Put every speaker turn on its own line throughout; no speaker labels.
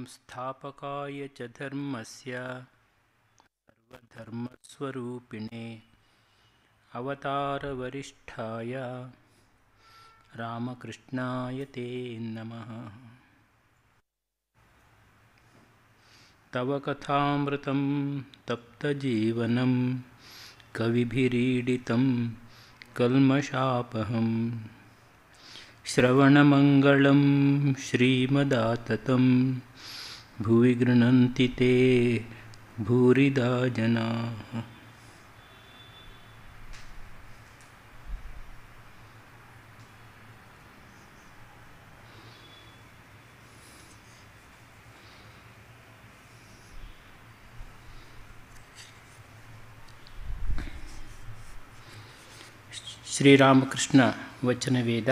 संस्थापकाय च धर्मस्य सर्वधर्मस्वरूपिणे अवतारवरिष्ठाय रामकृष्णाय ते नमः तव कथामृतं तप्तजीवनं कविभिरीडितं कल्मषापहम् श्रवणमङ्गलं श्रीमदाततं भुवि गृह्णन्ति ते भूरिदा जनाः ಶ್ರೀರಾಮಕೃಷ್ಣ ವಚನವೇದ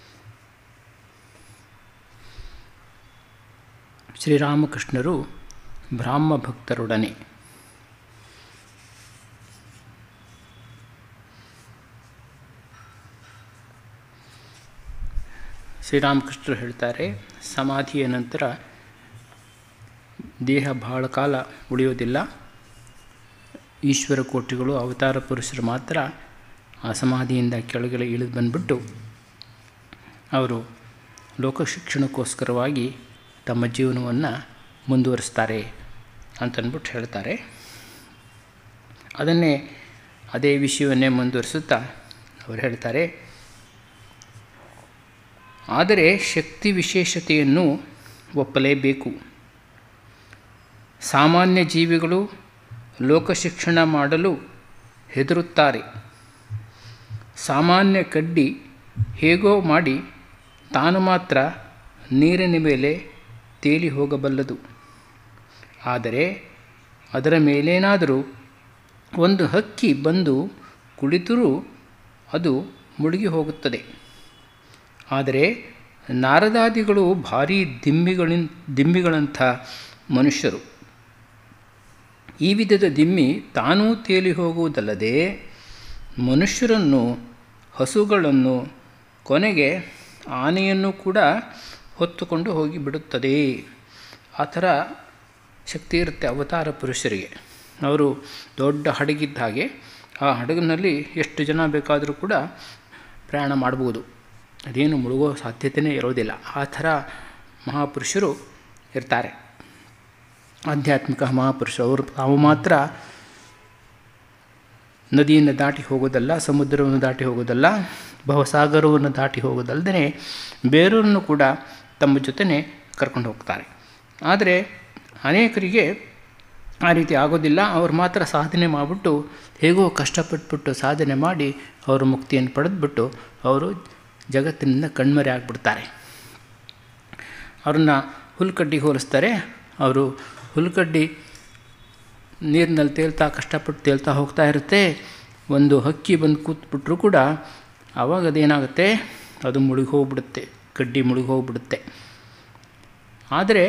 ಶ್ರೀರಾಮಕೃಷ್ಣರು ಬ್ರಾಹ್ಮ ಭಕ್ತರೊಡನೆ ಶ್ರೀರಾಮಕೃಷ್ಣರು ಹೇಳ್ತಾರೆ ಸಮಾಧಿಯ ನಂತರ ದೇಹ ಬಹಳ ಕಾಲ ಉಳಿಯೋದಿಲ್ಲ ಈಶ್ವರ ಕೋಟಿಗಳು ಅವತಾರ ಪುರುಷರು ಮಾತ್ರ ಆ ಸಮಾಧಿಯಿಂದ ಕೆಳಗಡೆ ಇಳಿದು ಬಂದುಬಿಟ್ಟು ಅವರು ಲೋಕಶಿಕ್ಷಣಕ್ಕೋಸ್ಕರವಾಗಿ ತಮ್ಮ ಜೀವನವನ್ನು ಮುಂದುವರಿಸ್ತಾರೆ ಅಂತಂದ್ಬಿಟ್ಟು ಹೇಳ್ತಾರೆ ಅದನ್ನೇ ಅದೇ ವಿಷಯವನ್ನೇ ಮುಂದುವರಿಸುತ್ತಾ ಅವರು ಹೇಳ್ತಾರೆ ಆದರೆ ಶಕ್ತಿ ವಿಶೇಷತೆಯನ್ನು ಒಪ್ಪಲೇಬೇಕು ಸಾಮಾನ್ಯ ಜೀವಿಗಳು ಲೋಕಶಿಕ್ಷಣ ಮಾಡಲು ಹೆದರುತ್ತಾರೆ ಸಾಮಾನ್ಯ ಕಡ್ಡಿ ಹೇಗೋ ಮಾಡಿ ತಾನು ಮಾತ್ರ ನೀರಿನ ಮೇಲೆ ತೇಲಿ ಹೋಗಬಲ್ಲದು ಆದರೆ ಅದರ ಮೇಲೇನಾದರೂ ಒಂದು ಹಕ್ಕಿ ಬಂದು ಕುಳಿತರೂ ಅದು ಮುಳುಗಿ ಹೋಗುತ್ತದೆ ಆದರೆ ನಾರದಾದಿಗಳು ಭಾರೀ ದಿಮ್ಮಿಗಳಿನ್ ದಿಮ್ಮಿಗಳಂಥ ಮನುಷ್ಯರು ಈ ವಿಧದ ದಿಮ್ಮಿ ತಾನೂ ತೇಲಿ ಹೋಗುವುದಲ್ಲದೆ ಮನುಷ್ಯರನ್ನು ಹಸುಗಳನ್ನು ಕೊನೆಗೆ ಆನೆಯನ್ನು ಕೂಡ ಹೊತ್ತುಕೊಂಡು ಹೋಗಿ ಬಿಡುತ್ತದೆ ಆ ಥರ ಶಕ್ತಿ ಇರುತ್ತೆ ಅವತಾರ ಪುರುಷರಿಗೆ ಅವರು ದೊಡ್ಡ ಹಡಗಿದ್ದ ಹಾಗೆ ಆ ಹಡಗಿನಲ್ಲಿ ಎಷ್ಟು ಜನ ಬೇಕಾದರೂ ಕೂಡ ಪ್ರಯಾಣ ಮಾಡ್ಬೋದು ಅದೇನು ಮುಳುಗೋ ಸಾಧ್ಯತೆಯೇ ಇರೋದಿಲ್ಲ ಆ ಥರ ಮಹಾಪುರುಷರು ಇರ್ತಾರೆ ಆಧ್ಯಾತ್ಮಿಕ ಮಹಾಪುರುಷರು ಅವರು ತಾವು ಮಾತ್ರ ನದಿಯನ್ನು ದಾಟಿ ಹೋಗೋದಲ್ಲ ಸಮುದ್ರವನ್ನು ದಾಟಿ ಹೋಗೋದಲ್ಲ ಭವಸಾಗರವನ್ನು ದಾಟಿ ಹೋಗೋದಲ್ಲದೆ ಬೇರೆಯವ್ರನ್ನು ಕೂಡ ತಮ್ಮ ಜೊತೆನೇ ಕರ್ಕೊಂಡು ಹೋಗ್ತಾರೆ ಆದರೆ ಅನೇಕರಿಗೆ ಆ ರೀತಿ ಆಗೋದಿಲ್ಲ ಅವ್ರು ಮಾತ್ರ ಸಾಧನೆ ಮಾಡಿಬಿಟ್ಟು ಹೇಗೋ ಕಷ್ಟಪಟ್ಬಿಟ್ಟು ಸಾಧನೆ ಮಾಡಿ ಅವರು ಮುಕ್ತಿಯನ್ನು ಪಡೆದುಬಿಟ್ಟು ಅವರು ಜಗತ್ತಿನಿಂದ ಕಣ್ಮರೆ ಆಗಿಬಿಡ್ತಾರೆ ಅವ್ರನ್ನ ಹುಲ್ಕಡ್ಡಿಗೆ ಹೋಲಿಸ್ತಾರೆ ಅವರು ಹುಲ್ಕಡ್ಡಿ ನೀರಿನಲ್ಲಿ ತೇಲ್ತಾ ಕಷ್ಟಪಟ್ಟು ತೇಲ್ತಾ ಹೋಗ್ತಾ ಇರುತ್ತೆ ಒಂದು ಹಕ್ಕಿ ಬಂದು ಕೂತ್ಬಿಟ್ರೂ ಕೂಡ ಆವಾಗ ಅದೇನಾಗುತ್ತೆ ಅದು ಮುಳುಗಿ ಹೋಗ್ಬಿಡುತ್ತೆ ಕಡ್ಡಿ ಮುಳುಗಿ ಹೋಗ್ಬಿಡುತ್ತೆ ಆದರೆ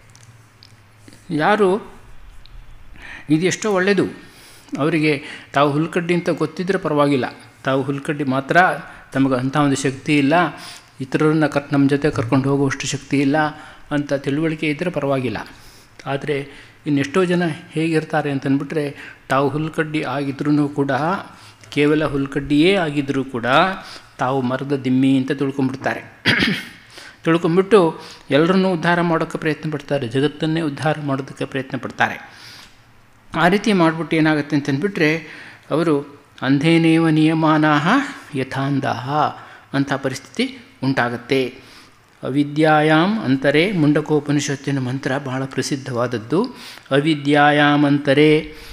ಯಾರು ಇದೆಷ್ಟೋ ಒಳ್ಳೆಯದು ಅವರಿಗೆ ತಾವು ಹುಲ್ಕಡ್ಡಿ ಅಂತ ಗೊತ್ತಿದ್ದರೆ ಪರವಾಗಿಲ್ಲ ತಾವು ಹುಲ್ಕಡ್ಡಿ ಮಾತ್ರ ತಮಗೆ ಅಂಥ ಒಂದು ಶಕ್ತಿ ಇಲ್ಲ ಇತರರನ್ನ ಕರ್ ನಮ್ಮ ಜೊತೆ ಕರ್ಕೊಂಡು ಹೋಗುವಷ್ಟು ಶಕ್ತಿ ಇಲ್ಲ ಅಂತ ತಿಳುವಳಿಕೆ ಇದ್ದರೆ ಪರವಾಗಿಲ್ಲ ಆದರೆ ಇನ್ನೆಷ್ಟೋ ಜನ ಹೇಗಿರ್ತಾರೆ ಅಂತಂದ್ಬಿಟ್ರೆ ತಾವು ಹುಲ್ಕಡ್ಡಿ ಆಗಿದ್ರೂ ಕೂಡ ಕೇವಲ ಹುಲ್ಕಡ್ಡಿಯೇ ಆಗಿದ್ದರೂ ಕೂಡ ತಾವು ಮರದ ದಿಮ್ಮಿ ಅಂತ ತಿಳ್ಕೊಂಬಿಡ್ತಾರೆ ತಿಳ್ಕೊಂಬಿಟ್ಟು ಎಲ್ಲರನ್ನೂ ಉದ್ಧಾರ ಮಾಡೋಕ್ಕೆ ಪ್ರಯತ್ನ ಪಡ್ತಾರೆ ಜಗತ್ತನ್ನೇ ಉದ್ಧಾರ ಮಾಡೋದಕ್ಕೆ ಪ್ರಯತ್ನ ಪಡ್ತಾರೆ ಆ ರೀತಿ ಮಾಡಿಬಿಟ್ಟು ಏನಾಗುತ್ತೆ ಅಂತಂದ್ಬಿಟ್ರೆ ಅವರು ಅಂಧೇನೇವ ನಿಯಮಾನಾಹ ಯಥಾಂದಾಹ ಅಂಥ ಪರಿಸ್ಥಿತಿ ಉಂಟಾಗತ್ತೆ ಅವಿದ್ಯಾಯಾಮ್ ಅಂತರೆ ಮುಂಡಕೋಪನಿಷತ್ತಿನ ಮಂತ್ರ ಬಹಳ ಪ್ರಸಿದ್ಧವಾದದ್ದು ಅವಿದ್ಯಾಯಾಮಂತರೆ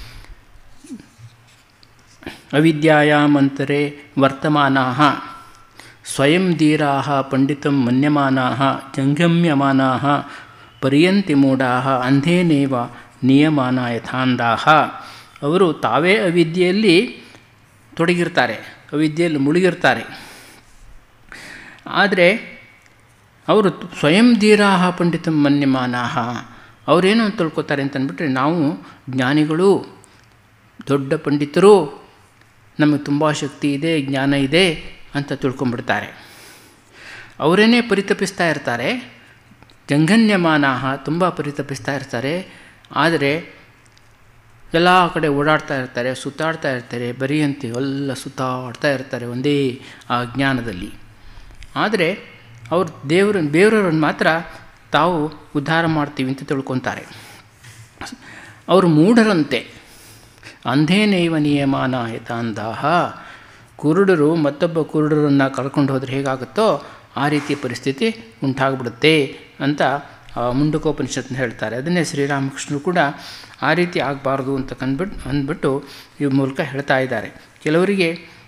ಅವಿದ್ಯಾಯಾಮಂತರೆ ವರ್ತಮಾನಾ ಸ್ವಯಂ ಧೀರಾ ಪಂಡಿತಂ ಮನ್ಯಮಾನಾ ಜಂಗಮ್ಯಮಾನಾ ಪರ್ಯಂತಿ ಮೂಢಾ ಅಂಧೇನೇವ ನಿಯಮಾನ ಯಥಾಂದಾಹ ಅವರು ತಾವೇ ಅವಿದ್ಯೆಯಲ್ಲಿ ತೊಡಗಿರ್ತಾರೆ ಅವಿದ್ಯೆಯಲ್ಲಿ ಮುಳುಗಿರ್ತಾರೆ ಆದರೆ ಅವರು ಸ್ವಯಂ ಧೀರಾಹ ಪಂಡಿತ ಮನ್ಯಮಾನಾಹ ಅವರೇನು ಅಂತ ತಿಳ್ಕೊತಾರೆ ಅಂತಂದ್ಬಿಟ್ರೆ ನಾವು ಜ್ಞಾನಿಗಳು ದೊಡ್ಡ ಪಂಡಿತರು ನಮಗೆ ತುಂಬ ಶಕ್ತಿ ಇದೆ ಜ್ಞಾನ ಇದೆ ಅಂತ ತಿಳ್ಕೊಂಬಿಡ್ತಾರೆ ಅವರೇನೇ ಪರಿತಪಿಸ್ತಾ ಇರ್ತಾರೆ ಜಂಘನ್ಯಮಾನ ತುಂಬ ಪರಿತಪಿಸ್ತಾ ಇರ್ತಾರೆ ಆದರೆ ಎಲ್ಲ ಕಡೆ ಓಡಾಡ್ತಾ ಇರ್ತಾರೆ ಸುತ್ತಾಡ್ತಾ ಇರ್ತಾರೆ ಬರೀಯಂತೆ ಎಲ್ಲ ಸುತ್ತಾಡ್ತಾ ಇರ್ತಾರೆ ಒಂದೇ ಆ ಜ್ಞಾನದಲ್ಲಿ ಆದರೆ ಅವರು ದೇವರು ಬೇರೆಯವ್ರನ್ನ ಮಾತ್ರ ತಾವು ಉದ್ಧಾರ ಮಾಡ್ತೀವಿ ಅಂತ ತಿಳ್ಕೊತಾರೆ ಅವರು ಮೂಢರಂತೆ ಅಂಧೇನೈವ ನಿಯಮಾನ ಯಥಾಂಧಾಹ ಕುರುಡರು ಮತ್ತೊಬ್ಬ ಕುರುಡರನ್ನು ಕರ್ಕೊಂಡು ಹೋದರೆ ಹೇಗಾಗುತ್ತೋ ಆ ರೀತಿಯ ಪರಿಸ್ಥಿತಿ ಉಂಟಾಗ್ಬಿಡುತ್ತೆ ಅಂತ ಮುಂಡಕೋಪನಿಷತ್ನ ಹೇಳ್ತಾರೆ ಅದನ್ನೇ ಶ್ರೀರಾಮಕೃಷ್ಣರು ಕೂಡ ಆ ರೀತಿ ಆಗಬಾರ್ದು ಅಂತ ಕಂದ್ಬಿಟ್ಟು ಅಂದ್ಬಿಟ್ಟು ಈ ಮೂಲಕ ಹೇಳ್ತಾ ಇದ್ದಾರೆ ಕೆಲವರಿಗೆ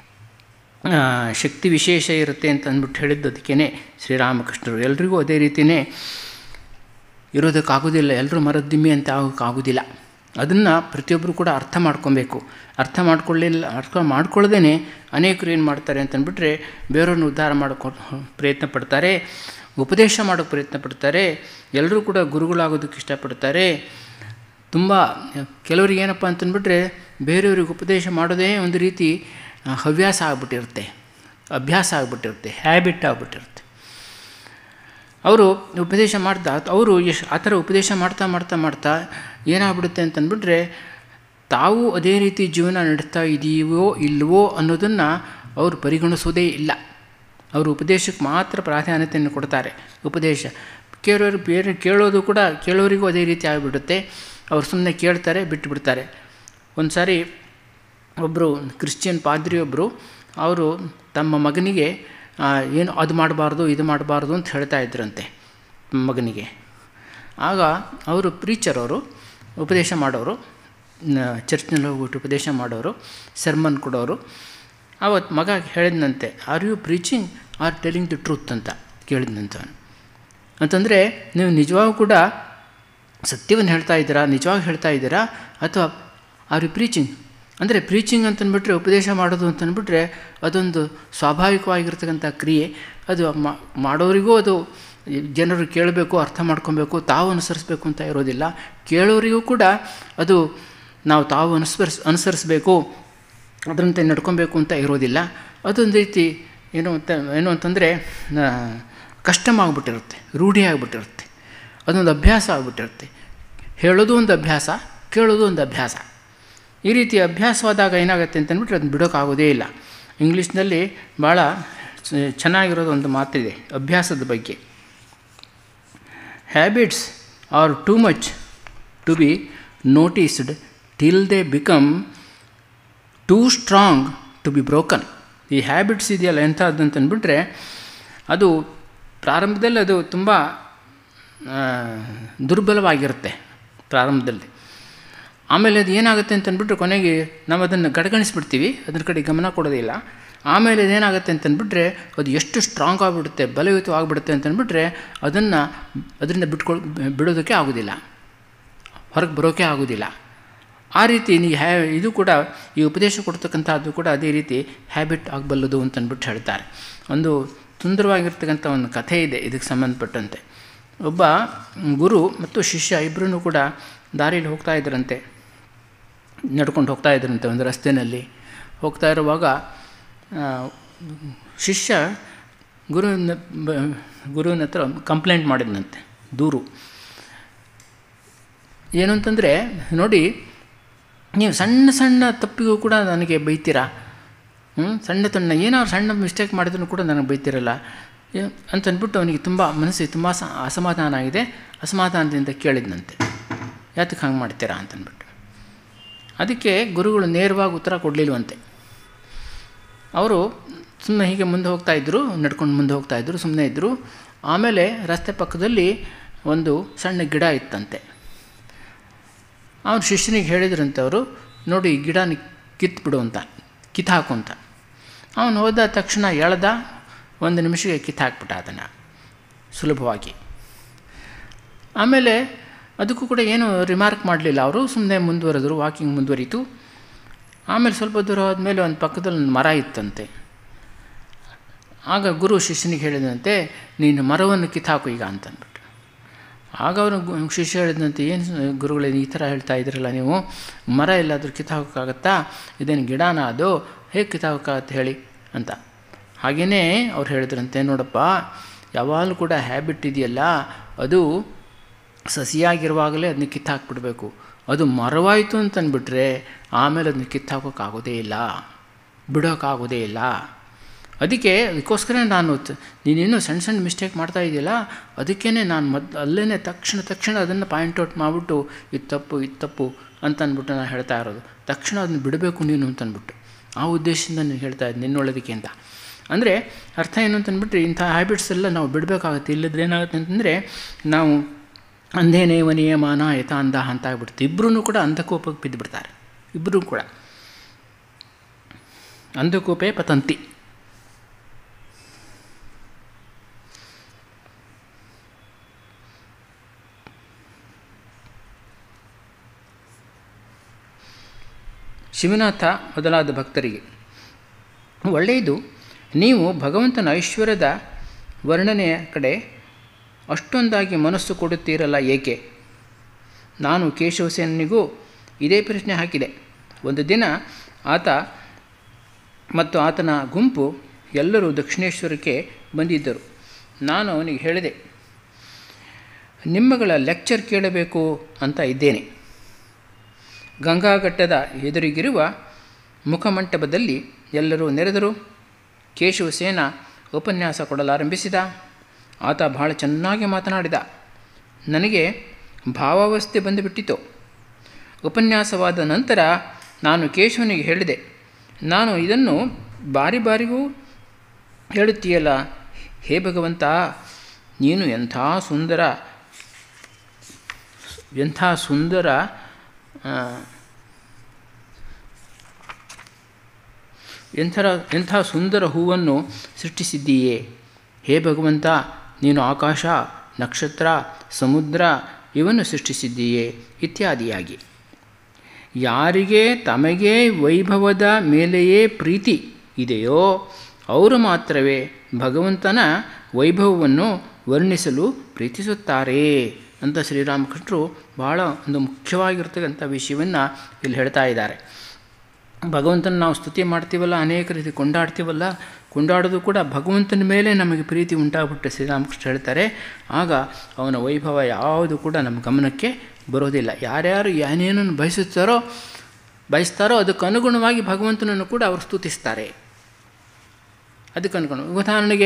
ಶಕ್ತಿ ವಿಶೇಷ ಇರುತ್ತೆ ಅಂತ ಅಂದ್ಬಿಟ್ಟು ಹೇಳಿದ್ದು ಅದಕ್ಕೇ ಶ್ರೀರಾಮಕೃಷ್ಣರು ಎಲ್ರಿಗೂ ಅದೇ ರೀತಿಯೇ ಇರೋದಕ್ಕಾಗೋದಿಲ್ಲ ಎಲ್ಲರೂ ಮರದ್ದಿಮ್ಮಿ ಅಂತ ಆಗೋಕ್ಕಾಗೋದಿಲ್ಲ ಅದನ್ನು ಪ್ರತಿಯೊಬ್ಬರು ಕೂಡ ಅರ್ಥ ಮಾಡ್ಕೊಬೇಕು ಅರ್ಥ ಮಾಡ್ಕೊಳ್ಳಿಲ್ಲ ಅರ್ಥ ಮಾಡ್ಕೊಳ್ಳದೇ ಅನೇಕರು ಏನು ಮಾಡ್ತಾರೆ ಅಂತಂದ್ಬಿಟ್ರೆ ಬೇರೆಯವ್ರನ್ನ ಉದ್ಧಾರ ಮಾಡೋಕ್ಕೆ ಪ್ರಯತ್ನ ಪಡ್ತಾರೆ ಉಪದೇಶ ಮಾಡೋಕ್ಕೆ ಪ್ರಯತ್ನ ಪಡ್ತಾರೆ ಎಲ್ಲರೂ ಕೂಡ ಗುರುಗಳಾಗೋದಕ್ಕೆ ಇಷ್ಟಪಡ್ತಾರೆ ತುಂಬ ಕೆಲವರಿಗೆ ಏನಪ್ಪ ಅಂತಂದ್ಬಿಟ್ರೆ ಬೇರೆಯವ್ರಿಗೆ ಉಪದೇಶ ಮಾಡೋದೇ ಒಂದು ರೀತಿ ಹವ್ಯಾಸ ಆಗ್ಬಿಟ್ಟಿರುತ್ತೆ ಅಭ್ಯಾಸ ಆಗ್ಬಿಟ್ಟಿರುತ್ತೆ ಹ್ಯಾಬಿಟ್ ಆಗ್ಬಿಟ್ಟಿರುತ್ತೆ ಅವರು ಉಪದೇಶ ಮಾಡ್ತಾ ಅವರು ಎಷ್ಟು ಆ ಥರ ಉಪದೇಶ ಮಾಡ್ತಾ ಮಾಡ್ತಾ ಮಾಡ್ತಾ ಏನಾಗ್ಬಿಡುತ್ತೆ ಅಂತಂದ್ಬಿಟ್ರೆ ತಾವು ಅದೇ ರೀತಿ ಜೀವನ ನಡೆಸ್ತಾ ಇದೆಯೋ ಇಲ್ವೋ ಅನ್ನೋದನ್ನು ಅವರು ಪರಿಗಣಿಸೋದೇ ಇಲ್ಲ ಅವರು ಉಪದೇಶಕ್ಕೆ ಮಾತ್ರ ಪ್ರಾಧಾನ್ಯತೆಯನ್ನು ಕೊಡ್ತಾರೆ ಉಪದೇಶ ಕೇಳೋರು ಬೇರೆ ಕೇಳೋದು ಕೂಡ ಕೇಳೋರಿಗೂ ಅದೇ ರೀತಿ ಆಗಿಬಿಡುತ್ತೆ ಅವ್ರು ಸುಮ್ಮನೆ ಕೇಳ್ತಾರೆ ಬಿಟ್ಟು ಬಿಡ್ತಾರೆ ಒಂದು ಸಾರಿ ಒಬ್ಬರು ಕ್ರಿಶ್ಚಿಯನ್ ಪಾದ್ರಿಯೊಬ್ಬರು ಅವರು ತಮ್ಮ ಮಗನಿಗೆ ಏನು ಅದು ಮಾಡಬಾರ್ದು ಇದು ಮಾಡಬಾರ್ದು ಅಂತ ಹೇಳ್ತಾ ಇದ್ರಂತೆ ಮಗನಿಗೆ ಆಗ ಅವರು ಪ್ರೀಚರ್ ಅವರು ಉಪದೇಶ ಮಾಡೋರು ಚರ್ಚ್ನಲ್ಲಿ ಹೋಗ್ಬಿಟ್ಟು ಉಪದೇಶ ಮಾಡೋರು ಸರ್ಮನ್ ಕೊಡೋರು ಅವತ್ತು ಮಗ ಹೇಳಿದ್ನಂತೆ are you preaching or telling the truth ಅಂತ ಕೇಳಿದ್ನಂತ ಅಂತಂದರೆ ನೀವು ನಿಜವಾಗೂ ಕೂಡ ಸತ್ಯವನ್ನು ಹೇಳ್ತಾ ಇದ್ದೀರಾ ನಿಜವಾಗಿ ಹೇಳ್ತಾ ಇದ್ದೀರಾ ಅಥವಾ ಆರ್ ಯು ಪ್ರೀಚಿಂಗ್ ಅಂದರೆ ಪ್ರೀಚಿಂಗ್ ಅಂತಂದ್ಬಿಟ್ರೆ ಉಪದೇಶ ಮಾಡೋದು ಅಂತಂದ್ಬಿಟ್ರೆ ಅದೊಂದು ಸ್ವಾಭಾವಿಕವಾಗಿರ್ತಕ್ಕಂಥ ಕ್ರಿಯೆ ಅದು ಮಾಡೋರಿಗೂ ಅದು ಜನರು ಕೇಳಬೇಕು ಅರ್ಥ ಮಾಡ್ಕೊಬೇಕು ತಾವು ಅನುಸರಿಸ್ಬೇಕು ಅಂತ ಇರೋದಿಲ್ಲ ಕೇಳೋರಿಗೂ ಕೂಡ ಅದು ನಾವು ತಾವು ಅನುಸರಿಸ್ ಅನುಸರಿಸಬೇಕು ಅದರಂತೆ ನಡ್ಕೊಬೇಕು ಅಂತ ಇರೋದಿಲ್ಲ ಅದೊಂದು ರೀತಿ ಏನು ಅಂತ ಏನು ಅಂತಂದರೆ ಕಷ್ಟಮ್ ಆಗಿಬಿಟ್ಟಿರುತ್ತೆ ರೂಢಿ ಆಗಿಬಿಟ್ಟಿರುತ್ತೆ ಅದೊಂದು ಅಭ್ಯಾಸ ಆಗಿಬಿಟ್ಟಿರುತ್ತೆ ಹೇಳೋದು ಒಂದು ಅಭ್ಯಾಸ ಕೇಳೋದು ಒಂದು ಅಭ್ಯಾಸ ಈ ರೀತಿ ಅಭ್ಯಾಸವಾದಾಗ ಏನಾಗುತ್ತೆ ಅಂತಂದ್ಬಿಟ್ರೆ ಅದನ್ನ ಬಿಡೋಕ್ಕಾಗೋದೇ ಇಲ್ಲ ಇಂಗ್ಲೀಷ್ನಲ್ಲಿ ಭಾಳ ಚೆನ್ನಾಗಿರೋದು ಒಂದು ಮಾತಿದೆ ಅಭ್ಯಾಸದ ಬಗ್ಗೆ habits are too much to be noticed till they become too strong to be broken ಈ ಹ್ಯಾಬಿಟ್ಸ್ ಇದೆಯಲ್ಲ ಎಂಥದ್ದು ಅಂತಂದ್ಬಿಟ್ರೆ ಅದು ಪ್ರಾರಂಭದಲ್ಲಿ ಅದು ತುಂಬ ದುರ್ಬಲವಾಗಿರುತ್ತೆ ಪ್ರಾರಂಭದಲ್ಲಿ ಆಮೇಲೆ ಅದು ಏನಾಗುತ್ತೆ ಅಂತಂದ್ಬಿಟ್ರೆ ಕೊನೆಗೆ ನಾವು ಅದನ್ನು ಗಡಗಣಿಸ್ಬಿಡ್ತೀವಿ ಅದ್ರ ಕಡೆ ಗಮನ ಕೊಡೋದಿಲ್ಲ ಆಮೇಲೆ ಅದೇನಾಗುತ್ತೆ ಅಂತಂದ್ಬಿಟ್ರೆ ಅದು ಎಷ್ಟು ಸ್ಟ್ರಾಂಗ್ ಆಗಿಬಿಡುತ್ತೆ ಬಲಯುತವಾಗಿಬಿಡುತ್ತೆ ಅಂತಂದ್ಬಿಟ್ರೆ ಅದನ್ನು ಅದರಿಂದ ಬಿಟ್ಕೊಳ್ ಬಿಡೋದಕ್ಕೆ ಆಗೋದಿಲ್ಲ ಹೊರಗೆ ಬರೋಕ್ಕೆ ಆಗೋದಿಲ್ಲ ಆ ರೀತಿ ನೀವು ಹ್ಯಾ ಇದು ಕೂಡ ಈ ಉಪದೇಶ ಕೊಡ್ತಕ್ಕಂಥದ್ದು ಕೂಡ ಅದೇ ರೀತಿ ಹ್ಯಾಬಿಟ್ ಆಗಬಲ್ಲದು ಅಂತಂದ್ಬಿಟ್ಟು ಹೇಳ್ತಾರೆ ಒಂದು ಸುಂದರವಾಗಿರ್ತಕ್ಕಂಥ ಒಂದು ಕಥೆ ಇದೆ ಇದಕ್ಕೆ ಸಂಬಂಧಪಟ್ಟಂತೆ ಒಬ್ಬ ಗುರು ಮತ್ತು ಶಿಷ್ಯ ಇಬ್ಬರೂ ಕೂಡ ದಾರಿಯಲ್ಲಿ ಹೋಗ್ತಾ ಇದ್ರಂತೆ ನಡ್ಕೊಂಡು ಹೋಗ್ತಾ ಇದ್ರಂತೆ ಒಂದು ರಸ್ತೆಯಲ್ಲಿ ಹೋಗ್ತಾ ಇರುವಾಗ ಶಿಷ್ಯ ಗುರುವಿನ ಗುರುವಿನ ಹತ್ರ ಕಂಪ್ಲೇಂಟ್ ಮಾಡಿದ್ನಂತೆ ದೂರು ಏನು ಅಂತಂದರೆ ನೋಡಿ ನೀವು ಸಣ್ಣ ಸಣ್ಣ ತಪ್ಪಿಗೂ ಕೂಡ ನನಗೆ ಬೈತೀರಾ ಹ್ಞೂ ಸಣ್ಣ ಸಣ್ಣ ಏನಾದ್ರು ಸಣ್ಣ ಮಿಸ್ಟೇಕ್ ಮಾಡಿದ್ರು ಕೂಡ ನನಗೆ ಬೈತಿರಲ್ಲ ಅಂತಂದ್ಬಿಟ್ಟು ಅವನಿಗೆ ತುಂಬ ಮನಸ್ಸಿಗೆ ತುಂಬ ಅಸಮಾಧಾನ ಆಗಿದೆ ಅಸಮಾಧಾನದಿಂದ ಕೇಳಿದ್ನಂತೆ ಯಾತಕ್ಕೆ ಹಂಗೆ ಮಾಡ್ತೀರಾ ಅಂತಂದ್ಬಿಟ್ಟು ಅದಕ್ಕೆ ಗುರುಗಳು ನೇರವಾಗಿ ಉತ್ತರ ಕೊಡಲಿಲ್ವಂತೆ ಅವರು ಸುಮ್ಮನೆ ಹೀಗೆ ಮುಂದೆ ಹೋಗ್ತಾಯಿದ್ರು ನಡ್ಕೊಂಡು ಮುಂದೆ ಹೋಗ್ತಾಯಿದ್ರು ಸುಮ್ಮನೆ ಇದ್ದರು ಆಮೇಲೆ ರಸ್ತೆ ಪಕ್ಕದಲ್ಲಿ ಒಂದು ಸಣ್ಣ ಗಿಡ ಇತ್ತಂತೆ ಅವ್ರು ಶಿಷ್ಯನಿಗೆ ಹೇಳಿದ್ರಂತೆ ಅವರು ನೋಡಿ ಈ ಗಿಡನ ಕಿತ್ಬಿಡು ಅಂತ ಕಿತ್ತು ಹಾಕು ಅಂತ ಅವನು ಹೋದ ತಕ್ಷಣ ಎಳ್ದ ಒಂದು ನಿಮಿಷಕ್ಕೆ ಕಿತ್ತು ಹಾಕ್ಬಿಟ್ಟ ಅದನ್ನು ಸುಲಭವಾಗಿ ಆಮೇಲೆ ಅದಕ್ಕೂ ಕೂಡ ಏನು ರಿಮಾರ್ಕ್ ಮಾಡಲಿಲ್ಲ ಅವರು ಸುಮ್ಮನೆ ಮುಂದುವರೆದ್ರು ವಾಕಿಂಗ್ ಮುಂದುವರಿತು ಆಮೇಲೆ ಸ್ವಲ್ಪ ದೂರ ಹೋದ್ಮೇಲೆ ಒಂದು ಪಕ್ಕದಲ್ಲಿ ಒಂದು ಮರ ಇತ್ತಂತೆ ಆಗ ಗುರು ಶಿಷ್ಯನಿಗೆ ಹೇಳಿದಂತೆ ನೀನು ಮರವನ್ನು ಕಿತ್ತಾಕು ಈಗ ಅಂತಂದ್ಬಿಟ್ಟು ಆಗ ಅವನು ಶಿಷ್ಯ ಹೇಳಿದಂತೆ ಏನು ಗುರುಗಳೇ ಈ ಥರ ಹೇಳ್ತಾ ಇದ್ರಲ್ಲ ನೀವು ಮರ ಎಲ್ಲಾದರೂ ಕಿತ್ತಾಕೋಕ್ಕಾಗತ್ತಾ ಇದೇನು ಗಿಡನ ಅದು ಹೇಗೆ ಕಿತ್ತಾಕೋಕ್ಕಾಗತ್ತೆ ಹೇಳಿ ಅಂತ ಹಾಗೆಯೇ ಅವ್ರು ಹೇಳಿದ್ರಂತೆ ನೋಡಪ್ಪ ಯಾವಾಗಲೂ ಕೂಡ ಹ್ಯಾಬಿಟ್ ಇದೆಯಲ್ಲ ಅದು ಸಸಿಯಾಗಿರುವಾಗಲೇ ಅದನ್ನ ಕಿತ್ತಾಕ್ಬಿಡ್ಬೇಕು ಅದು ಮರವಾಯಿತು ಅಂತಂದ್ಬಿಟ್ರೆ ಆಮೇಲೆ ಅದನ್ನ ಕಿತ್ತಾಕೋಕ್ಕಾಗೋದೇ ಇಲ್ಲ ಬಿಡೋಕ್ಕಾಗೋದೇ ಇಲ್ಲ ಅದಕ್ಕೆ ಅದಕ್ಕೋಸ್ಕರ ನಾನು ನೀನೇನು ಸಣ್ಣ ಸಣ್ಣ ಮಿಸ್ಟೇಕ್ ಮಾಡ್ತಾ ಇದೆಯಲ್ಲ ಅದಕ್ಕೇ ನಾನು ಮದ್ ಅಲ್ಲೇ ತಕ್ಷಣ ತಕ್ಷಣ ಅದನ್ನು ಪಾಯಿಂಟ್ ಔಟ್ ಮಾಡಿಬಿಟ್ಟು ಇದು ತಪ್ಪು ಇದು ತಪ್ಪು ಅಂತ ಅಂದ್ಬಿಟ್ಟು ನಾನು ಹೇಳ್ತಾ ಇರೋದು ತಕ್ಷಣ ಅದನ್ನು ಬಿಡಬೇಕು ನೀನು ಅಂತಂದ್ಬಿಟ್ಟು ಆ ಉದ್ದೇಶದಿಂದ ನಾನು ಹೇಳ್ತಾ ಇದ್ದೆ ನಿನ್ನೊಳ್ಳೋದಕ್ಕೆ ಅಂತ ಅಂದರೆ ಅರ್ಥ ಏನು ಅಂತಂದ್ಬಿಟ್ರೆ ಇಂಥ ಹ್ಯಾಬಿಟ್ಸ್ ಎಲ್ಲ ನಾವು ಬಿಡಬೇಕಾಗುತ್ತೆ ಇಲ್ಲದ್ರೆ ಏನಾಗುತ್ತೆ ಅಂತಂದರೆ ನಾವು ಅಂಧೇನೇವ ನಿಯಮಾನ ಯಥ ಅಂಧ ಅಂತ ಆಗ್ಬಿಡ್ತು ಇಬ್ಬರೂ ಕೂಡ ಅಂಧಕೋಪಕ್ಕೆ ಬಿದ್ದುಬಿಡ್ತಾರೆ ಇಬ್ಬರೂ ಕೂಡ ಅಂಧಕೋಪೆ ಪತಂತಿ ಶಿವನಾಥ ಮೊದಲಾದ ಭಕ್ತರಿಗೆ ಒಳ್ಳೆಯದು ನೀವು ಭಗವಂತನ ಐಶ್ವರ್ಯದ ವರ್ಣನೆಯ ಕಡೆ ಅಷ್ಟೊಂದಾಗಿ ಮನಸ್ಸು ಕೊಡುತ್ತೀರಲ್ಲ ಏಕೆ ನಾನು ಕೇಶವಸೇನಿಗೂ ಇದೇ ಪ್ರಶ್ನೆ ಹಾಕಿದೆ ಒಂದು ದಿನ ಆತ ಮತ್ತು ಆತನ ಗುಂಪು ಎಲ್ಲರೂ ದಕ್ಷಿಣೇಶ್ವರಕ್ಕೆ ಬಂದಿದ್ದರು ನಾನು ಅವನಿಗೆ ಹೇಳಿದೆ ನಿಮ್ಮಗಳ ಲೆಕ್ಚರ್ ಕೇಳಬೇಕು ಅಂತ ಇದ್ದೇನೆ ಗಂಗಾಘಟ್ಟದ ಎದುರಿಗಿರುವ ಮುಖಮಂಟಪದಲ್ಲಿ ಎಲ್ಲರೂ ನೆರೆದರು ಕೇಶವಸೇನ ಉಪನ್ಯಾಸ ಕೊಡಲಾರಂಭಿಸಿದ ಆತ ಬಹಳ ಚೆನ್ನಾಗಿ ಮಾತನಾಡಿದ ನನಗೆ ಭಾವಾವಸ್ಥೆ ಬಂದುಬಿಟ್ಟಿತು ಉಪನ್ಯಾಸವಾದ ನಂತರ ನಾನು ಕೇಶವನಿಗೆ ಹೇಳಿದೆ ನಾನು ಇದನ್ನು ಬಾರಿ ಬಾರಿಗೂ ಹೇಳುತ್ತೀಯಲ್ಲ ಹೇ ಭಗವಂತ ನೀನು ಎಂಥ ಸುಂದರ ಎಂಥ ಸುಂದರ ಎಂಥ ಎಂಥ ಸುಂದರ ಹೂವನ್ನು ಸೃಷ್ಟಿಸಿದ್ದೀಯೇ ಹೇ ಭಗವಂತ ನೀನು ಆಕಾಶ ನಕ್ಷತ್ರ ಸಮುದ್ರ ಇವನ್ನು ಸೃಷ್ಟಿಸಿದ್ದೀಯೇ ಇತ್ಯಾದಿಯಾಗಿ ಯಾರಿಗೆ ತಮಗೆ ವೈಭವದ ಮೇಲೆಯೇ ಪ್ರೀತಿ ಇದೆಯೋ ಅವರು ಮಾತ್ರವೇ ಭಗವಂತನ ವೈಭವವನ್ನು ವರ್ಣಿಸಲು ಪ್ರೀತಿಸುತ್ತಾರೆ ಅಂತ ಶ್ರೀರಾಮಕೃಷ್ಣರು ಬಹಳ ಒಂದು ಮುಖ್ಯವಾಗಿರ್ತಕ್ಕಂಥ ವಿಷಯವನ್ನು ಇಲ್ಲಿ ಹೇಳ್ತಾ ಇದ್ದಾರೆ ಭಗವಂತನ ನಾವು ಸ್ತುತಿ ಮಾಡ್ತೀವಲ್ಲ ಅನೇಕ ರೀತಿ ಕೊಂಡಾಡ್ತೀವಲ್ಲ ಕೊಂಡಾಡೋದು ಕೂಡ ಭಗವಂತನ ಮೇಲೆ ನಮಗೆ ಪ್ರೀತಿ ಉಂಟಾಗ್ಬಿಟ್ಟು ಶ್ರೀರಾಮಕೃಷ್ಣ ಹೇಳ್ತಾರೆ ಆಗ ಅವನ ವೈಭವ ಯಾವುದು ಕೂಡ ನಮ್ಮ ಗಮನಕ್ಕೆ ಬರೋದಿಲ್ಲ ಯಾರ್ಯಾರು ಏನೇನನ್ನು ಬಯಸುತ್ತಾರೋ ಬಯಸ್ತಾರೋ ಅದಕ್ಕೆ ಅನುಗುಣವಾಗಿ ಭಗವಂತನನ್ನು ಕೂಡ ಅವರು ಸ್ತುತಿಸ್ತಾರೆ ಅದಕ್ಕೆ ಅನುಗುಣ ಉದಾಹರಣೆಗೆ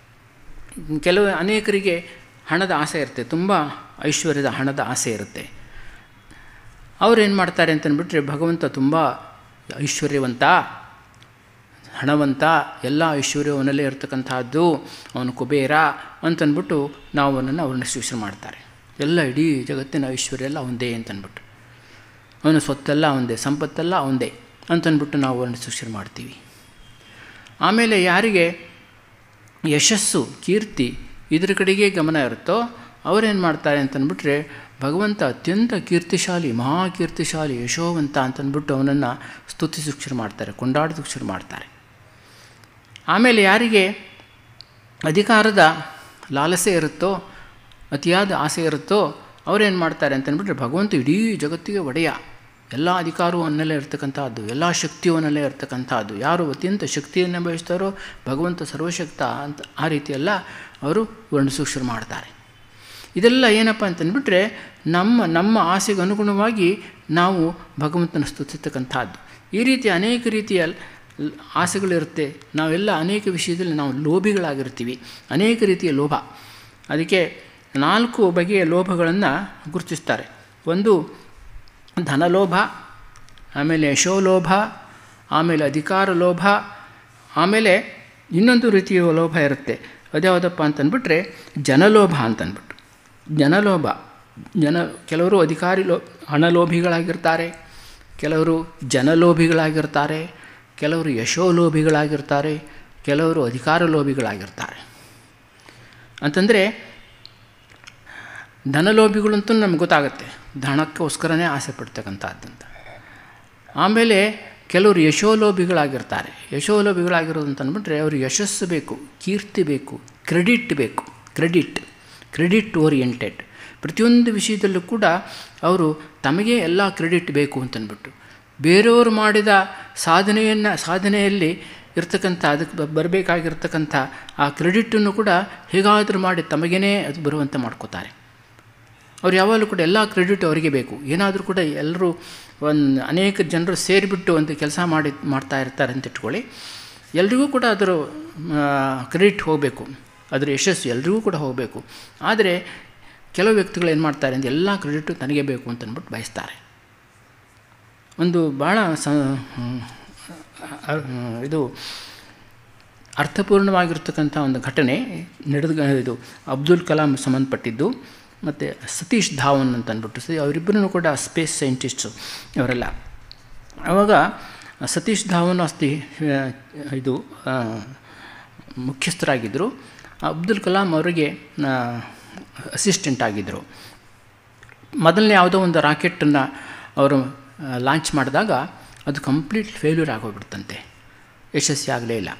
ಕೆಲವು ಅನೇಕರಿಗೆ ಹಣದ ಆಸೆ ಇರುತ್ತೆ ತುಂಬ ಐಶ್ವರ್ಯದ ಹಣದ ಆಸೆ ಇರುತ್ತೆ ಅವ್ರೇನು ಮಾಡ್ತಾರೆ ಅಂತಂದ್ಬಿಟ್ರೆ ಭಗವಂತ ತುಂಬ ಐಶ್ವರ್ಯವಂತ ಹಣವಂತ ಎಲ್ಲ ಐಶ್ವರ್ಯವನಲ್ಲೇ ಇರ್ತಕ್ಕಂಥದ್ದು ಅವನು ಕುಬೇರ ಅಂತಂದ್ಬಿಟ್ಟು ನಾವು ಅವನನ್ನು ಅವ್ರನ್ನ ಸ್ವೀಕಾರ ಮಾಡ್ತಾರೆ ಎಲ್ಲ ಇಡೀ ಜಗತ್ತಿನ ಐಶ್ವರ್ಯ ಎಲ್ಲ ಅವಂದೇ ಅಂತಂದ್ಬಿಟ್ಟು ಅವನ ಸ್ವತ್ತೆಲ್ಲ ಅವಂದೇ ಸಂಪತ್ತೆಲ್ಲ ಅವಂದೇ ಅಂತಂದ್ಬಿಟ್ಟು ನಾವು ಅವರನ್ನು ಸ್ವೀಕಾರ ಮಾಡ್ತೀವಿ ಆಮೇಲೆ ಯಾರಿಗೆ ಯಶಸ್ಸು ಕೀರ್ತಿ ಇದ್ರ ಕಡೆಗೆ ಗಮನ ಇರುತ್ತೋ ಅವರೇನು ಮಾಡ್ತಾರೆ ಅಂತಂದ್ಬಿಟ್ರೆ ಭಗವಂತ ಅತ್ಯಂತ ಕೀರ್ತಿಶಾಲಿ ಮಹಾಕೀರ್ತಿಶಾಲಿ ಯಶೋವಂತ ಅಂತಂದ್ಬಿಟ್ಟು ಅವನನ್ನು ಸ್ತುತಿಸು ಶುರು ಮಾಡ್ತಾರೆ ಕೊಂಡಾಡೋದಕ್ಕೆ ಶುರು ಮಾಡ್ತಾರೆ ಆಮೇಲೆ ಯಾರಿಗೆ ಅಧಿಕಾರದ ಲಾಲಸೆ ಇರುತ್ತೋ ಅತಿಯಾದ ಆಸೆ ಇರುತ್ತೋ ಅವರೇನು ಮಾಡ್ತಾರೆ ಅಂತಂದ್ಬಿಟ್ರೆ ಭಗವಂತ ಇಡೀ ಜಗತ್ತಿಗೆ ಒಡೆಯ ಎಲ್ಲ ಅಧಿಕಾರವೂ ಅವನಲ್ಲೇ ಇರ್ತಕ್ಕಂಥದ್ದು ಎಲ್ಲ ಶಕ್ತಿಯೂ ಅವನಲ್ಲೇ ಇರ್ತಕ್ಕಂಥದ್ದು ಯಾರು ಅತ್ಯಂತ ಶಕ್ತಿಯನ್ನು ಬಯಸ್ತಾರೋ ಭಗವಂತ ಸರ್ವಶಕ್ತ ಅಂತ ಆ ರೀತಿಯೆಲ್ಲ ಅವರು ವರ್ಣಿಸೋಕೆ ಶುರು ಮಾಡ್ತಾರೆ ಇದೆಲ್ಲ ಏನಪ್ಪ ಅಂತಂದ್ಬಿಟ್ರೆ ನಮ್ಮ ನಮ್ಮ ಆಸೆಗೆ ಅನುಗುಣವಾಗಿ ನಾವು ಭಗವಂತನ ಸ್ತುತಿಸ್ತಕ್ಕಂಥದ್ದು ಈ ರೀತಿ ಅನೇಕ ರೀತಿಯ ಆಸೆಗಳಿರುತ್ತೆ ನಾವೆಲ್ಲ ಅನೇಕ ವಿಷಯದಲ್ಲಿ ನಾವು ಲೋಭಿಗಳಾಗಿರ್ತೀವಿ ಅನೇಕ ರೀತಿಯ ಲೋಭ ಅದಕ್ಕೆ ನಾಲ್ಕು ಬಗೆಯ ಲೋಭಗಳನ್ನು ಗುರುತಿಸ್ತಾರೆ ಒಂದು ಧನಲೋಭ ಆಮೇಲೆ ಯಶೋಲೋಭ ಆಮೇಲೆ ಅಧಿಕಾರ ಲೋಭ ಆಮೇಲೆ ಇನ್ನೊಂದು ರೀತಿಯ ಲೋಭ ಇರುತ್ತೆ ಅದ್ಯಾವುದಪ್ಪ ಅಂತಂದ್ಬಿಟ್ರೆ ಜನಲೋಭ ಅಂತಂದ್ಬಿಟ್ಟು ಜನಲೋಭ ಜನ ಕೆಲವರು ಅಧಿಕಾರಿ ಲೋ ಹಣಲೋಭಿಗಳಾಗಿರ್ತಾರೆ ಕೆಲವರು ಜನಲೋಭಿಗಳಾಗಿರ್ತಾರೆ ಕೆಲವರು ಯಶೋಲೋಭಿಗಳಾಗಿರ್ತಾರೆ ಕೆಲವರು ಅಧಿಕಾರ ಲೋಭಿಗಳಾಗಿರ್ತಾರೆ ಅಂತಂದರೆ ಧನಲೋಭಿಗಳಂತೂ ನಮ್ಗೆ ಗೊತ್ತಾಗುತ್ತೆ ಧನಕ್ಕೋಸ್ಕರನೇ ಆಸೆ ಪಡ್ತಕ್ಕಂಥದ್ದಂತ ಆಮೇಲೆ ಕೆಲವರು ಯಶೋಲೋಭಿಗಳಾಗಿರ್ತಾರೆ ಯಶೋಲೋಭಿಗಳಾಗಿರೋದು ಅಂತಂದ್ಬಿಟ್ರೆ ಅವರು ಯಶಸ್ಸು ಬೇಕು ಕೀರ್ತಿ ಬೇಕು ಕ್ರೆಡಿಟ್ ಬೇಕು ಕ್ರೆಡಿಟ್ ಕ್ರೆಡಿಟ್ ಓರಿಯೆಂಟೆಡ್ ಪ್ರತಿಯೊಂದು ವಿಷಯದಲ್ಲೂ ಕೂಡ ಅವರು ತಮಗೆ ಎಲ್ಲ ಕ್ರೆಡಿಟ್ ಬೇಕು ಅಂತಂದ್ಬಿಟ್ಟು ಬೇರೆಯವರು ಮಾಡಿದ ಸಾಧನೆಯನ್ನು ಸಾಧನೆಯಲ್ಲಿ ಇರ್ತಕ್ಕಂಥ ಅದಕ್ಕೆ ಬರಬೇಕಾಗಿರ್ತಕ್ಕಂಥ ಆ ಕ್ರೆಡಿಟನ್ನು ಕೂಡ ಹೇಗಾದರೂ ಮಾಡಿ ತಮಗೇನೆ ಅದು ಬರುವಂತೆ ಮಾಡ್ಕೋತಾರೆ ಅವ್ರು ಯಾವಾಗಲೂ ಕೂಡ ಎಲ್ಲ ಕ್ರೆಡಿಟ್ ಅವರಿಗೆ ಬೇಕು ಏನಾದರೂ ಕೂಡ ಎಲ್ಲರೂ ಒಂದು ಅನೇಕ ಜನರು ಸೇರಿಬಿಟ್ಟು ಒಂದು ಕೆಲಸ ಮಾಡಿ ಮಾಡ್ತಾ ಇರ್ತಾರೆ ಅಂತ ಇಟ್ಕೊಳ್ಳಿ ಎಲ್ರಿಗೂ ಕೂಡ ಅದರ ಕ್ರೆಡಿಟ್ ಹೋಗಬೇಕು ಅದರ ಯಶಸ್ಸು ಎಲ್ರಿಗೂ ಕೂಡ ಹೋಗಬೇಕು ಆದರೆ ಕೆಲವು ವ್ಯಕ್ತಿಗಳು ಏನು ಮಾಡ್ತಾರೆ ಅಂದರೆ ಎಲ್ಲ ಕ್ರೆಡಿಟು ತನಗೆ ಬೇಕು ಅಂತ ಅಂದ್ಬಿಟ್ಟು ಬಯಸ್ತಾರೆ ಒಂದು ಭಾಳ ಸ ಇದು ಅರ್ಥಪೂರ್ಣವಾಗಿರ್ತಕ್ಕಂಥ ಒಂದು ಘಟನೆ ನಡೆದ ಇದು ಅಬ್ದುಲ್ ಕಲಾಂ ಸಂಬಂಧಪಟ್ಟಿದ್ದು ಮತ್ತು ಸತೀಶ್ ಧಾವನ್ ಅಂತ ಅಂದ್ಬಿಟ್ಟು ಸಿ ಅವರಿಬ್ಬರೂ ಕೂಡ ಸ್ಪೇಸ್ ಸೈಂಟಿಸ್ಟು ಅವರೆಲ್ಲ ಆವಾಗ ಸತೀಶ್ ಧಾವನ್ ಅಸ್ತಿ ಇದು ಮುಖ್ಯಸ್ಥರಾಗಿದ್ದರು ಅಬ್ದುಲ್ ಕಲಾಂ ಅವರಿಗೆ ಅಸಿಸ್ಟೆಂಟ್ ಆಗಿದ್ದರು ಮೊದಲನೇ ಯಾವುದೋ ಒಂದು ರಾಕೆಟನ್ನು ಅವರು ಲಾಂಚ್ ಮಾಡಿದಾಗ ಅದು ಕಂಪ್ಲೀಟ್ ಫೇಲ್ಯೂರ್ ಆಗೋಗ್ಬಿಡ್ತಂತೆ ಯಶಸ್ವಿ ಆಗಲೇ ಇಲ್ಲ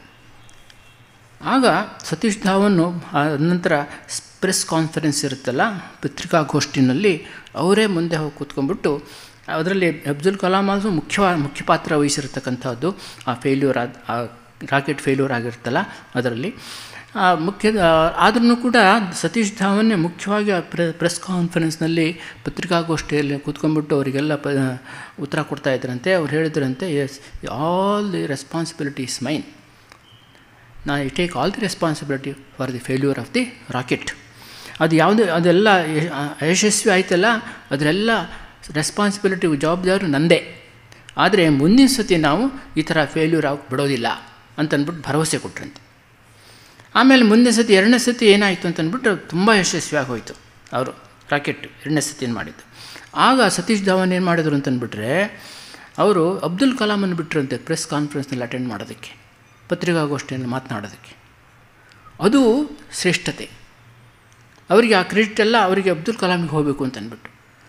ಆಗ ಸತೀಶ್ ಧಾವನ್ನು ನಂತರ ಪ್ರೆಸ್ ಕಾನ್ಫರೆನ್ಸ್ ಇರುತ್ತಲ್ಲ ಪತ್ರಿಕಾಗೋಷ್ಠಿನಲ್ಲಿ ಅವರೇ ಮುಂದೆ ಹೋಗಿ ಕೂತ್ಕೊಂಡ್ಬಿಟ್ಟು ಅದರಲ್ಲಿ ಅಬ್ದುಲ್ ಕಲಾಂ ಅದು ಮುಖ್ಯ ಮುಖ್ಯ ಪಾತ್ರ ವಹಿಸಿರ್ತಕ್ಕಂಥದ್ದು ಆ ಫೇಲ್ಯೂರ್ ಆದ ಆ ರಾಕೆಟ್ ಫೇಲ್ಯೂರ್ ಆಗಿರುತ್ತಲ್ಲ ಅದರಲ್ಲಿ ಮುಖ್ಯ ಆದ್ರೂ ಕೂಡ ಸತೀಶ್ ಧಾವನ್ನೇ ಮುಖ್ಯವಾಗಿ ಆ ಪ್ರೆಸ್ ಕಾನ್ಫರೆನ್ಸ್ನಲ್ಲಿ ಪತ್ರಿಕಾಗೋಷ್ಠಿಯಲ್ಲಿ ಕೂತ್ಕೊಂಡ್ಬಿಟ್ಟು ಅವರಿಗೆಲ್ಲ ಪ ಉತ್ತರ ಕೊಡ್ತಾ ಇದ್ರಂತೆ ಅವ್ರು ಹೇಳಿದ್ರಂತೆ yes all the responsibility is mine ನಾ I take all the responsibility for the failure of the rocket ಅದು ಯಾವುದು ಅದೆಲ್ಲ ಯಶಸ್ವಿ ಆಯ್ತಲ್ಲ ಅದರೆಲ್ಲ ರೆಸ್ಪಾನ್ಸಿಬಿಲಿಟಿ ಜವಾಬ್ದಾರಿ ನಂದೇ ಆದರೆ ಮುಂದಿನ ಸತಿ ನಾವು ಈ ಥರ ಫೇಲ್ಯೂರ್ ಆಗಿ ಬಿಡೋದಿಲ್ಲ ಅಂತಂದ್ಬಿಟ್ಟು ಭರವಸೆ ಕೊಟ್ರಂತೆ ಆಮೇಲೆ ಮುಂದಿನ ಸತಿ ಎರಡನೇ ಸತಿ ಏನಾಯಿತು ಅಂತಂದ್ಬಿಟ್ಟು ತುಂಬ ಯಶಸ್ವಿಯಾಗಿ ಹೋಯಿತು ಅವರು ರಾಕೆಟ್ ಎರಡನೇ ಸತಿ ಏನು ಮಾಡಿದ್ದು ಆಗ ಸತೀಶ್ ಧವನ್ ಏನು ಮಾಡಿದ್ರು ಅಂತಂದ್ಬಿಟ್ರೆ ಅವರು ಅಬ್ದುಲ್ ಕಲಾಮನ್ನು ಬಿಟ್ಟರಂತೆ ಪ್ರೆಸ್ ಕಾನ್ಫರೆನ್ಸ್ನಲ್ಲಿ ಅಟೆಂಡ್ ಮಾಡೋದಕ್ಕೆ ಪತ್ರಿಕಾಗೋಷ್ಠಿಯಲ್ಲಿ ಮಾತನಾಡೋದಕ್ಕೆ ಅದು ಶ್ರೇಷ್ಠತೆ ಅವರಿಗೆ ಆ ಕ್ರೆಡಿಟ್ ಎಲ್ಲ ಅವರಿಗೆ ಅಬ್ದುಲ್ ಕಲಾಮಿಗೆ ಹೋಗಬೇಕು ಅಂತ ಅಂದ್ಬಿಟ್ಟು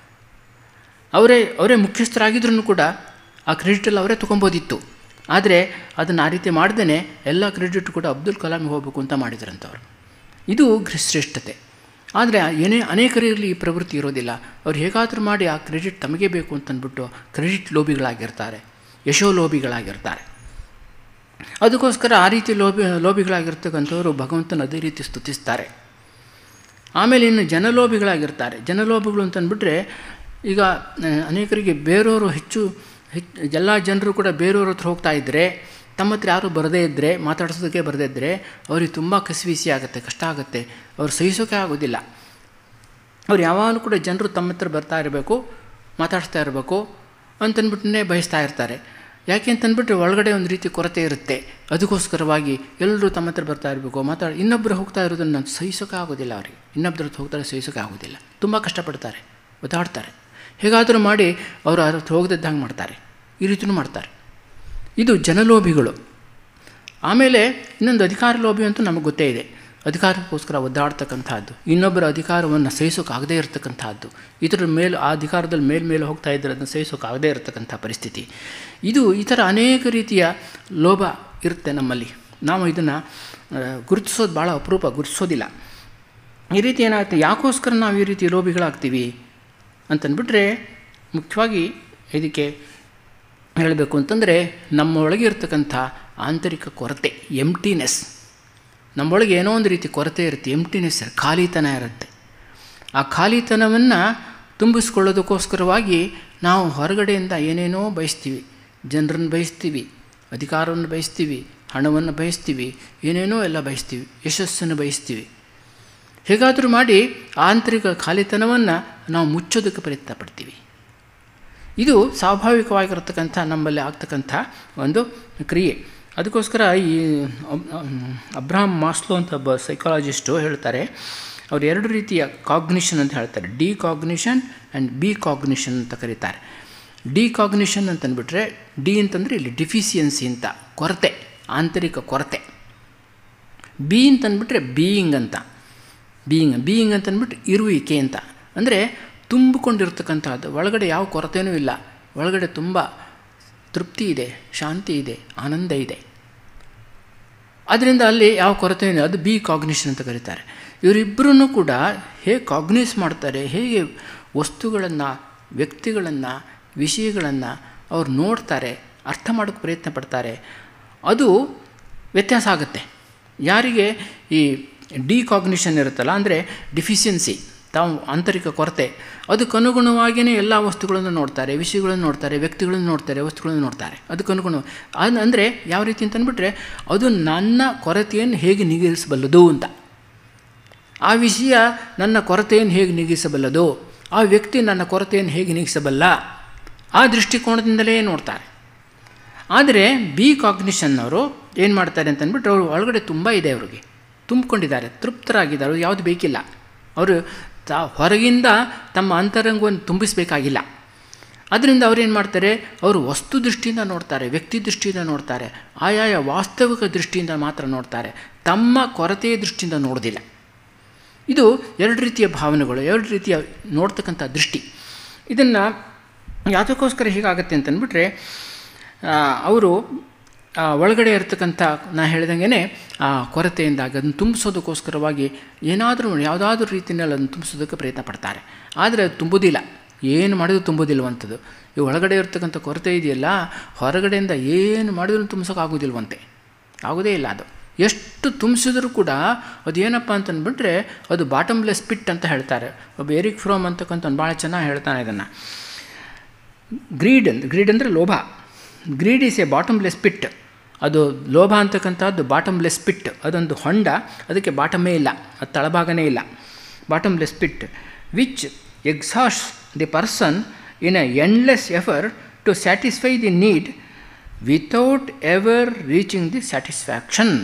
ಅವರೇ ಅವರೇ ಮುಖ್ಯಸ್ಥರಾಗಿದ್ರೂ ಕೂಡ ಆ ಕ್ರೆಡಿಟ್ ಎಲ್ಲ ಅವರೇ ತೊಗೊಬೋದಿತ್ತು ಆದರೆ ಅದನ್ನು ಆ ರೀತಿ ಮಾಡ್ದೇ ಎಲ್ಲ ಕ್ರೆಡಿಟ್ ಕೂಡ ಅಬ್ದುಲ್ ಕಲಾಮಿಗೆ ಹೋಗಬೇಕು ಅಂತ ಮಾಡಿದ್ರಂಥವ್ರು ಇದು ಶ್ರೇಷ್ಠತೆ ಆದರೆ ಏನೇ ಅನೇಕರಲ್ಲಿ ಈ ಪ್ರವೃತ್ತಿ ಇರೋದಿಲ್ಲ ಅವ್ರು ಹೇಗಾದರೂ ಮಾಡಿ ಆ ಕ್ರೆಡಿಟ್ ತಮಗೆ ಬೇಕು ಅಂತಂದ್ಬಿಟ್ಟು ಕ್ರೆಡಿಟ್ ಲೋಭಿಗಳಾಗಿರ್ತಾರೆ ಯಶೋ ಲೋಭಿಗಳಾಗಿರ್ತಾರೆ ಅದಕ್ಕೋಸ್ಕರ ಆ ರೀತಿ ಲೋಭಿ ಲೋಭಿಗಳಾಗಿರ್ತಕ್ಕಂಥವರು ಭಗವಂತನ ಅದೇ ರೀತಿ ಸ್ತುತಿಸ್ತಾರೆ ಆಮೇಲೆ ಇನ್ನು ಜನಲೋಭಿಗಳಾಗಿರ್ತಾರೆ ಜನಲೋಭಿಗಳು ಅಂತಂದ್ಬಿಟ್ರೆ ಈಗ ಅನೇಕರಿಗೆ ಬೇರೆಯವರು ಹೆಚ್ಚು ಹೆಚ್ಚು ಎಲ್ಲ ಜನರು ಕೂಡ ಬೇರೆಯವ್ರ ಹತ್ರ ಹೋಗ್ತಾ ಇದ್ದರೆ ತಮ್ಮ ಹತ್ರ ಯಾರು ಬರದೇ ಇದ್ದರೆ ಮಾತಾಡ್ಸೋದಕ್ಕೆ ಬರದೇ ಇದ್ದರೆ ಅವ್ರಿಗೆ ತುಂಬ ಕಸಿವಿಸಿ ಆಗುತ್ತೆ ಕಷ್ಟ ಆಗುತ್ತೆ ಅವ್ರು ಸಹಿಸೋಕೆ ಆಗೋದಿಲ್ಲ ಅವ್ರು ಯಾವಾಗಲೂ ಕೂಡ ಜನರು ತಮ್ಮ ಹತ್ರ ಬರ್ತಾ ಇರಬೇಕು ಮಾತಾಡಿಸ್ತಾ ಇರಬೇಕು ಅಂತಂದ್ಬಿಟ್ಟೇ ಬಯಸ್ತಾ ಇರ್ತಾರೆ ಯಾಕೆ ಅಂತಂದ್ಬಿಟ್ರೆ ಒಳಗಡೆ ಒಂದು ರೀತಿ ಕೊರತೆ ಇರುತ್ತೆ ಅದಕ್ಕೋಸ್ಕರವಾಗಿ ಎಲ್ಲರೂ ತಮ್ಮ ಹತ್ರ ಬರ್ತಾ ಇರಬೇಕು ಮಾತಾಡಿ ಇನ್ನೊಬ್ಬರು ಹೋಗ್ತಾ ಇರೋದನ್ನು ನಾನು ಸಹಿಸೋಕೆ ಆಗೋದಿಲ್ಲ ಅವ್ರಿಗೆ ಇನ್ನೊಬ್ಬರ ಹತ್ರ ಹೋಗ್ತಾರೆ ಸಹಿಸೋಕೆ ಆಗೋದಿಲ್ಲ ತುಂಬ ಕಷ್ಟಪಡ್ತಾರೆ ಒದ್ದಾಡ್ತಾರೆ ಹೇಗಾದರೂ ಮಾಡಿ ಅವರು ಅವ್ರ ಹತ್ರ ಹೋಗದಿದ್ದಂಗೆ ಮಾಡ್ತಾರೆ ಈ ರೀತಿಯೂ ಮಾಡ್ತಾರೆ ಇದು ಜನಲೋಭಿಗಳು ಆಮೇಲೆ ಇನ್ನೊಂದು ಅಧಿಕಾರ ಲೋಭಿ ಅಂತೂ ನಮಗೆ ಗೊತ್ತೇ ಇದೆ ಅಧಿಕಾರಕ್ಕೋಸ್ಕರ ಒದ್ದಾಡ್ತಕ್ಕಂಥದ್ದು ಇನ್ನೊಬ್ಬರ ಅಧಿಕಾರವನ್ನು ಸಹಿಸೋಕ್ಕಾಗದೇ ಇರತಕ್ಕಂಥದ್ದು ಇದರ ಮೇಲೆ ಆ ಅಧಿಕಾರದಲ್ಲಿ ಮೇಲ್ಮೇಲೆ ಹೋಗ್ತಾ ಇದ್ದರೆ ಅದನ್ನು ಸಹಿಸೋಕ್ಕಾಗದೇ ಇರತಕ್ಕಂಥ ಪರಿಸ್ಥಿತಿ ಇದು ಈ ಥರ ಅನೇಕ ರೀತಿಯ ಲೋಭ ಇರುತ್ತೆ ನಮ್ಮಲ್ಲಿ ನಾವು ಇದನ್ನು ಗುರುತಿಸೋದು ಭಾಳ ಅಪರೂಪ ಗುರುತಿಸೋದಿಲ್ಲ ಈ ರೀತಿ ಏನಾಗುತ್ತೆ ಯಾಕೋಸ್ಕರ ನಾವು ಈ ರೀತಿ ಲೋಭಿಗಳಾಗ್ತೀವಿ ಅಂತಂದ್ಬಿಟ್ರೆ ಮುಖ್ಯವಾಗಿ ಇದಕ್ಕೆ ಹೇಳಬೇಕು ಅಂತಂದರೆ ನಮ್ಮೊಳಗೆ ಇರ್ತಕ್ಕಂಥ ಆಂತರಿಕ ಕೊರತೆ ಎಂಟಿನೆಸ್ ನಮ್ಮೊಳಗೆ ಏನೋ ಒಂದು ರೀತಿ ಕೊರತೆ ಇರುತ್ತೆ ಎಂಟಿನೆಸ್ ಖಾಲಿತನ ಇರುತ್ತೆ ಆ ಖಾಲಿತನವನ್ನು ತುಂಬಿಸ್ಕೊಳ್ಳೋದಕ್ಕೋಸ್ಕರವಾಗಿ ನಾವು ಹೊರಗಡೆಯಿಂದ ಏನೇನೋ ಬಯಸ್ತೀವಿ ಜನರನ್ನು ಬಯಸ್ತೀವಿ ಅಧಿಕಾರವನ್ನು ಬಯಸ್ತೀವಿ ಹಣವನ್ನು ಬಯಸ್ತೀವಿ ಏನೇನೋ ಎಲ್ಲ ಬಯಸ್ತೀವಿ ಯಶಸ್ಸನ್ನು ಬಯಸ್ತೀವಿ ಹೇಗಾದರೂ ಮಾಡಿ ಆಂತರಿಕ ಖಾಲಿತನವನ್ನು ನಾವು ಮುಚ್ಚೋದಕ್ಕೆ ಪ್ರಯತ್ನ ಪಡ್ತೀವಿ ಇದು ಸ್ವಾಭಾವಿಕವಾಗಿರತಕ್ಕಂಥ ನಮ್ಮಲ್ಲಿ ಆಗ್ತಕ್ಕಂಥ ಒಂದು ಕ್ರಿಯೆ ಅದಕ್ಕೋಸ್ಕರ ಈ ಅಬ್ರಾಹಂ ಮಾಸ್ಲೋ ಅಂತ ಒಬ್ಬ ಸೈಕಾಲಜಿಸ್ಟು ಹೇಳ್ತಾರೆ ಅವ್ರು ಎರಡು ರೀತಿಯ ಕಾಗ್ನಿಷನ್ ಅಂತ ಹೇಳ್ತಾರೆ D cognition and B cognition ಅಂತ ಕರೀತಾರೆ ಡಿ ಕಾಗ್ನಿಷನ್ ಅಂತಂದ್ಬಿಟ್ರೆ ಡಿ ಅಂತಂದರೆ ಇಲ್ಲಿ ಡಿಫಿಸಿಯನ್ಸಿ ಅಂತ ಕೊರತೆ ಆಂತರಿಕ ಕೊರತೆ ಬಿ ಅಂತಂದ್ಬಿಟ್ರೆ ಬೀಯಿಂಗ್ ಅಂತ ಬೀಯಿಂಗ್ ಬೀಯಿಂಗ್ ಅಂತಂದ್ಬಿಟ್ಟು ಇರುವಿಕೆ ಅಂತ ಅಂದರೆ ತುಂಬಿಕೊಂಡಿರ್ತಕ್ಕಂಥದ್ದು ಒಳಗಡೆ ಯಾವ ಕೊರತೆಯೂ ಇಲ್ಲ ಒಳಗಡೆ ತುಂಬ ತೃಪ್ತಿ ಇದೆ ಶಾಂತಿ ಇದೆ ಆನಂದ ಇದೆ ಅದರಿಂದ ಅಲ್ಲಿ ಯಾವ ಕೊರತೆ ಇದೆ ಅದು ಬಿ ಕಾಗ್ನಿಷನ್ ಅಂತ ಕರೀತಾರೆ ಇವರಿಬ್ಬರೂ ಕೂಡ ಹೇಗೆ ಕಾಗ್ನೈಸ್ ಮಾಡ್ತಾರೆ ಹೇಗೆ ವಸ್ತುಗಳನ್ನು ವ್ಯಕ್ತಿಗಳನ್ನು ವಿಷಯಗಳನ್ನು ಅವ್ರು ನೋಡ್ತಾರೆ ಅರ್ಥ ಮಾಡೋಕ್ಕೆ ಪ್ರಯತ್ನ ಪಡ್ತಾರೆ ಅದು ವ್ಯತ್ಯಾಸ ಆಗುತ್ತೆ ಯಾರಿಗೆ ಈ ಡಿಕಾಗ್ನಿಷನ್ ಇರುತ್ತಲ್ಲ ಅಂದರೆ ಡಿಫಿಷಿಯನ್ಸಿ ತಾವು ಆಂತರಿಕ ಕೊರತೆ ಅದಕ್ಕನುಗುಣವಾಗಿಯೇ ಎಲ್ಲ ವಸ್ತುಗಳನ್ನು ನೋಡ್ತಾರೆ ವಿಷಯಗಳನ್ನು ನೋಡ್ತಾರೆ ವ್ಯಕ್ತಿಗಳನ್ನು ನೋಡ್ತಾರೆ ವಸ್ತುಗಳನ್ನು ನೋಡ್ತಾರೆ ಅದಕ್ಕನುಗುಣ ಅದು ಅಂದರೆ ಯಾವ ರೀತಿ ಅಂತಂದ್ಬಿಟ್ರೆ ಅದು ನನ್ನ ಕೊರತೆಯನ್ನು ಹೇಗೆ ನೀಗಿಸಬಲ್ಲದು ಅಂತ ಆ ವಿಷಯ ನನ್ನ ಕೊರತೆಯನ್ನು ಹೇಗೆ ನೀಗಿಸಬಲ್ಲದು ಆ ವ್ಯಕ್ತಿ ನನ್ನ ಕೊರತೆಯನ್ನು ಹೇಗೆ ನೀಗಿಸಬಲ್ಲ ಆ ದೃಷ್ಟಿಕೋನದಿಂದಲೇ ನೋಡ್ತಾರೆ ಆದರೆ ಬಿ ಕಾಗ್ನಿಷನ್ನವರು ಏನು ಮಾಡ್ತಾರೆ ಅಂತಂದ್ಬಿಟ್ಟು ಅವರು ಒಳಗಡೆ ತುಂಬ ಇದೆ ಅವ್ರಿಗೆ ತುಂಬಿಕೊಂಡಿದ್ದಾರೆ ತೃಪ್ತರಾಗಿದ್ದಾರೆ ಅವ್ರಿಗೆ ಯಾವುದು ಬೇಕಿಲ್ಲ ಅವರು ತಾ ಹೊರಗಿಂದ ತಮ್ಮ ಅಂತರಂಗವನ್ನು ತುಂಬಿಸಬೇಕಾಗಿಲ್ಲ ಅದರಿಂದ ಅವ್ರೇನು ಮಾಡ್ತಾರೆ ಅವರು ವಸ್ತು ದೃಷ್ಟಿಯಿಂದ ನೋಡ್ತಾರೆ ವ್ಯಕ್ತಿ ದೃಷ್ಟಿಯಿಂದ ನೋಡ್ತಾರೆ ಆಯಾಯ ವಾಸ್ತವಿಕ ದೃಷ್ಟಿಯಿಂದ ಮಾತ್ರ ನೋಡ್ತಾರೆ ತಮ್ಮ ಕೊರತೆಯ ದೃಷ್ಟಿಯಿಂದ ನೋಡೋದಿಲ್ಲ ಇದು ಎರಡು ರೀತಿಯ ಭಾವನೆಗಳು ಎರಡು ರೀತಿಯ ನೋಡ್ತಕ್ಕಂಥ ದೃಷ್ಟಿ ಇದನ್ನು ಯಾತಕ್ಕೋಸ್ಕರ ಹೀಗಾಗತ್ತೆ ಅಂತಂದ್ಬಿಟ್ರೆ ಅವರು ಒಳಗಡೆ ಇರತಕ್ಕಂಥ ನಾ ಹೇಳ್ದಂಗೆ ಆ ಕೊರತೆಯಿಂದಾಗಿ ಅದನ್ನು ತುಂಬಿಸೋದಕ್ಕೋಸ್ಕರವಾಗಿ ಏನಾದರೂ ಯಾವುದಾದ್ರೂ ರೀತಿಯಲ್ಲಿ ಅದನ್ನು ತುಂಬಿಸೋದಕ್ಕೆ ಪ್ರಯತ್ನ ಪಡ್ತಾರೆ ಆದರೆ ಅದು ತುಂಬುವುದಿಲ್ಲ ಏನು ಮಾಡಿದ್ರು ತುಂಬುವುದಿಲ್ವಂಥದ್ದು ಈ ಒಳಗಡೆ ಇರ್ತಕ್ಕಂಥ ಕೊರತೆ ಇದೆಯಲ್ಲ ಹೊರಗಡೆಯಿಂದ ಏನು ಮಾಡಿದ್ರೂ ತುಂಬಿಸೋಕ್ಕಾಗೋದಿಲ್ವಂತೆ ಆಗೋದೇ ಇಲ್ಲ ಅದು ಎಷ್ಟು ತುಂಬಿಸಿದ್ರೂ ಕೂಡ ಅದು ಏನಪ್ಪ ಅಂತಂದ್ಬಿಟ್ರೆ ಅದು ಬಾಟಮ್ಲೆಸ್ ಪಿಟ್ ಅಂತ ಹೇಳ್ತಾರೆ ಒಬ್ಬ ಎರಿಕ್ ಫ್ರೋಮ್ ಅಂತಕ್ಕಂಥ ಭಾಳ ಚೆನ್ನಾಗಿ ಹೇಳ್ತಾನೆ ಇದನ್ನು ಗ್ರೀಡ್ ಅಂತ ಗ್ರೀಡ್ ಅಂದರೆ ಲೋಭ greed is a bottomless pit ಅದು ಲೋಭ ಅಂತಕ್ಕಂಥದ್ದು ಬಾಟಮ್ಲೆಸ್ ಪಿಟ್ ಅದೊಂದು ಹೊಂಡ ಅದಕ್ಕೆ ಬಾಟಮೇ ಇಲ್ಲ ಅದು ತಳಭಾಗನೇ ಇಲ್ಲ bottomless pit which exhaust the person in a endless effort to satisfy the need without ever reaching the satisfaction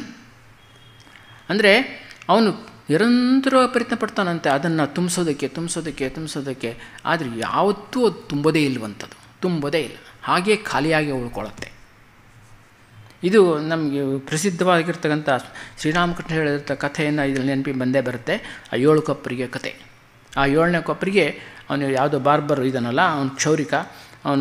ಅಂದರೆ ಅವನು ನಿರಂತರ ಪ್ರಯತ್ನ ಪಡ್ತಾನಂತೆ ಅದನ್ನು ತುಂಬಿಸೋದಕ್ಕೆ ತುಂಬಿಸೋದಕ್ಕೆ ತುಂಬಿಸೋದಕ್ಕೆ ಆದರೆ ಯಾವತ್ತೂ ಅದು ತುಂಬೋದೇ ಇಲ್ವಂಥದ್ದು ತುಂಬೋದೇ ಇಲ್ಲ ಹಾಗೇ ಖಾಲಿಯಾಗಿ ಉಳ್ಕೊಳ್ಳುತ್ತೆ ಇದು ನಮಗೆ ಪ್ರಸಿದ್ಧವಾಗಿರ್ತಕ್ಕಂಥ ಶ್ರೀರಾಮಕೃಷ್ಣ ಹೇಳಿದಂಥ ಕಥೆಯನ್ನು ಇದರಲ್ಲಿ ನೆನಪಿ ಬಂದೇ ಬರುತ್ತೆ ಆ ಏಳು ಕೊಪ್ಪರಿಗೆ ಕತೆ ಆ ಏಳನೇ ಕೊಪ್ಪರಿಗೆ ಅವನು ಯಾವುದೋ ಬಾರ್ಬರ್ ಇದನ್ನಲ್ಲ ಅವನು ಕ್ಷೌರಿಕ ಅವನು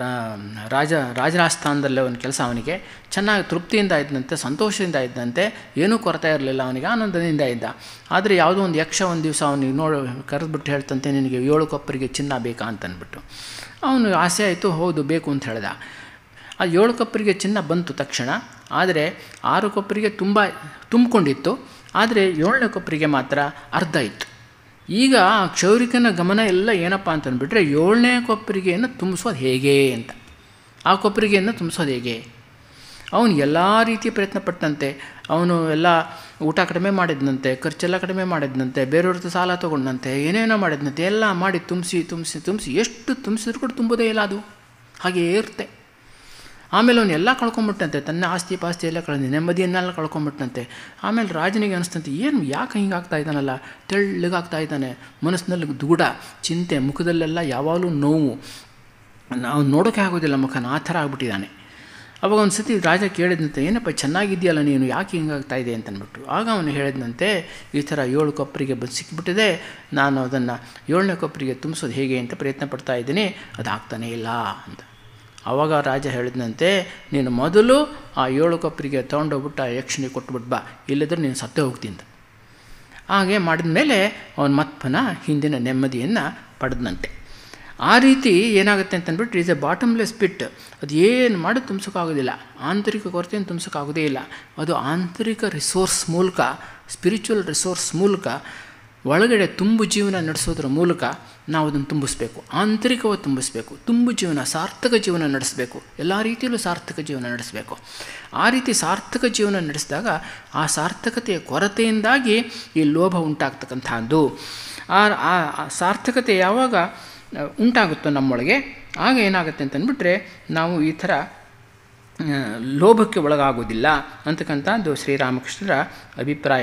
ರಾಜ ರಾಜರಾಜಸ್ಥಾನದಲ್ಲೇ ಒಂದು ಕೆಲಸ ಅವನಿಗೆ ಚೆನ್ನಾಗಿ ತೃಪ್ತಿಯಿಂದ ಇದ್ದಂತೆ ಸಂತೋಷದಿಂದ ಇದ್ದಂತೆ ಏನೂ ಕೊರತೆ ಇರಲಿಲ್ಲ ಅವನಿಗೆ ಆನಂದದಿಂದ ಇದ್ದ ಆದರೆ ಯಾವುದೋ ಒಂದು ಯಕ್ಷ ಒಂದು ದಿವಸ ಅವನಿಗೆ ನೋಡು ಕರೆದ್ಬಿಟ್ಟು ಹೇಳ್ತಂತೆ ನಿನಗೆ ಏಳು ಕೊಪ್ಪರಿಗೆ ಚಿನ್ನ ಬೇಕಾ ಅಂತಂದ್ಬಿಟ್ಟು ಅವನು ಆಸೆ ಆಯಿತು ಹೌದು ಬೇಕು ಅಂತ ಹೇಳ್ದ ಆ ಏಳು ಕೊಪ್ಪರಿಗೆ ಚಿನ್ನ ಬಂತು ತಕ್ಷಣ ಆದರೆ ಆರು ಕೊಪ್ಪರಿಗೆ ತುಂಬ ತುಂಬಿಕೊಂಡಿತ್ತು ಆದರೆ ಏಳನೇ ಕೊಪ್ಪರಿಗೆ ಮಾತ್ರ ಅರ್ಧ ಇತ್ತು ಈಗ ಕ್ಷೌರಿಕನ ಗಮನ ಎಲ್ಲ ಏನಪ್ಪ ಅಂತಂದ್ಬಿಟ್ರೆ ಏಳನೇ ಕೊಪ್ಪರಿಗೆಯನ್ನು ತುಂಬಿಸೋದು ಹೇಗೆ ಅಂತ ಆ ಕೊಪ್ಪರಿಗೆಯನ್ನು ತುಂಬಿಸೋದು ಹೇಗೆ ಅವನು ಎಲ್ಲ ರೀತಿ ಪ್ರಯತ್ನ ಪಟ್ಟಂತೆ ಅವನು ಎಲ್ಲ ಊಟ ಕಡಿಮೆ ಮಾಡಿದ್ನಂತೆ ಖರ್ಚೆಲ್ಲ ಕಡಿಮೆ ಮಾಡಿದ್ನಂತೆ ಬೇರೆಯವ್ರದ್ದು ಸಾಲ ತೊಗೊಂಡಂತೆ ಏನೇನೋ ಮಾಡಿದ್ನಂತೆ ಎಲ್ಲ ಮಾಡಿ ತುಂಬಿಸಿ ತುಂಬಿಸಿ ತುಂಬಿಸಿ ಎಷ್ಟು ತುಂಬಿಸಿದ್ರು ಕೂಡ ತುಂಬೋದೇ ಇಲ್ಲ ಅದು ಹಾಗೇ ಇರುತ್ತೆ ಆಮೇಲೆ ಅವನು ಎಲ್ಲ ಕಳ್ಕೊಂಬಿಟ್ಟಂತೆ ತನ್ನ ಆಸ್ತಿ ಪಾಸ್ತಿ ಎಲ್ಲ ಕಳೆದು ನೆಮ್ಮದಿಯನ್ನೆಲ್ಲ ಕಳ್ಕೊಂಬಿಟ್ಟಂತೆ ಆಮೇಲೆ ರಾಜನಿಗೆ ಅನಿಸ್ತಂತೆ ಏನು ಯಾಕೆ ಹಿಂಗಾಗ್ತಾ ಇದ್ದಾನಲ್ಲ ತೆಳ್ಳಗಾಗ್ತಾ ಇದ್ದಾನೆ ಮನಸ್ಸಿನಲ್ಲಿ ದುಗುಡ ಚಿಂತೆ ಮುಖದಲ್ಲೆಲ್ಲ ಯಾವಾಗಲೂ ನೋವು ನಾವು ನೋಡೋಕ್ಕೆ ಆಗೋದಿಲ್ಲ ಮುಖನ ಆ ಥರ ಆಗ್ಬಿಟ್ಟಿದ್ದಾನೆ ಅವಾಗ ಒಂದು ಸತಿ ರಾಜ ಕೇಳಿದಂತೆ ಏನಪ್ಪ ಚೆನ್ನಾಗಿದೆಯಲ್ಲ ನೀನು ಯಾಕೆ ಹಿಂಗಾಗ್ತಾ ಇದೆ ಅಂತಂದ್ಬಿಟ್ಟು ಆಗ ಅವನು ಹೇಳಿದಂತೆ ಈ ಥರ ಏಳು ಕೊಪ್ಪರಿಗೆ ಬಂದು ಸಿಕ್ಕಿಬಿಟ್ಟಿದೆ ನಾನು ಅದನ್ನು ಏಳನೇ ಕೊಪ್ಪರಿಗೆ ತುಂಬಿಸೋದು ಹೇಗೆ ಅಂತ ಪ್ರಯತ್ನ ಪಡ್ತಾ ಇದ್ದೀನಿ ಅದು ಆಗ್ತಾನೇ ಇಲ್ಲ ಅಂತ ಆವಾಗ ರಾಜ ಹೇಳಿದಂತೆ ನೀನು ಮೊದಲು ಆ ಏಳು ಕೊಪ್ಪರಿಗೆ ತೊಗೊಂಡೋಗ್ಬಿಟ್ಟು ಆ ಯಕ್ಷಿಣಿ ಕೊಟ್ಬಿಟ್ಟು ಬಾ ಇಲ್ಲದ್ರೆ ನೀನು ಸತ್ತೇ ಹೋಗ್ತೀನಿ ಅಂತ ಹಾಗೆ ಮಾಡಿದ ಮೇಲೆ ಅವನು ಮತ್ಪನ ಹಿಂದಿನ ನೆಮ್ಮದಿಯನ್ನು ಪಡೆದಂತೆ ಆ ರೀತಿ ಏನಾಗುತ್ತೆ ಅಂತಂದ್ಬಿಟ್ಟು ಈಸ್ ಎ ಬಾಟಮ್ಲೆಸ್ ಪಿಟ್ ಅದು ಏನು ಮಾಡಿ ತುಂಬಿಸೋಕ್ಕಾಗೋದಿಲ್ಲ ಆಂತರಿಕ ಕೊರತೆಯನ್ನು ತುಂಬಿಸೋಕ್ಕಾಗೋದೇ ಇಲ್ಲ ಅದು ಆಂತರಿಕ ರಿಸೋರ್ಸ್ ಮೂಲಕ ಸ್ಪಿರಿಚುವಲ್ ರಿಸೋರ್ಸ್ ಮೂಲಕ ಒಳಗಡೆ ತುಂಬು ಜೀವನ ನಡೆಸೋದ್ರ ಮೂಲಕ ನಾವು ಅದನ್ನು ತುಂಬಿಸ್ಬೇಕು ಆಂತರಿಕವಾಗಿ ತುಂಬಿಸ್ಬೇಕು ತುಂಬು ಜೀವನ ಸಾರ್ಥಕ ಜೀವನ ನಡೆಸಬೇಕು ಎಲ್ಲ ರೀತಿಯಲ್ಲೂ ಸಾರ್ಥಕ ಜೀವನ ನಡೆಸಬೇಕು ಆ ರೀತಿ ಸಾರ್ಥಕ ಜೀವನ ನಡೆಸಿದಾಗ ಆ ಸಾರ್ಥಕತೆಯ ಕೊರತೆಯಿಂದಾಗಿ ಈ ಲೋಭ ಉಂಟಾಗ್ತಕ್ಕಂಥದ್ದು ಆ ಸಾರ್ಥಕತೆ ಯಾವಾಗ ಉಂಟಾಗುತ್ತೋ ನಮ್ಮೊಳಗೆ ಆಗ ಏನಾಗುತ್ತೆ ಅಂತಂದ್ಬಿಟ್ರೆ ನಾವು ಈ ಥರ ಲೋಭಕ್ಕೆ ಒಳಗಾಗೋದಿಲ್ಲ ಅಂತಕ್ಕಂಥದ್ದು ಶ್ರೀರಾಮಕೃಷ್ಣರ ಅಭಿಪ್ರಾಯ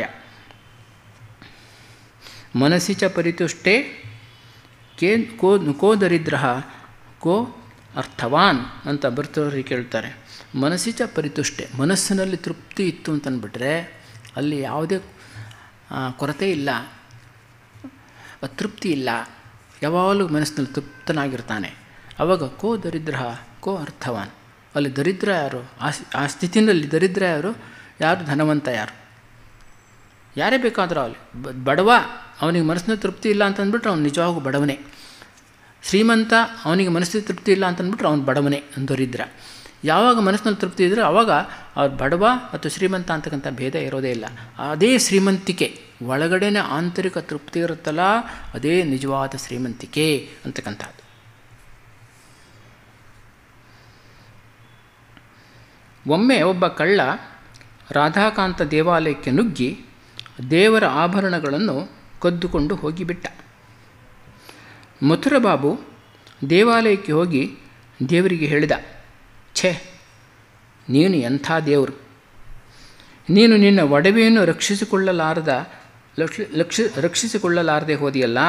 ಮನಸ್ಸಿ ಚ ಪರಿತುಷ್ಟೇ ಕೇ ಕೋ ಕೋ ದರಿದ್ರ ಕೋ ಅರ್ಥವಾನ್ ಅಂತ ಬರ್ತವ್ರಿಗೆ ಕೇಳ್ತಾರೆ ಮನಸ್ಸಿ ಚ ಪರಿತುಷ್ಟೆ ಮನಸ್ಸಿನಲ್ಲಿ ತೃಪ್ತಿ ಇತ್ತು ಅಂತಂದ್ಬಿಟ್ರೆ ಅಲ್ಲಿ ಯಾವುದೇ ಕೊರತೆ ಇಲ್ಲ ಅತೃಪ್ತಿ ಇಲ್ಲ ಯಾವಾಗಲೂ ಮನಸ್ಸಿನಲ್ಲಿ ತೃಪ್ತನಾಗಿರ್ತಾನೆ ಅವಾಗ ಕೋ ದರಿದ್ರ ಕೋ ಅರ್ಥವಾನ್ ಅಲ್ಲಿ ದರಿದ್ರ ಯಾರು ಆ ಆ ಸ್ಥಿತಿನಲ್ಲಿ ದರಿದ್ರ ಯಾರು ಯಾರು ಧನವಂತ ಯಾರು ಯಾರೇ ಬೇಕಾದರೂ ಅಲ್ಲಿ ಬಡವ ಅವನಿಗೆ ಮನಸ್ಸಿನ ತೃಪ್ತಿ ಇಲ್ಲ ಅಂತಂದ್ಬಿಟ್ರೆ ಅವ್ನು ನಿಜವಾಗೂ ಬಡವನೇ ಶ್ರೀಮಂತ ಅವನಿಗೆ ಮನಸ್ಸಿನ ತೃಪ್ತಿ ಇಲ್ಲ ಅಂತಂದ್ಬಿಟ್ರೆ ಅವ್ನು ಬಡವನೇ ದರಿದ್ರ ಯಾವಾಗ ಮನಸ್ಸಿನಲ್ಲಿ ತೃಪ್ತಿ ಇದ್ದರೆ ಆವಾಗ ಅವ್ರು ಬಡವ ಮತ್ತು ಶ್ರೀಮಂತ ಅಂತಕ್ಕಂಥ ಭೇದ ಇರೋದೇ ಇಲ್ಲ ಅದೇ ಶ್ರೀಮಂತಿಕೆ ಒಳಗಡೆನೇ ಆಂತರಿಕ ತೃಪ್ತಿ ಇರುತ್ತಲ್ಲ ಅದೇ ನಿಜವಾದ ಶ್ರೀಮಂತಿಕೆ ಅಂತಕ್ಕಂಥದ್ದು ಒಮ್ಮೆ ಒಬ್ಬ ಕಳ್ಳ ರಾಧಾಕಾಂತ ದೇವಾಲಯಕ್ಕೆ ನುಗ್ಗಿ ದೇವರ ಆಭರಣಗಳನ್ನು ಕದ್ದುಕೊಂಡು ಹೋಗಿಬಿಟ್ಟ ಮಥುರಬಾಬು ದೇವಾಲಯಕ್ಕೆ ಹೋಗಿ ದೇವರಿಗೆ ಹೇಳಿದ ಛೇ ನೀನು ಎಂಥ ದೇವರು ನೀನು ನಿನ್ನ ಒಡವೆಯನ್ನು ರಕ್ಷಿಸಿಕೊಳ್ಳಲಾರದ ಲಕ್ಷ ಲಕ್ಷ ರಕ್ಷಿಸಿಕೊಳ್ಳಲಾರದೆ ಹೋದಿಯಲ್ಲ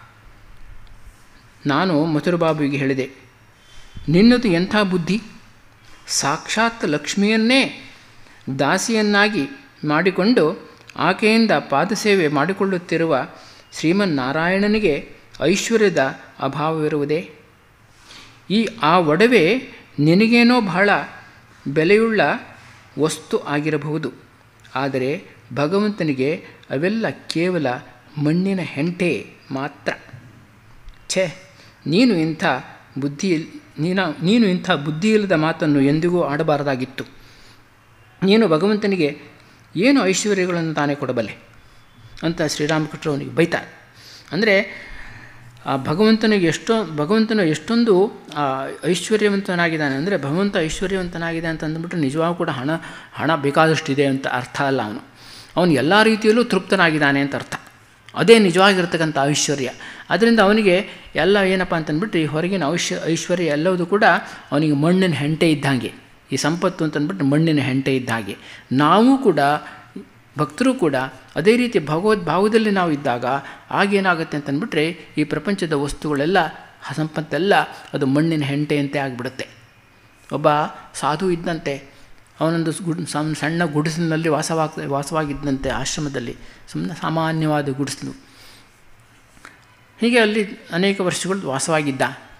ನಾನು ಮಥುರಬಾಬುವಿಗೆ ಹೇಳಿದೆ ನಿನ್ನದು ಎಂಥ ಬುದ್ಧಿ ಸಾಕ್ಷಾತ್ ಲಕ್ಷ್ಮಿಯನ್ನೇ ದಾಸಿಯನ್ನಾಗಿ ಮಾಡಿಕೊಂಡು ಆಕೆಯಿಂದ ಪಾದಸೇವೆ ಮಾಡಿಕೊಳ್ಳುತ್ತಿರುವ ಶ್ರೀಮನ್ನಾರಾಯಣನಿಗೆ ಐಶ್ವರ್ಯದ ಅಭಾವವಿರುವುದೇ ಈ ಆ ಒಡವೆ ನಿನಗೇನೋ ಬಹಳ ಬೆಲೆಯುಳ್ಳ ವಸ್ತು ಆಗಿರಬಹುದು ಆದರೆ ಭಗವಂತನಿಗೆ ಅವೆಲ್ಲ ಕೇವಲ ಮಣ್ಣಿನ ಹೆಂಟೆ ಮಾತ್ರ ಛೇ ನೀನು ಇಂಥ ಬುದ್ಧಿ ನೀನ ನೀನು ಇಂಥ ಬುದ್ಧಿಯಿಲ್ಲದ ಮಾತನ್ನು ಎಂದಿಗೂ ಆಡಬಾರದಾಗಿತ್ತು ನೀನು ಭಗವಂತನಿಗೆ ಏನು ಐಶ್ವರ್ಯಗಳನ್ನು ತಾನೇ ಕೊಡಬಲ್ಲೆ ಅಂತ ಶ್ರೀರಾಮಕೃಷ್ಣ ಅವನಿಗೆ ಬೈತಾರೆ ಅಂದರೆ ಆ ಭಗವಂತನಿಗೆ ಎಷ್ಟೋ ಭಗವಂತನು ಎಷ್ಟೊಂದು ಐಶ್ವರ್ಯವಂತನಾಗಿದ್ದಾನೆ ಅಂದರೆ ಭಗವಂತ ಐಶ್ವರ್ಯವಂತನಾಗಿದೆ ಅಂತ ಅಂದ್ಬಿಟ್ಟು ನಿಜವಾಗೂ ಕೂಡ ಹಣ ಹಣ ಬೇಕಾದಷ್ಟಿದೆ ಅಂತ ಅರ್ಥ ಅಲ್ಲ ಅವನು ಅವನು ಎಲ್ಲ ರೀತಿಯಲ್ಲೂ ತೃಪ್ತನಾಗಿದ್ದಾನೆ ಅಂತ ಅರ್ಥ ಅದೇ ನಿಜವಾಗಿರ್ತಕ್ಕಂಥ ಐಶ್ವರ್ಯ ಅದರಿಂದ ಅವನಿಗೆ ಎಲ್ಲ ಏನಪ್ಪ ಅಂತಂದ್ಬಿಟ್ಟು ಈ ಹೊರಗಿನ ಐಶ್ವ ಐಶ್ವರ್ಯ ಎಲ್ಲವೂ ಕೂಡ ಅವನಿಗೆ ಮಣ್ಣಿನ ಹೆಂಟೆ ಇದ್ದಂಗೆ ಈ ಸಂಪತ್ತು ಅಂತಂದ್ಬಿಟ್ಟು ಮಣ್ಣಿನ ಹೆಂಟೆ ಇದ್ದ ಹಾಗೆ ನಾವು ಕೂಡ ಭಕ್ತರು ಕೂಡ ಅದೇ ರೀತಿ ಭಗವದ್ಭಾವದಲ್ಲಿ ನಾವು ಇದ್ದಾಗ ಆಗೇನಾಗುತ್ತೆ ಅಂತಂದ್ಬಿಟ್ರೆ ಈ ಪ್ರಪಂಚದ ವಸ್ತುಗಳೆಲ್ಲ ಸಂಪತ್ತೆಲ್ಲ ಅದು ಮಣ್ಣಿನ ಹೆಂಟೆಯಂತೆ ಆಗಿಬಿಡುತ್ತೆ ಒಬ್ಬ ಸಾಧು ಇದ್ದಂತೆ ಅವನೊಂದು ಗುಡ್ ಸಣ್ಣ ಗುಡಿಸಲಿನಲ್ಲಿ ವಾಸವಾಗ್ತ ವಾಸವಾಗಿದ್ದಂತೆ ಆಶ್ರಮದಲ್ಲಿ ಸುಮ್ಮನೆ ಸಾಮಾನ್ಯವಾದ ಗುಡಿಸಲು ಹೀಗೆ ಅಲ್ಲಿ ಅನೇಕ ವರ್ಷಗಳು ವಾಸವಾಗಿದ್ದ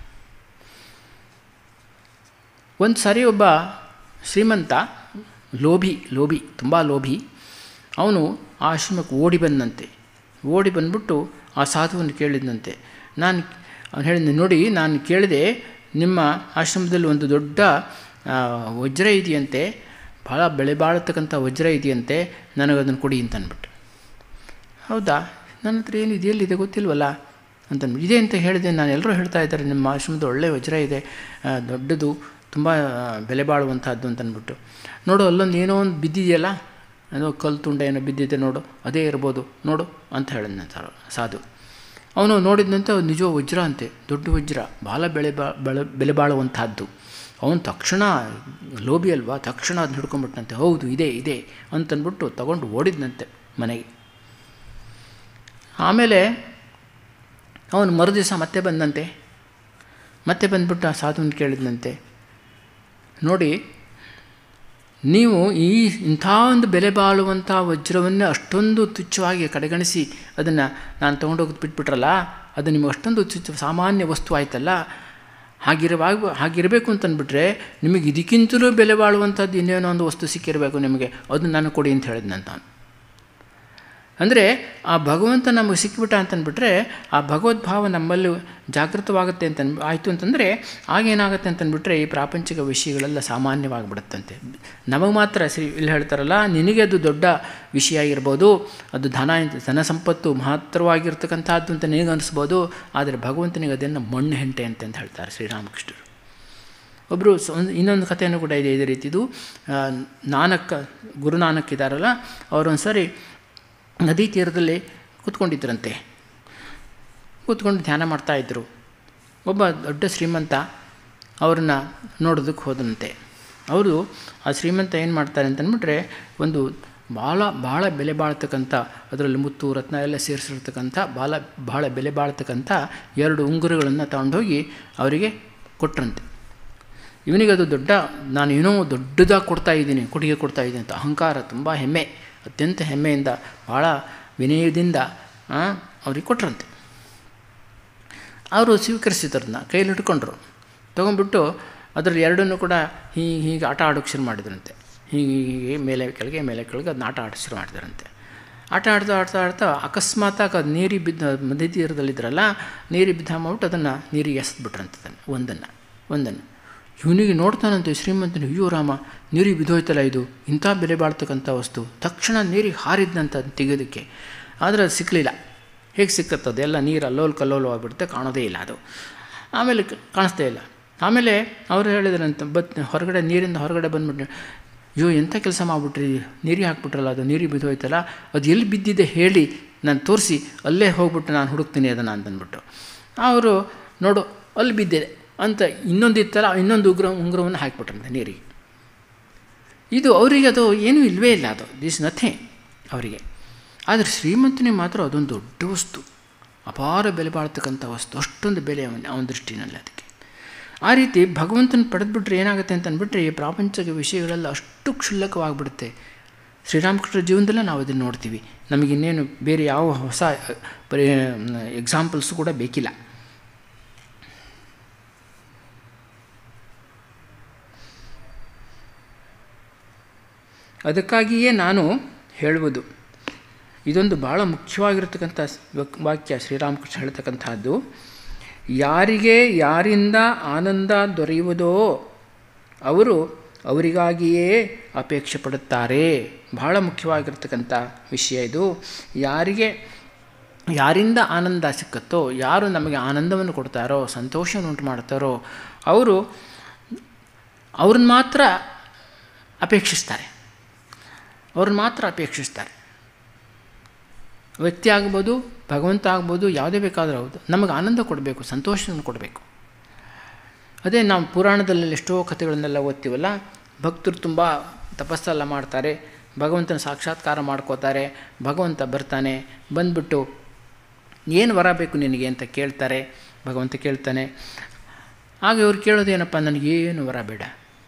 ಒಂದು ಸಾರಿ ಒಬ್ಬ ಶ್ರೀಮಂತ ಲೋಭಿ ಲೋಭಿ ತುಂಬ ಲೋಭಿ ಅವನು ಆ ಆಶ್ರಮಕ್ಕೆ ಓಡಿ ಬಂದಂತೆ ಓಡಿ ಬಂದ್ಬಿಟ್ಟು ಆ ಸಾಧುವನ್ನು ಕೇಳಿದಂತೆ ನಾನು ಅವನು ಹೇಳಿದ ನೋಡಿ ನಾನು ಕೇಳಿದೆ ನಿಮ್ಮ ಆಶ್ರಮದಲ್ಲಿ ಒಂದು ದೊಡ್ಡ ವಜ್ರ ಇದೆಯಂತೆ ಭಾಳ ಬೆಳೆ ಬಾಳತಕ್ಕಂಥ ವಜ್ರ ಇದೆಯಂತೆ ನನಗದನ್ನು ಕೊಡಿ ಅಂತ ಅಂದ್ಬಿಟ್ಟು ಹೌದಾ ನನ್ನ ಹತ್ರ ಏನು ಇದೆಯಲ್ಲಿದೆ ಗೊತ್ತಿಲ್ವಲ್ಲ ಅಂತಂದ್ಬಿಟ್ಟು ಇದೆ ಅಂತ ಹೇಳಿದೆ ನಾನು ಎಲ್ಲರೂ ಹೇಳ್ತಾ ಇದ್ದಾರೆ ನಿಮ್ಮ ಆಶ್ರಮದ ಒಳ್ಳೆಯ ವಜ್ರ ಇದೆ ದೊಡ್ಡದು ತುಂಬ ಬೆಲೆ ಬಾಳುವಂಥದ್ದು ಅಂತಂದ್ಬಿಟ್ಟು ನೋಡು ಅಲ್ಲೊಂದು ಏನೋ ಒಂದು ಬಿದ್ದಿದೆಯಲ್ಲ ಏನೋ ಕಲ್ಲು ತುಂಡ ಏನೋ ಬಿದ್ದಿದೆ ನೋಡು ಅದೇ ಇರ್ಬೋದು ನೋಡು ಅಂತ ಹೇಳಿದ್ನಂತ ಸಾಧು ಅವನು ನೋಡಿದಂತೆ ನಿಜ ವಜ್ರ ಅಂತೆ ದೊಡ್ಡ ವಜ್ರ ಭಾಳ ಬೆಳೆ ಬಾ ಬೆಳೆ ಬೆಲೆ ಬಾಳುವಂಥದ್ದು ಅವನು ತಕ್ಷಣ ಲೋಬಿ ಅಲ್ವಾ ತಕ್ಷಣ ಅದನ್ನ ಹಿಡ್ಕೊಂಡ್ಬಿಟ್ಟಂತೆ ಹೌದು ಇದೆ ಇದೆ ಅಂತಂದ್ಬಿಟ್ಟು ತಗೊಂಡು ಓಡಿದ್ನಂತೆ ಮನೆಗೆ ಆಮೇಲೆ ಅವನು ಮರುದಿವಸ ಮತ್ತೆ ಬಂದಂತೆ ಮತ್ತೆ ಬಂದ್ಬಿಟ್ಟು ಆ ಸಾಧುವನ್ನು ಕೇಳಿದಂತೆ ನೋಡಿ ನೀವು ಈ ಇಂಥ ಒಂದು ಬೆಲೆ ಬಾಳುವಂಥ ವಜ್ರವನ್ನೇ ಅಷ್ಟೊಂದು ತುಚ್ಛವಾಗಿ ಕಡೆಗಣಿಸಿ ಅದನ್ನು ನಾನು ತೊಗೊಂಡೋಗಿ ಬಿಟ್ಬಿಟ್ರಲ್ಲ ಅದು ನಿಮಗೆ ಅಷ್ಟೊಂದು ತುಚ್ಛ ಸಾಮಾನ್ಯ ವಸ್ತು ಆಯ್ತಲ್ಲ ಹಾಗಿರುವಾಗ ಹಾಗಿರಬೇಕು ಅಂತಂದ್ಬಿಟ್ರೆ ನಿಮಗೆ ಇದಕ್ಕಿಂತಲೂ ಬೆಲೆ ಬಾಳುವಂಥದ್ದು ಇನ್ನೇನೋ ಒಂದು ವಸ್ತು ಸಿಕ್ಕಿರಬೇಕು ನಿಮಗೆ ಅದನ್ನು ನಾನು ಕೊಡಿ ಅಂತ ಹೇಳಿದ್ನಂತ ಅವನು ಅಂದರೆ ಆ ಭಗವಂತ ನಮಗೆ ಸಿಕ್ಕಿಬಿಟ್ಟ ಅಂತಂದ್ಬಿಟ್ರೆ ಆ ಭಗವದ್ಭಾವ ನಮ್ಮಲ್ಲಿ ಜಾಗೃತವಾಗುತ್ತೆ ಅಂತ ಆಯಿತು ಅಂತಂದರೆ ಆಗೇನಾಗುತ್ತೆ ಅಂತಂದ್ಬಿಟ್ರೆ ಈ ಪ್ರಾಪಂಚಿಕ ವಿಷಯಗಳೆಲ್ಲ ಸಾಮಾನ್ಯವಾಗಿಬಿಡುತ್ತಂತೆ ನಮಗೆ ಮಾತ್ರ ಶ್ರೀ ಇಲ್ಲಿ ಹೇಳ್ತಾರಲ್ಲ ನಿನಗೆ ಅದು ದೊಡ್ಡ ವಿಷಯ ಆಗಿರ್ಬೋದು ಅದು ಧನ ಧನ ಸಂಪತ್ತು ಮಹತ್ತರವಾಗಿರ್ತಕ್ಕಂಥದ್ದು ಅಂತ ನಿನಗೆ ಅನಿಸ್ಬೋದು ಆದರೆ ಭಗವಂತನಿಗೆ ಅದನ್ನು ಮಣ್ಣು ಹೆಂಟೆ ಅಂತ ಅಂತ ಹೇಳ್ತಾರೆ ಶ್ರೀರಾಮಕೃಷ್ಣರು ಒಬ್ಬರು ಇನ್ನೊಂದು ಕಥೆಯೂ ಕೂಡ ಇದೆ ಇದೇ ರೀತಿದು ನಾನಕ್ ಗುರುನಾನಕ್ ಇದ್ದಾರಲ್ಲ ಅವರೊಂದು ಸರಿ ನದಿ ತೀರದಲ್ಲಿ ಕೂತ್ಕೊಂಡಿದ್ದರಂತೆ ಕೂತ್ಕೊಂಡು ಧ್ಯಾನ ಮಾಡ್ತಾಯಿದ್ರು ಒಬ್ಬ ದೊಡ್ಡ ಶ್ರೀಮಂತ ಅವ್ರನ್ನ ನೋಡೋದಕ್ಕೆ ಹೋದಂತೆ ಅವರು ಆ ಶ್ರೀಮಂತ ಏನು ಮಾಡ್ತಾರೆ ಅಂತಂದ್ಬಿಟ್ರೆ ಒಂದು ಭಾಳ ಭಾಳ ಬೆಲೆ ಬಾಳ್ತಕ್ಕಂಥ ಅದರಲ್ಲಿ ಮುತ್ತು ರತ್ನ ಎಲ್ಲ ಸೇರಿಸಿರ್ತಕ್ಕಂಥ ಭಾಳ ಭಾಳ ಬೆಲೆ ಬಾಳ್ತಕ್ಕಂಥ ಎರಡು ಉಂಗುರಗಳನ್ನು ತಗೊಂಡೋಗಿ ಅವರಿಗೆ ಕೊಟ್ರಂತೆ ಇವನಿಗೆ ಅದು ದೊಡ್ಡ ನಾನು ಏನೋ ದೊಡ್ಡದಾಗಿ ಕೊಡ್ತಾ ಇದ್ದೀನಿ ಕೊಡುಗೆ ಕೊಡ್ತಾ ಇದ್ದೀನಿ ಅಂತ ಅಹಂಕಾರ ತುಂಬ ಹೆಮ್ಮೆ ಅತ್ಯಂತ ಹೆಮ್ಮೆಯಿಂದ ಭಾಳ ವಿನಯದಿಂದ ಅವ್ರಿಗೆ ಕೊಟ್ರಂತೆ ಅವರು ಸ್ವೀಕರಿಸಿದ್ರನ್ನ ಕೈಯಲ್ಲಿ ಹಿಡ್ಕೊಂಡ್ರು ತೊಗೊಂಡ್ಬಿಟ್ಟು ಅದರಲ್ಲಿ ಎರಡನ್ನೂ ಕೂಡ ಹೀಗೆ ಹೀಗೆ ಆಟ ಆಡೋಕ್ಕೆ ಶುರು ಮಾಡಿದ್ರಂತೆ ಹೀಗೆ ಹೀಗೆ ಮೇಲೆ ಕೆಳಗೆ ಮೇಲೆ ಕೆಳಗೆ ಅದನ್ನ ಆಟ ಆಡೋಕ್ಕೆ ಶುರು ಮಾಡಿದ್ರಂತೆ ಆಟ ಆಡ್ತಾ ಆಡ್ತಾ ಆಡ್ತಾ ಅಕಸ್ಮಾತಾಗಿ ಅದು ನೀರಿಗೆ ಬಿದ್ದ ಮಧ್ಯ ತೀರದಲ್ಲಿದ್ದರಲ್ಲ ನೀರಿಗೆ ಬಿದ್ದ ಮಾಡ್ಬಿಟ್ಟು ಅದನ್ನು ನೀರಿಗೆ ಎಸೆದ್ಬಿಟ್ರಂತೆ ಅದನ್ನು ಒಂದನ್ನು ಒಂದನ್ನು ಇವನಿಗೆ ನೋಡ್ತಾನಂತೆ ಶ್ರೀಮಂತನು ಅಯ್ಯೋ ರಾಮ ನೀರಿಗೆ ಬಿದ್ದೋಯ್ತಲ್ಲ ಇದು ಇಂಥ ಬೆಲೆ ಬಾಳ್ತಕ್ಕಂಥ ವಸ್ತು ತಕ್ಷಣ ನೀರಿಗೆ ಹಾರಿದ್ನಂತ ಅದನ್ನ ತೆಗೆಯೋದಕ್ಕೆ ಆದರೆ ಅದು ಸಿಕ್ಕಲಿಲ್ಲ ಹೇಗೆ ಸಿಕ್ಕತ್ತದು ಎಲ್ಲ ನೀರು ಅಲ್ಲೋಲ್ ಕಲ್ಲೋಲು ಆಗಿಬಿಡುತ್ತೆ ಕಾಣೋದೇ ಇಲ್ಲ ಅದು ಆಮೇಲೆ ಕ- ಕಾಣಿಸ್ತಾ ಇಲ್ಲ ಆಮೇಲೆ ಅವರು ಹೇಳಿದ್ರಂತ ಬತ್ ಹೊರಗಡೆ ನೀರಿಂದ ಹೊರಗಡೆ ಬಂದ್ಬಿಟ್ಟು ಅಯ್ಯೋ ಎಂಥ ಕೆಲಸ ಮಾಡಿಬಿಟ್ರಿ ನೀರಿಗೆ ಹಾಕ್ಬಿಟ್ರಲ್ಲ ಅದು ನೀರಿಗೆ ಬಿದ್ದೋಯ್ತಲ್ಲ ಅದು ಎಲ್ಲಿ ಬಿದ್ದಿದೆ ಹೇಳಿ ನಾನು ತೋರಿಸಿ ಅಲ್ಲೇ ಹೋಗ್ಬಿಟ್ಟು ನಾನು ಹುಡುಕ್ತೀನಿ ಅದನ್ನು ಅಂತಂದ್ಬಿಟ್ಟು ಅವರು ನೋಡು ಅಲ್ಲಿ ಬಿದ್ದಿದೆ ಅಂತ ಇನ್ನೊಂದು ಇತ್ತಲ್ಲ ಇನ್ನೊಂದು ಉಗ್ರ ಉಂಗುರವನ್ನು ಹಾಕಿಬಿಟ್ರಂತೆ ನೀರಿಗೆ ಇದು ಅವರಿಗೆ ಅದು ಏನೂ ಇಲ್ಲವೇ ಇಲ್ಲ ಅದು ದಿಸ್ ನಥಿಂಗ್ ಅವರಿಗೆ ಆದರೆ ಶ್ರೀಮಂತನಿಗೆ ಮಾತ್ರ ಅದೊಂದು ದೊಡ್ಡ ವಸ್ತು ಅಪಾರ ಬೆಲೆ ಬಾಳ್ತಕ್ಕಂಥ ವಸ್ತು ಅಷ್ಟೊಂದು ಬೆಲೆ ಅವನ ಅವನ ದೃಷ್ಟಿನಲ್ಲಿ ಅದಕ್ಕೆ ಆ ರೀತಿ ಭಗವಂತನ ಪಡೆದ್ಬಿಟ್ರೆ ಏನಾಗುತ್ತೆ ಅಂತ ಅಂದ್ಬಿಟ್ರೆ ಈ ಪ್ರಾಪಂಚಿಕ ವಿಷಯಗಳೆಲ್ಲ ಅಷ್ಟು ಕ್ಷುಲ್ಲಕವಾಗಿಬಿಡುತ್ತೆ ಶ್ರೀರಾಮಕೃಷ್ಣ ಜೀವನದಲ್ಲೇ ನಾವು ಅದನ್ನು ನೋಡ್ತೀವಿ ನಮಗಿನ್ನೇನು ಬೇರೆ ಯಾವ ಹೊಸ ಬರೀ ಎಕ್ಸಾಂಪಲ್ಸು ಕೂಡ ಬೇಕಿಲ್ಲ ಅದಕ್ಕಾಗಿಯೇ ನಾನು ಹೇಳುವುದು ಇದೊಂದು ಭಾಳ ಮುಖ್ಯವಾಗಿರ್ತಕ್ಕಂಥ ವಕ್- ವಾಕ್ಯ ಶ್ರೀರಾಮಕೃಷ್ಣ ಹೇಳ್ತಕ್ಕಂಥದ್ದು ಯಾರಿಗೆ ಯಾರಿಂದ ಆನಂದ ದೊರೆಯುವುದೋ ಅವರು ಅವರಿಗಾಗಿಯೇ ಅಪೇಕ್ಷೆ ಪಡುತ್ತಾರೆ ಬಹಳ ಮುಖ್ಯವಾಗಿರ್ತಕ್ಕಂಥ ವಿಷಯ ಇದು ಯಾರಿಗೆ ಯಾರಿಂದ ಆನಂದ ಸಿಕ್ಕತ್ತೋ ಯಾರು ನಮಗೆ ಆನಂದವನ್ನು ಕೊಡ್ತಾರೋ ಸಂತೋಷವನ್ನು ಉಂಟು ಮಾಡ್ತಾರೋ ಅವರು ಅವ್ರನ್ನ ಮಾತ್ರ ಅಪೇಕ್ಷಿಸ್ತಾರೆ ಅವ್ರನ್ನ ಮಾತ್ರ ಅಪೇಕ್ಷಿಸ್ತಾರೆ ವ್ಯಕ್ತಿ ಆಗ್ಬೋದು ಭಗವಂತ ಆಗ್ಬೋದು ಯಾವುದೇ ಬೇಕಾದರೂ ಹೌದು ನಮಗೆ ಆನಂದ ಕೊಡಬೇಕು ಸಂತೋಷವನ್ನು ಕೊಡಬೇಕು ಅದೇ ನಾವು ಪುರಾಣದಲ್ಲಿ ಎಷ್ಟೋ ಕಥೆಗಳನ್ನೆಲ್ಲ ಓದ್ತೀವಲ್ಲ ಭಕ್ತರು ತುಂಬ ತಪಸ್ಸೆಲ್ಲ ಮಾಡ್ತಾರೆ ಭಗವಂತನ ಸಾಕ್ಷಾತ್ಕಾರ ಮಾಡ್ಕೋತಾರೆ ಭಗವಂತ ಬರ್ತಾನೆ ಬಂದ್ಬಿಟ್ಟು ಏನು ವರ ಬೇಕು ನಿನಗೆ ಅಂತ ಕೇಳ್ತಾರೆ ಭಗವಂತ ಕೇಳ್ತಾನೆ ಆಗ ಇವ್ರು ಕೇಳೋದೇನಪ್ಪ ನನಗೇನು ವರ ಬೇಡ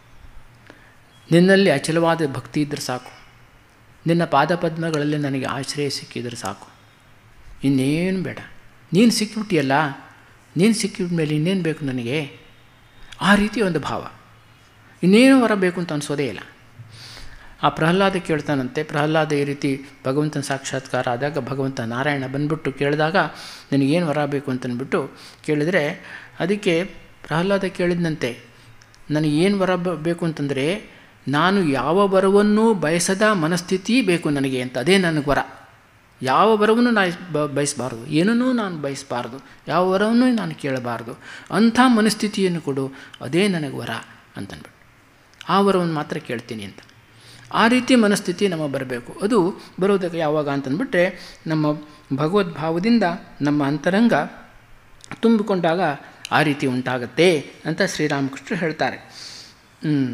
ನಿನ್ನಲ್ಲಿ ಅಚಲವಾದ ಭಕ್ತಿ ಇದ್ದರೆ ಸಾಕು ನಿನ್ನ ಪಾದಪದ್ಮಗಳಲ್ಲಿ ನನಗೆ ಆಶ್ರಯ ಸಿಕ್ಕಿದ್ರೆ ಸಾಕು ಇನ್ನೇನು ಬೇಡ ನೀನು ಸಿಕ್ಕಿಬಿಟ್ಟಿಯಲ್ಲ ನೀನು ಸಿಕ್ಕಿಬಿಟ್ಟ ಮೇಲೆ ಇನ್ನೇನು ಬೇಕು ನನಗೆ ಆ ರೀತಿ ಒಂದು ಭಾವ ಇನ್ನೇನು ವರ ಬೇಕು ಅಂತ ಅನಿಸೋದೇ ಇಲ್ಲ ಆ ಪ್ರಹ್ಲಾದ ಕೇಳ್ತಾನಂತೆ ಪ್ರಹ್ಲಾದ ಈ ರೀತಿ ಭಗವಂತನ ಸಾಕ್ಷಾತ್ಕಾರ ಆದಾಗ ಭಗವಂತ ನಾರಾಯಣ ಬಂದ್ಬಿಟ್ಟು ಕೇಳಿದಾಗ ನನಗೇನು ವರ ಬೇಕು ಅಂತಂದ್ಬಿಟ್ಟು ಕೇಳಿದರೆ ಅದಕ್ಕೆ ಪ್ರಹ್ಲಾದ ಕೇಳಿದಂತೆ ನನಗೇನು ವರ ಬ- ಬೇಕು ಅಂತಂದರೆ ನಾನು ಯಾವ ವರವನ್ನೂ ಬಯಸದ ಮನಸ್ಥಿತಿ ಬೇಕು ನನಗೆ ಅಂತ ಅದೇ ನನಗೆ ವರ ಯಾವ ವರವನ್ನು ನಾನು ಬ- ಬಯಸಬಾರ್ದು ಏನನ್ನೂ ನಾನು ಬಯಸಬಾರ್ದು ಯಾವ ವರವನ್ನೂ ನಾನು ಕೇಳಬಾರ್ದು ಅಂಥ ಮನಸ್ಥಿತಿಯನ್ನು ಕೊಡು ಅದೇ ನನಗೆ ವರ ಅಂತಂದ್ಬಿಟ್ಟು ಆ ವರವನ್ನು ಮಾತ್ರ ಕೇಳ್ತೀನಿ ಅಂತ ಆ ರೀತಿ ಮನಸ್ಥಿತಿ ನಮಗೆ ಬರಬೇಕು ಅದು ಬರೋದಕ್ಕೆ ಯಾವಾಗ ಅಂತಂದ್ಬಿಟ್ರೆ ನಮ್ಮ ಭಗವದ್ಭಾವದಿಂದ ನಮ್ಮ ಅಂತರಂಗ ತುಂಬಿಕೊಂಡಾಗ ಆ ರೀತಿ ಉಂಟಾಗತ್ತೆ ಅಂತ ಶ್ರೀರಾಮಕೃಷ್ಣ ಹೇಳ್ತಾರೆ ಹ್ಮ್.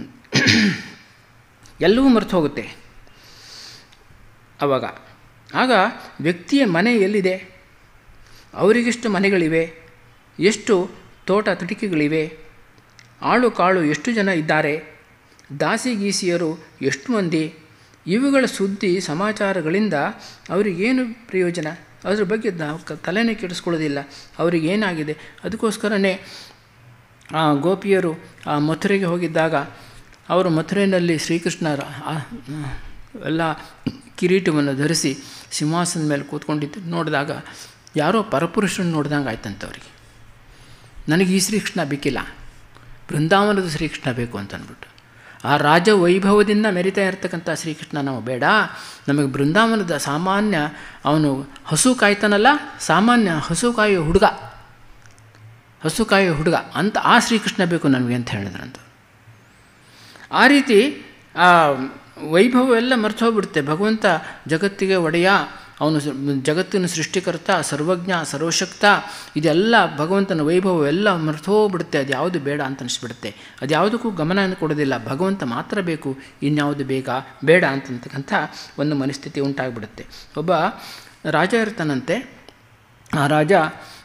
ಎಲ್ಲವೂ ಮರೆತು ಹೋಗುತ್ತೆ ಆವಾಗ ಆಗ ವ್ಯಕ್ತಿಯ ಮನೆ ಎಲ್ಲಿದೆ ಅವರಿಗೆಷ್ಟು ಮನೆಗಳಿವೆ ಎಷ್ಟು ತೋಟ ತಟಿಕೆಗಳಿವೆ ಆಳು ಕಾಳು ಎಷ್ಟು ಜನ ಇದ್ದಾರೆ ದಾಸಿ ಗೀಸಿಯರು ಎಷ್ಟು ಮಂದಿ ಇವುಗಳ ಸುದ್ದಿ ಸಮಾಚಾರಗಳಿಂದ ಅವರಿಗೇನು ಪ್ರಯೋಜನ ಅದ್ರ ಬಗ್ಗೆ ನಾವು ಕ- ತಲೆನೇ ಕೆಡಿಸ್ಕೊಳ್ಳೋದಿಲ್ಲ ಅವರಿಗೇನಾಗಿದೆ ಅದಕ್ಕೋಸ್ಕರನೇ ಆ ಗೋಪಿಯರು ಆ ಮಥುರೆಗೆ ಹೋಗಿದ್ದಾಗ ಅವರು ಮಥುರೆಯಲ್ಲಿ ಶ್ರೀಕೃಷ್ಣ ರ- ಆ- ಎಲ್ಲ ಕಿರೀಟವನ್ನು ಧರಿಸಿ ಸಿಂಹಾಸನದ ಮೇಲೆ ಕೂತ್ಕೊಂಡಿದ್ದು ನೋಡಿದಾಗ ಯಾರೋ ಪರಪುರುಷರನ್ನು ನೋಡ್ದಂಗೆ ಆಯ್ತಂತೆ ಅವರಿಗೆ ನನಗೆ ಈ ಶ್ರೀಕೃಷ್ಣ ಬೇಕಿಲ್ಲ ಬೃಂದಾವನದ ಶ್ರೀಕೃಷ್ಣ ಬೇಕು ಅಂತ ಅಂದ್ಬಿಟ್ಟು ಆ ರಾಜ ವೈಭವದಿಂದ ಮೆರಿತಾ ಇರ್ತಕ್ಕಂಥ ಶ್ರೀಕೃಷ್ಣ ನಾವು ಬೇಡ ನಮಗೆ ಬೃಂದಾವನದ ಸಾಮಾನ್ಯ ಅವನು ಹಸು ಕಾಯ್ತಾನಲ್ಲ ಸಾಮಾನ್ಯ ಹಸು ಕಾಯುವ ಹುಡುಗ ಹಸು ಕಾಯುವ ಹುಡುಗ ಅಂತ ಆ ಶ್ರೀಕೃಷ್ಣ ಬೇಕು ನನಗೆ ಅಂತ ಹೇಳಿದ್ರಂತ ಆ ರೀತಿ ಆ ವೈಭವ ಎಲ್ಲ ಮರ್ತು ಹೋಗ್ಬಿಡುತ್ತೆ ಭಗವಂತ ಜಗತ್ತಿಗೆ ಒಡೆಯ ಅವನು ಸ- ಜಗತ್ತಿನ ಸೃಷ್ಟಿಕರ್ತ ಸರ್ವಜ್ಞ ಸರ್ವಶಕ್ತ ಇದೆಲ್ಲ ಭಗವಂತನ ವೈಭವ ಎಲ್ಲ ಮರ್ತು ಹೋಗ್ಬಿಡುತ್ತೆ ಅದು ಯಾವುದು ಬೇಡ ಅಂತ ಅನಿಸ್ಬಿಡುತ್ತೆ ಅದು ಯಾವುದಕ್ಕೂ ಗಮನ ಕೊಡೋದಿಲ್ಲ ಭಗವಂತ ಮಾತ್ರ ಬೇಕು ಇನ್ಯಾವುದು ಬೇಕಾ ಬೇಡ ಅಂತಕ್ಕಂಥ ಒಂದು ಮನಸ್ಥಿತಿ ಉಂಟಾಗ್ಬಿಡುತ್ತೆ ಒಬ್ಬ ರಾಜ ಇರ್ತಾನಂತೆ ಆ ರಾಜ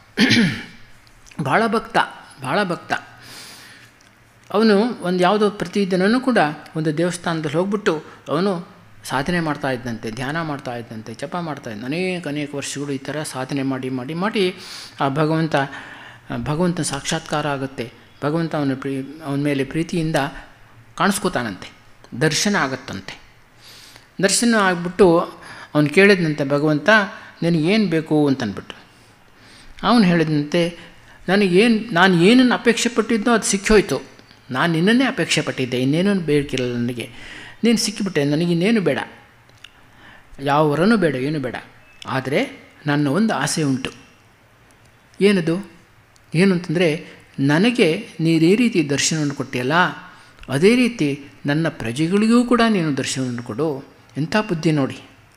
ಭಾಳ ಭಕ್ತ ಭಾಳ ಭಕ್ತ ಅವನು ಒಂದು ಯಾವುದೋ ಪ್ರತಿದಿನವೂ ಕೂಡ ಒಂದು ದೇವಸ್ಥಾನದಲ್ಲಿ ಹೋಗ್ಬಿಟ್ಟು ಅವನು ಸಾಧನೆ ಮಾಡ್ತಾ ಇದ್ದಂತೆ ಧ್ಯಾನ ಮಾಡ್ತಾ ಇದ್ದಂತೆ ಜಪ ಮಾಡ್ತಾ ಇದ್ದ ಅನೇಕ ಅನೇಕ ವರ್ಷಗಳು ಈ ಥರ ಸಾಧನೆ ಮಾಡಿ ಮಾಡಿ ಮಾಡಿ ಆ ಭಗವಂತ ಭಗವಂತನ ಸಾಕ್ಷಾತ್ಕಾರ ಆಗುತ್ತೆ ಭಗವಂತ ಅವನ ಪ್ರೀ ಅವನ ಮೇಲೆ ಪ್ರೀತಿಯಿಂದ ಕಾಣಿಸ್ಕೋತಾನಂತೆ ದರ್ಶನ ಆಗುತ್ತಂತೆ ದರ್ಶನ ಆಗಿಬಿಟ್ಟು ಅವನು ಕೇಳಿದಂತೆ ಭಗವಂತ ನಿನಗೇನು ಬೇಕು ಅಂತನ್ಬಿಟ್ಟು ಅವನು ಹೇಳಿದಂತೆ ನನಗೇನು ನಾನು ಏನನ್ನು ಅಪೇಕ್ಷೆ ಪಟ್ಟಿದ್ದೋ ಅದು ಸಿಕ್ಕೋಯ್ತು ನಾನು ನಿನ್ನನ್ನೇ ಅಪೇಕ್ಷೆ ಪಟ್ಟಿದ್ದೆ ಇನ್ನೇನೂ ಬೇಕಿಲ್ಲ ನನಗೆ ನೀನು ಸಿಕ್ಕಿಬಿಟ್ಟೆ ನನಗೆ ಇನ್ನೇನು ಬೇಡ ಯಾವ ವರನೂ ಬೇಡ ಏನು ಬೇಡ ಆದರೆ ನನ್ನ ಒಂದು ಆಸೆ ಉಂಟು ಏನದು ಏನು ಅಂತಂದರೆ ನನಗೆ ನೀನು ಈ ರೀತಿ ದರ್ಶನವನ್ನು ಕೊಟ್ಟಿಯಲ್ಲ ಅದೇ ರೀತಿ ನನ್ನ ಪ್ರಜೆಗಳಿಗೂ ಕೂಡ ನೀನು ದರ್ಶನವನ್ನು ಕೊಡು ಎಂಥ ಬುದ್ಧಿ ನೋಡಿ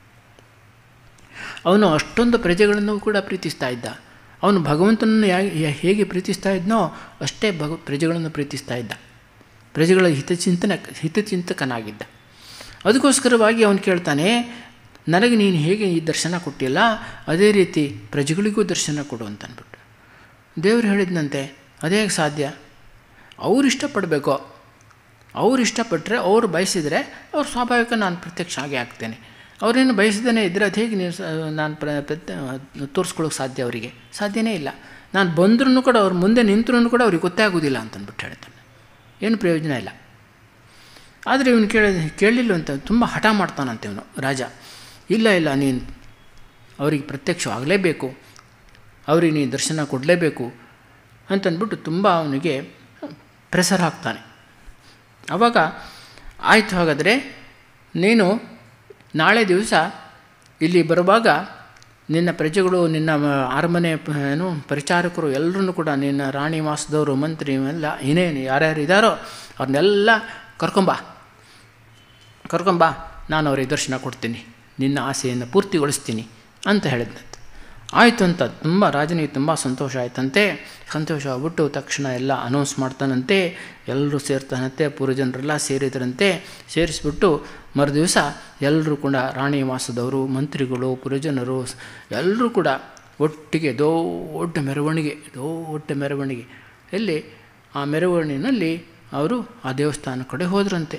ಅವನು ಅಷ್ಟೊಂದು ಪ್ರಜೆಗಳನ್ನು ಕೂಡ ಪ್ರೀತಿಸ್ತಾ ಇದ್ದ ಅವನು ಭಗವಂತನನ್ನು ಯಾ ಹೇಗೆ ಪ್ರೀತಿಸ್ತಾ ಇದ್ನೋ ಅಷ್ಟೇ ಭಗ ಪ್ರಜೆಗಳನ್ನು ಪ್ರೀತಿಸ್ತಾ ಇದ್ದ ಪ್ರಜೆಗಳ ಹಿತಚಿಂತನ ಹಿತಚಿಂತಕನಾಗಿದ್ದ ಅದಕ್ಕೋಸ್ಕರವಾಗಿ ಅವನು ಕೇಳ್ತಾನೆ ನನಗೆ ನೀನು ಹೇಗೆ ಈ ದರ್ಶನ ಕೊಟ್ಟಿಲ್ಲ ಅದೇ ರೀತಿ ಪ್ರಜೆಗಳಿಗೂ ದರ್ಶನ ಕೊಡು ಅಂತ ಅಂದ್ಬಿಟ್ಟು ದೇವರು ಹೇಳಿದ್ನಂತೆ ಅದೇ ಸಾಧ್ಯ ಅವ್ರು ಇಷ್ಟಪಡಬೇಕೋ ಅವ್ರು ಇಷ್ಟಪಟ್ಟರೆ ಅವ್ರು ಬಯಸಿದರೆ ಅವ್ರು ಸ್ವಾಭಾವಿಕ ನಾನು ಪ್ರತ್ಯಕ್ಷ ಆಗೇ ಆಗ್ತೇನೆ ಅವರೇನು ಬಯಸಿದೇ ಇದ್ದರೆ ಅದು ಹೇಗೆ ನೀವು ನಾನು ಪ್ರ ತೋರಿಸ್ಕೊಳ್ಳೋಕೆ ಸಾಧ್ಯ ಅವರಿಗೆ ಸಾಧ್ಯನೇ ಇಲ್ಲ ನಾನು ಬಂದ್ರೂ ಕೂಡ ಅವ್ರ ಮುಂದೆ ನಿಂತರೂ ಕೂಡ ಅವ್ರಿಗೆ ಗೊತ್ತೇ ಆಗೋದಿಲ್ಲ ಅಂತಂದ್ಬಿಟ್ಟು ಹೇಳ್ತಾನೆ ಏನು ಪ್ರಯೋಜನ ಇಲ್ಲ ಆದರೆ ಇವನು ಕೇಳ ಕೇಳಲಿಲ್ಲ ಅಂತ ತುಂಬ ಹಠ ಮಾಡ್ತಾನಂತೆ ಇವನು ರಾಜ ಇಲ್ಲ ಇಲ್ಲ ನೀನು ಅವರಿಗೆ ಪ್ರತ್ಯಕ್ಷ ಆಗಲೇಬೇಕು ಅವ್ರಿಗೆ ನೀನು ದರ್ಶನ ಕೊಡಲೇಬೇಕು ಅಂತಂದ್ಬಿಟ್ಟು ತುಂಬ ಅವನಿಗೆ ಪ್ರೆಸರ್ ಹಾಕ್ತಾನೆ ಆವಾಗ ಆಯಿತು ಹಾಗಾದರೆ ನೀನು ನಾಳೆ ದಿವಸ ಇಲ್ಲಿ ಬರುವಾಗ ನಿನ್ನ ಪ್ರಜೆಗಳು ನಿನ್ನ ಅರಮನೆ ಏನು ಪರಿಚಾರಕರು ಎಲ್ಲರನ್ನೂ ಕೂಡ ನಿನ್ನ ರಾಣಿ ವಾಸದವರು ಮಂತ್ರಿ ಎಲ್ಲ ಏನೇನು ಯಾರ್ಯಾರು ಇದ್ದಾರೋ ಅವ್ರನ್ನೆಲ್ಲ ಕರ್ಕೊಂಬಾ ಕರ್ಕೊಂಬಾ ನಾನು ಅವ್ರಿಗೆ ದರ್ಶನ ಕೊಡ್ತೀನಿ ನಿನ್ನ ಆಸೆಯನ್ನು ಪೂರ್ತಿಗೊಳಿಸ್ತೀನಿ ಅಂತ ಹೇಳಿದಂತೆ ಆಯಿತು ಅಂತ ತುಂಬ ರಾಜನಿಗೆ ತುಂಬ ಸಂತೋಷ ಆಯ್ತಂತೆ ಸಂತೋಷ ಆಗ್ಬಿಟ್ಟು ತಕ್ಷಣ ಎಲ್ಲ ಅನೌನ್ಸ್ ಮಾಡ್ತಾನಂತೆ ಎಲ್ಲರೂ ಸೇರ್ತಾನಂತೆ ಪುರಜನರೆಲ್ಲ ಸೇರಿದ್ರಂತೆ ಸೇರಿಸ್ಬಿಟ್ಟು ಮರುದಿವಸ ಎಲ್ಲರೂ ಕೂಡ ರಾಣಿ ವಾಸದವರು ಮಂತ್ರಿಗಳು ಪುರಜನರು ಎಲ್ಲರೂ ಕೂಡ ಒಟ್ಟಿಗೆ ದೊಡ್ಡ ಮೆರವಣಿಗೆ ದೊಡ್ಡ ಮೆರವಣಿಗೆ ಎಲ್ಲಿ ಆ ಮೆರವಣಿಗೆಯಲ್ಲಿ ಅವರು ಆ ದೇವಸ್ಥಾನ ಕಡೆ ಹೋದ್ರಂತೆ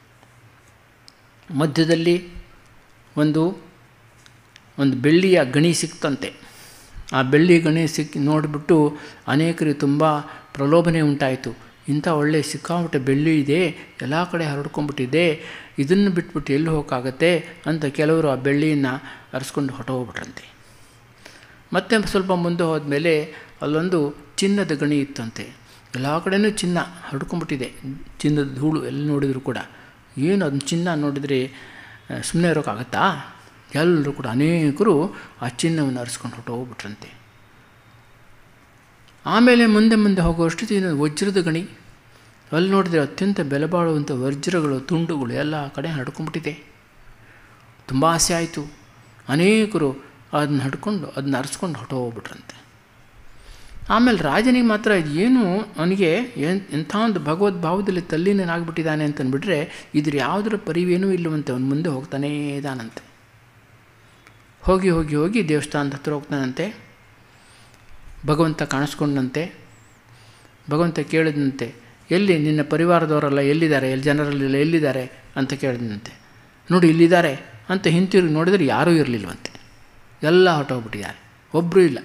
ಮಧ್ಯದಲ್ಲಿ ಒಂದು ಒಂದು ಬೆಳ್ಳಿಯ ಗಣಿ ಸಿಕ್ತಂತೆ ಆ ಬೆಳ್ಳಿ ಗಣಿ ಸಿಕ್ಕಿ ನೋಡಿಬಿಟ್ಟು ಅನೇಕರಿಗೆ ತುಂಬ ಪ್ರಲೋಭನೆ ಉಂಟಾಯಿತು ಇಂಥ ಒಳ್ಳೆ ಸಿಕ್ಕಾಬಿಟ್ಟೆ ಬೆಳ್ಳಿ ಇದೆ ಎಲ್ಲ ಕಡೆ ಹರಡ್ಕೊಂಡ್ಬಿಟ್ಟಿದೆ ಇದನ್ನು ಬಿಟ್ಬಿಟ್ಟು ಎಲ್ಲಿ ಹೋಗೋಕ್ಕಾಗತ್ತೆ ಅಂತ ಕೆಲವರು ಆ ಬೆಳ್ಳಿಯನ್ನು ಅರೆಸ್ಕೊಂಡು ಹೊಟ್ಟೋಗ್ಬಿಟ್ರಂತೆ ಮತ್ತೆ ಸ್ವಲ್ಪ ಮುಂದೆ ಹೋದ್ಮೇಲೆ ಅಲ್ಲೊಂದು ಚಿನ್ನದ ಗಣಿ ಇತ್ತಂತೆ ಎಲ್ಲ ಕಡೆಯೂ ಚಿನ್ನ ಹರಡ್ಕೊಂಡ್ಬಿಟ್ಟಿದೆ ಚಿನ್ನದ ಧೂಳು ಎಲ್ಲಿ ನೋಡಿದರೂ ಕೂಡ ಏನು ಅದನ್ನ ಚಿನ್ನ ನೋಡಿದರೆ ಸುಮ್ಮನೆ ಇರೋಕ್ಕಾಗತ್ತಾ ಎಲ್ಲರೂ ಕೂಡ ಅನೇಕರು ಆ ಚಿನ್ನವನ್ನು ಅರಿಸ್ಕೊಂಡು ಹೊಟ್ಟೋಗ್ಬಿಟ್ರಂತೆ ಆಮೇಲೆ ಮುಂದೆ ಮುಂದೆ ಹೋಗುವಷ್ಟು ದಿನ ವಜ್ರದ ಗಣಿ ಅಲ್ಲಿ ನೋಡಿದರೆ ಅತ್ಯಂತ ಬೆಲೆ ಬಾಳುವಂಥ ವಜ್ರಗಳು ತುಂಡುಗಳು ಎಲ್ಲ ಕಡೆ ಹರಡ್ಕೊಂಡ್ಬಿಟ್ಟಿದೆ ತುಂಬ ಆಸೆ ಆಯಿತು ಅನೇಕರು ಅದನ್ನ ಹಡ್ಕೊಂಡು ಅದನ್ನ ಅರಿಸ್ಕೊಂಡು ಹೊಟ್ಟೋಗ್ಬಿಟ್ರಂತೆ ಆಮೇಲೆ ರಾಜನಿಗೆ ಮಾತ್ರ ಏನು ಅವನಿಗೆ ಎಂಥ ಒಂದು ಭಗವದ್ಭಾವದಲ್ಲಿ ತಲ್ಲೀನಾಗ್ಬಿಟ್ಟಿದ್ದಾನೆ ಅಂತಂದ್ಬಿಟ್ರೆ ಇದ್ರ ಯಾವುದರ ಪರಿವೇನೂ ಇಲ್ಲವಂತೆ ಅವನು ಮುಂದೆ ಹೋಗ್ತಾನೇ ಇದ್ದಾನಂತೆ ಹೋಗಿ ಹೋಗಿ ಹೋಗಿ ದೇವಸ್ಥಾನದ ಹತ್ರ ಹೋಗ್ತಾನಂತೆ ಭಗವಂತ ಕಾಣಿಸ್ಕೊಂಡಂತೆ ಭಗವಂತ ಕೇಳಿದಂತೆ ಎಲ್ಲಿ ನಿನ್ನ ಪರಿವಾರದವರೆಲ್ಲ ಎಲ್ಲಿದ್ದಾರೆ ಎಲ್ಲಿ ಜನರಲ್ಲೆಲ್ಲ ಎಲ್ಲಿದ್ದಾರೆ ಅಂತ ಕೇಳಿದಂತೆ ನೋಡಿ ಇಲ್ಲಿದ್ದಾರೆ ಅಂತ ಹಿಂತಿರುಗಿ ನೋಡಿದರೆ ಯಾರೂ ಇರಲಿಲ್ವಂತೆ ಎಲ್ಲ ಹೊಟ್ಟೋಗ್ಬಿಟ್ಟಿದ್ದಾರೆ ಒಬ್ಬರೂ ಇಲ್ಲ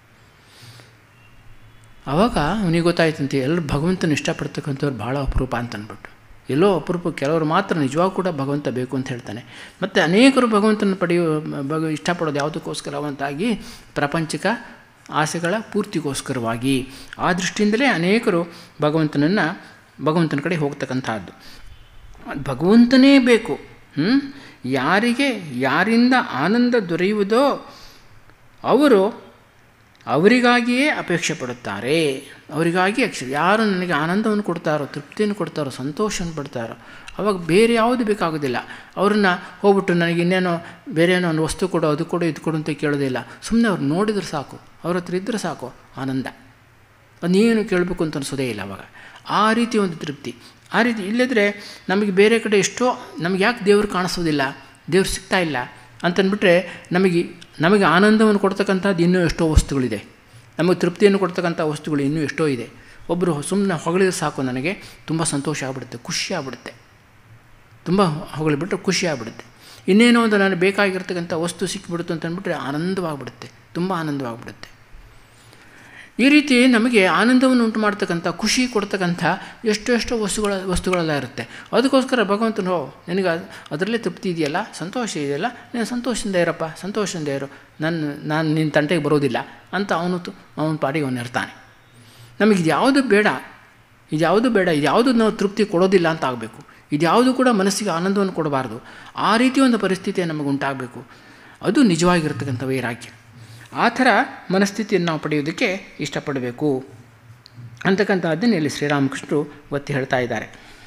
ಆವಾಗ ಅವನಿಗೆ ಗೊತ್ತಾಯ್ತಂತೆ ಎಲ್ಲರೂ ಭಗವಂತನ ಇಷ್ಟಪಡ್ತಕ್ಕಂಥವ್ರು ಭಾಳ ಅಪರೂಪ ಅಂತ ಅಂದ್ಬಿಟ್ಟು ಎಲ್ಲೋ ಅಪರೂಪ ಕೆಲವರು ಮಾತ್ರ ನಿಜವಾಗೂ ಕೂಡ ಭಗವಂತ ಬೇಕು ಅಂತ ಹೇಳ್ತಾನೆ ಮತ್ತು ಅನೇಕರು ಭಗವಂತನ ಪಡೆಯುವ ಭಗ ಇಷ್ಟಪಡೋದು ಯಾವುದಕ್ಕೋಸ್ಕರವಂತಾಗಿ ಪ್ರಪಂಚಿಕ ಆಸೆಗಳ ಪೂರ್ತಿಗೋಸ್ಕರವಾಗಿ ಆ ದೃಷ್ಟಿಯಿಂದಲೇ ಅನೇಕರು ಭಗವಂತನನ್ನು ಭಗವಂತನ ಕಡೆ ಹೋಗ್ತಕ್ಕಂಥದ್ದು ಭಗವಂತನೇ ಬೇಕು ಯಾರಿಗೆ ಯಾರಿಂದ ಆನಂದ ದೊರೆಯುವುದೋ ಅವರು ಅವರಿಗಾಗಿಯೇ ಅಪೇಕ್ಷೆ ಪಡುತ್ತಾರೆ ಅವರಿಗಾಗಿ ಅಕ್ಷ ಯಾರು ನನಗೆ ಆನಂದವನ್ನು ಕೊಡ್ತಾರೋ ತೃಪ್ತಿಯನ್ನು ಕೊಡ್ತಾರೋ ಸಂತೋಷವನ್ನು ಪಡ್ತಾರೋ ಅವಾಗ ಬೇರೆ ಯಾವುದು ಬೇಕಾಗೋದಿಲ್ಲ ಅವ್ರನ್ನ ಹೋಗ್ಬಿಟ್ಟು ನನಗೆ ಇನ್ನೇನೋ ಬೇರೆ ಏನೋ ಒಂದು ವಸ್ತು ಕೊಡು ಅದು ಕೊಡು ಇದು ಕೊಡು ಅಂತ ಕೇಳೋದಿಲ್ಲ ಸುಮ್ಮನೆ ಅವ್ರು ನೋಡಿದ್ರೆ ಸಾಕು ಅವ್ರ ಹತ್ರ ಇದ್ದರೆ ಸಾಕು ಆನಂದ ಅದೇನು ಕೇಳಬೇಕು ಅಂತ ಅನಿಸೋದೇ ಇಲ್ಲ ಅವಾಗ ಆ ರೀತಿ ಒಂದು ತೃಪ್ತಿ ಆ ರೀತಿ ಇಲ್ಲದ್ರೆ ನಮಗೆ ಬೇರೆ ಕಡೆ ಎಷ್ಟೋ ನಮಗೆ ಯಾಕೆ ದೇವರು ಕಾಣಿಸೋದಿಲ್ಲ ದೇವ್ರು ಸಿಗ್ತಾ ಇಲ್ಲ ಅಂತಂದ್ಬಿಟ್ರೆ ನಮಗೆ ನಮಗೆ ಆನಂದವನ್ನು ಕೊಡ್ತಕ್ಕಂಥದ್ದು ಇನ್ನೂ ಎಷ್ಟೋ ವಸ್ತುಗಳಿದೆ ನಮಗೆ ತೃಪ್ತಿಯನ್ನು ಕೊಡ್ತಕ್ಕಂಥ ವಸ್ತುಗಳು ಇನ್ನೂ ಎಷ್ಟೋ ಇದೆ ಒಬ್ಬರು ಸುಮ್ಮನೆ ಹೊಗಳಿದ್ರೆ ಸಾಕು ನನಗೆ ತುಂಬ ಸಂತೋಷ ಆಗ್ಬಿಡುತ್ತೆ ಖುಷಿ ಆಗ್ಬಿಡುತ್ತೆ ತುಂಬ ಹೊಗಳಿಬಿಟ್ರೆ ಖುಷಿ ಆಗ್ಬಿಡುತ್ತೆ ಇನ್ನೇನೋ ಒಂದು ನನಗೆ ಬೇಕಾಗಿರ್ತಕ್ಕಂಥ ವಸ್ತು ಸಿಕ್ಕಿಬಿಡುತ್ತೆ ಅಂತ ಅಂದ್ಬಿಟ್ರೆ ಆನಂದವಾಗ್ಬಿಡುತ್ತೆ ತುಂಬ ಆನಂದವಾಗ್ಬಿಡುತ್ತೆ ಈ ರೀತಿ ನಮಗೆ ಆನಂದವನ್ನು ಉಂಟು ಮಾಡ್ತಕ್ಕಂಥ ಖುಷಿ ಕೊಡ್ತಕ್ಕಂಥ ಎಷ್ಟು ಎಷ್ಟೋ ವಸ್ತುಗಳ ವಸ್ತುಗಳೆಲ್ಲ ಇರುತ್ತೆ ಅದಕ್ಕೋಸ್ಕರ ಭಗವಂತನು ಹೋ ನಿನಗೆ ಅದರಲ್ಲೇ ತೃಪ್ತಿ ಇದೆಯಲ್ಲ ಸಂತೋಷ ಇದೆಯಲ್ಲ ನೀನು ಸಂತೋಷದಿಂದ ಇರಪ್ಪ ಸಂತೋಷದಿಂದ ಇರು ನನ್ನ ನಾನು ನಿನ್ನ ತಂಟೆಗೆ ಬರೋದಿಲ್ಲ ಅಂತ ಅವನು ಅವನ ಪಾಡಿಗೆ ಅವನು ಇರ್ತಾನೆ ನಮಗೆ ಯಾವುದು ಬೇಡ ಇದ್ಯಾವುದು ಬೇಡ ಇದ್ಯಾವುದು ನಾವು ತೃಪ್ತಿ ಕೊಡೋದಿಲ್ಲ ಅಂತ ಆಗಬೇಕು ಇದ್ಯಾವುದು ಕೂಡ ಮನಸ್ಸಿಗೆ ಆನಂದವನ್ನು ಕೊಡಬಾರ್ದು ಆ ರೀತಿ ಒಂದು ಪರಿಸ್ಥಿತಿ ನಮಗೆ ಉಂಟಾಗಬೇಕು ಅದು ನಿಜವಾಗಿರ್ತಕ್ಕಂಥ ವೈರಾಗ್ಯ ಆ ಥರ ಮನಸ್ಥಿತಿಯನ್ನು ನಾವು ಪಡೆಯೋದಕ್ಕೆ ಇಷ್ಟಪಡಬೇಕು ಅಂತಕ್ಕಂಥದ್ದನ್ನು ಇಲ್ಲಿ ಶ್ರೀರಾಮಕೃಷ್ಣರು ಒತ್ತಿ ಹೇಳ್ತಾ ಇದ್ದಾರೆ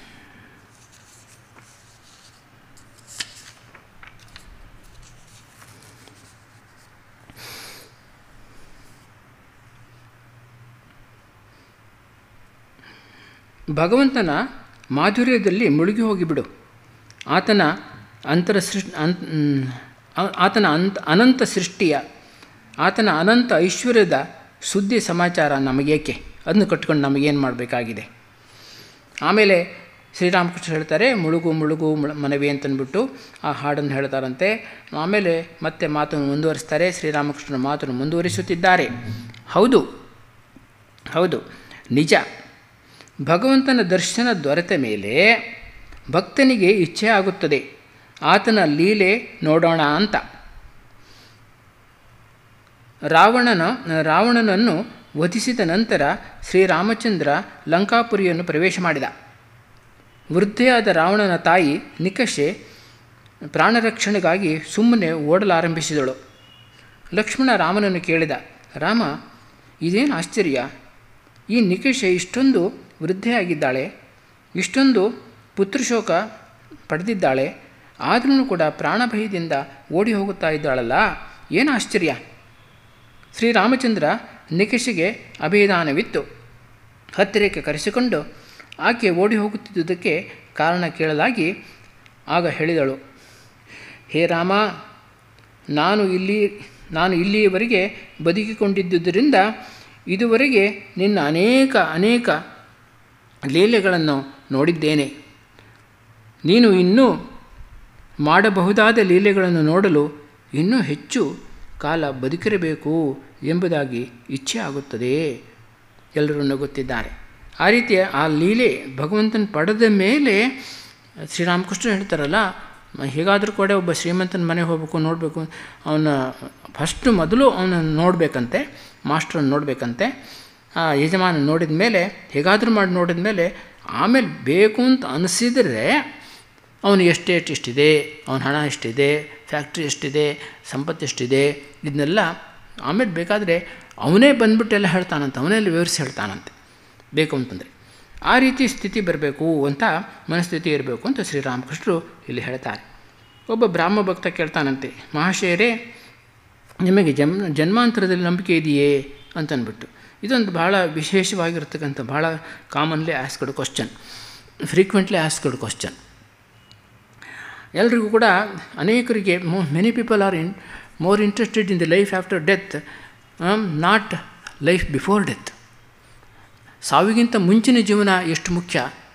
ಭಗವಂತನ ಮಾಧುರ್ಯದಲ್ಲಿ ಮುಳುಗಿ ಹೋಗಿಬಿಡು ಆತನ ಅಂತರ ಸೃಷ್ಟಿ ಆತನ ಅಂತ ಅನಂತ ಸೃಷ್ಟಿಯ ಆತನ ಅನಂತ ಐಶ್ವರ್ಯದ ಸುದ್ದಿ ಸಮಾಚಾರ ನಮಗೇಕೆ ಅದನ್ನು ಕಟ್ಕೊಂಡು ನಮಗೇನು ಮಾಡಬೇಕಾಗಿದೆ ಆಮೇಲೆ ಶ್ರೀರಾಮಕೃಷ್ಣ ಹೇಳ್ತಾರೆ ಮುಳುಗು ಮುಳುಗು ಮನವಿ ಅಂತಂದ್ಬಿಟ್ಟು ಆ ಹಾಡನ್ನು ಹೇಳ್ತಾರಂತೆ ಆಮೇಲೆ ಮತ್ತೆ ಮಾತನ್ನು ಮುಂದುವರಿಸ್ತಾರೆ ಶ್ರೀರಾಮಕೃಷ್ಣನ ಮಾತನ್ನು ಮುಂದುವರಿಸುತ್ತಿದ್ದಾರೆ ಹೌದು ಹೌದು ನಿಜ ಭಗವಂತನ ದರ್ಶನ ದೊರೆತ ಮೇಲೆ ಭಕ್ತನಿಗೆ ಇಚ್ಛೆ ಆಗುತ್ತದೆ ಆತನ ಲೀಲೆ ನೋಡೋಣ ಅಂತ ರಾವಣನ ರಾವಣನನ್ನು ವಧಿಸಿದ ನಂತರ ಶ್ರೀರಾಮಚಂದ್ರ ಲಂಕಾಪುರಿಯನ್ನು ಪ್ರವೇಶ ಮಾಡಿದ ವೃದ್ಧೆಯಾದ ರಾವಣನ ತಾಯಿ ನಿಕಷೆ ಪ್ರಾಣರಕ್ಷಣೆಗಾಗಿ ಸುಮ್ಮನೆ ಓಡಲಾರಂಭಿಸಿದಳು ಲಕ್ಷ್ಮಣ ರಾಮನನ್ನು ಕೇಳಿದ ರಾಮ ಇದೇನು ಆಶ್ಚರ್ಯ ಈ ನಿಕಷೆ ಇಷ್ಟೊಂದು ವೃದ್ಧೆಯಾಗಿದ್ದಾಳೆ ಇಷ್ಟೊಂದು ಪುತ್ರಶೋಕ ಪಡೆದಿದ್ದಾಳೆ ಆದರೂ ಕೂಡ ಪ್ರಾಣಭಯದಿಂದ ಓಡಿ ಹೋಗುತ್ತಾ ಇದ್ದಾಳಲ್ಲ ಏನು ಆಶ್ಚರ್ಯ ಶ್ರೀರಾಮಚಂದ್ರ ನಿಕಷಿಗೆ ಅಭಿಧಾನವಿತ್ತು ಹತ್ತಿರಕ್ಕೆ ಕರೆಸಿಕೊಂಡು ಆಕೆ ಓಡಿ ಹೋಗುತ್ತಿದ್ದುದಕ್ಕೆ ಕಾರಣ ಕೇಳಲಾಗಿ ಆಗ ಹೇಳಿದಳು ಹೇ ರಾಮ ನಾನು ಇಲ್ಲಿ ನಾನು ಇಲ್ಲಿಯವರೆಗೆ ಬದುಕಿಕೊಂಡಿದ್ದುದರಿಂದ ಇದುವರೆಗೆ ನಿನ್ನ ಅನೇಕ ಅನೇಕ ಲೀಲೆಗಳನ್ನು ನೋಡಿದ್ದೇನೆ ನೀನು ಇನ್ನೂ ಮಾಡಬಹುದಾದ ಲೀಲೆಗಳನ್ನು ನೋಡಲು ಇನ್ನೂ ಹೆಚ್ಚು ಕಾಲ ಬದುಕಿರಬೇಕು ಎಂಬುದಾಗಿ ಇಚ್ಛೆ ಆಗುತ್ತದೆ ಎಲ್ಲರೂ ನಗುತ್ತಿದ್ದಾರೆ ಆ ರೀತಿಯ ಆ ಲೀಲೆ ಭಗವಂತನ ಪಡೆದ ಮೇಲೆ ಶ್ರೀರಾಮಕೃಷ್ಣ ಹೇಳ್ತಾರಲ್ಲ ಹೇಗಾದರೂ ಕೂಡ ಒಬ್ಬ ಶ್ರೀಮಂತನ ಮನೆಗೆ ಹೋಗ್ಬೇಕು ನೋಡಬೇಕು ಅವನ ಫಸ್ಟು ಮೊದಲು ಅವನ ನೋಡಬೇಕಂತೆ ಮಾಸ್ಟ್ರನ್ನ ನೋಡಬೇಕಂತೆ ಆ ಯಜಮಾನ ನೋಡಿದ ಮೇಲೆ ಹೇಗಾದರೂ ಮಾಡಿ ನೋಡಿದ ಮೇಲೆ ಆಮೇಲೆ ಬೇಕು ಅಂತ ಅನಿಸಿದರೆ ಅವನು ಎಸ್ಟೇಟ್ ಎಷ್ಟಿದೆ ಅವನ ಹಣ ಎಷ್ಟಿದೆ ಫ್ಯಾಕ್ಟ್ರಿ ಎಷ್ಟಿದೆ ಸಂಪತ್ತು ಎಷ್ಟಿದೆ ಇದನ್ನೆಲ್ಲ ಆಮೇಲೆ ಬೇಕಾದರೆ ಅವನೇ ಬಂದ್ಬಿಟ್ಟೆಲ್ಲ ಹೇಳ್ತಾನಂತೆ ಅವನೇ ವಿವರಿಸಿ ಹೇಳ್ತಾನಂತೆ ಬೇಕು ಅಂತಂದರೆ ಆ ರೀತಿ ಸ್ಥಿತಿ ಬರಬೇಕು ಅಂತ ಮನಸ್ಥಿತಿ ಇರಬೇಕು ಅಂತ ಶ್ರೀರಾಮಕೃಷ್ಣರು ಇಲ್ಲಿ ಹೇಳ್ತಾರೆ ಒಬ್ಬ ಬ್ರಾಹ್ಮ ಭಕ್ತ ಕೇಳ್ತಾನಂತೆ ಮಹಾಶಯರೇ ನಿಮಗೆ ಜನ್ಮ ಜನ್ಮಾಂತರದಲ್ಲಿ ನಂಬಿಕೆ ಇದೆಯೇ ಅಂತಂದ್ಬಿಟ್ಟು ಇದೊಂದು ಭಾಳ ವಿಶೇಷವಾಗಿರ್ತಕ್ಕಂಥ ಭಾಳ commonly asked question frequently asked question ಎಲ್ರಿಗೂ ಕೂಡ ಅನೇಕರಿಗೆ ಮೋ many people are in more interested in the life after death not life before death ಸಾವಿಗಿಂತ ಮುಂಚಿನ ಜೀವನ ಎಷ್ಟು ಮುಖ್ಯ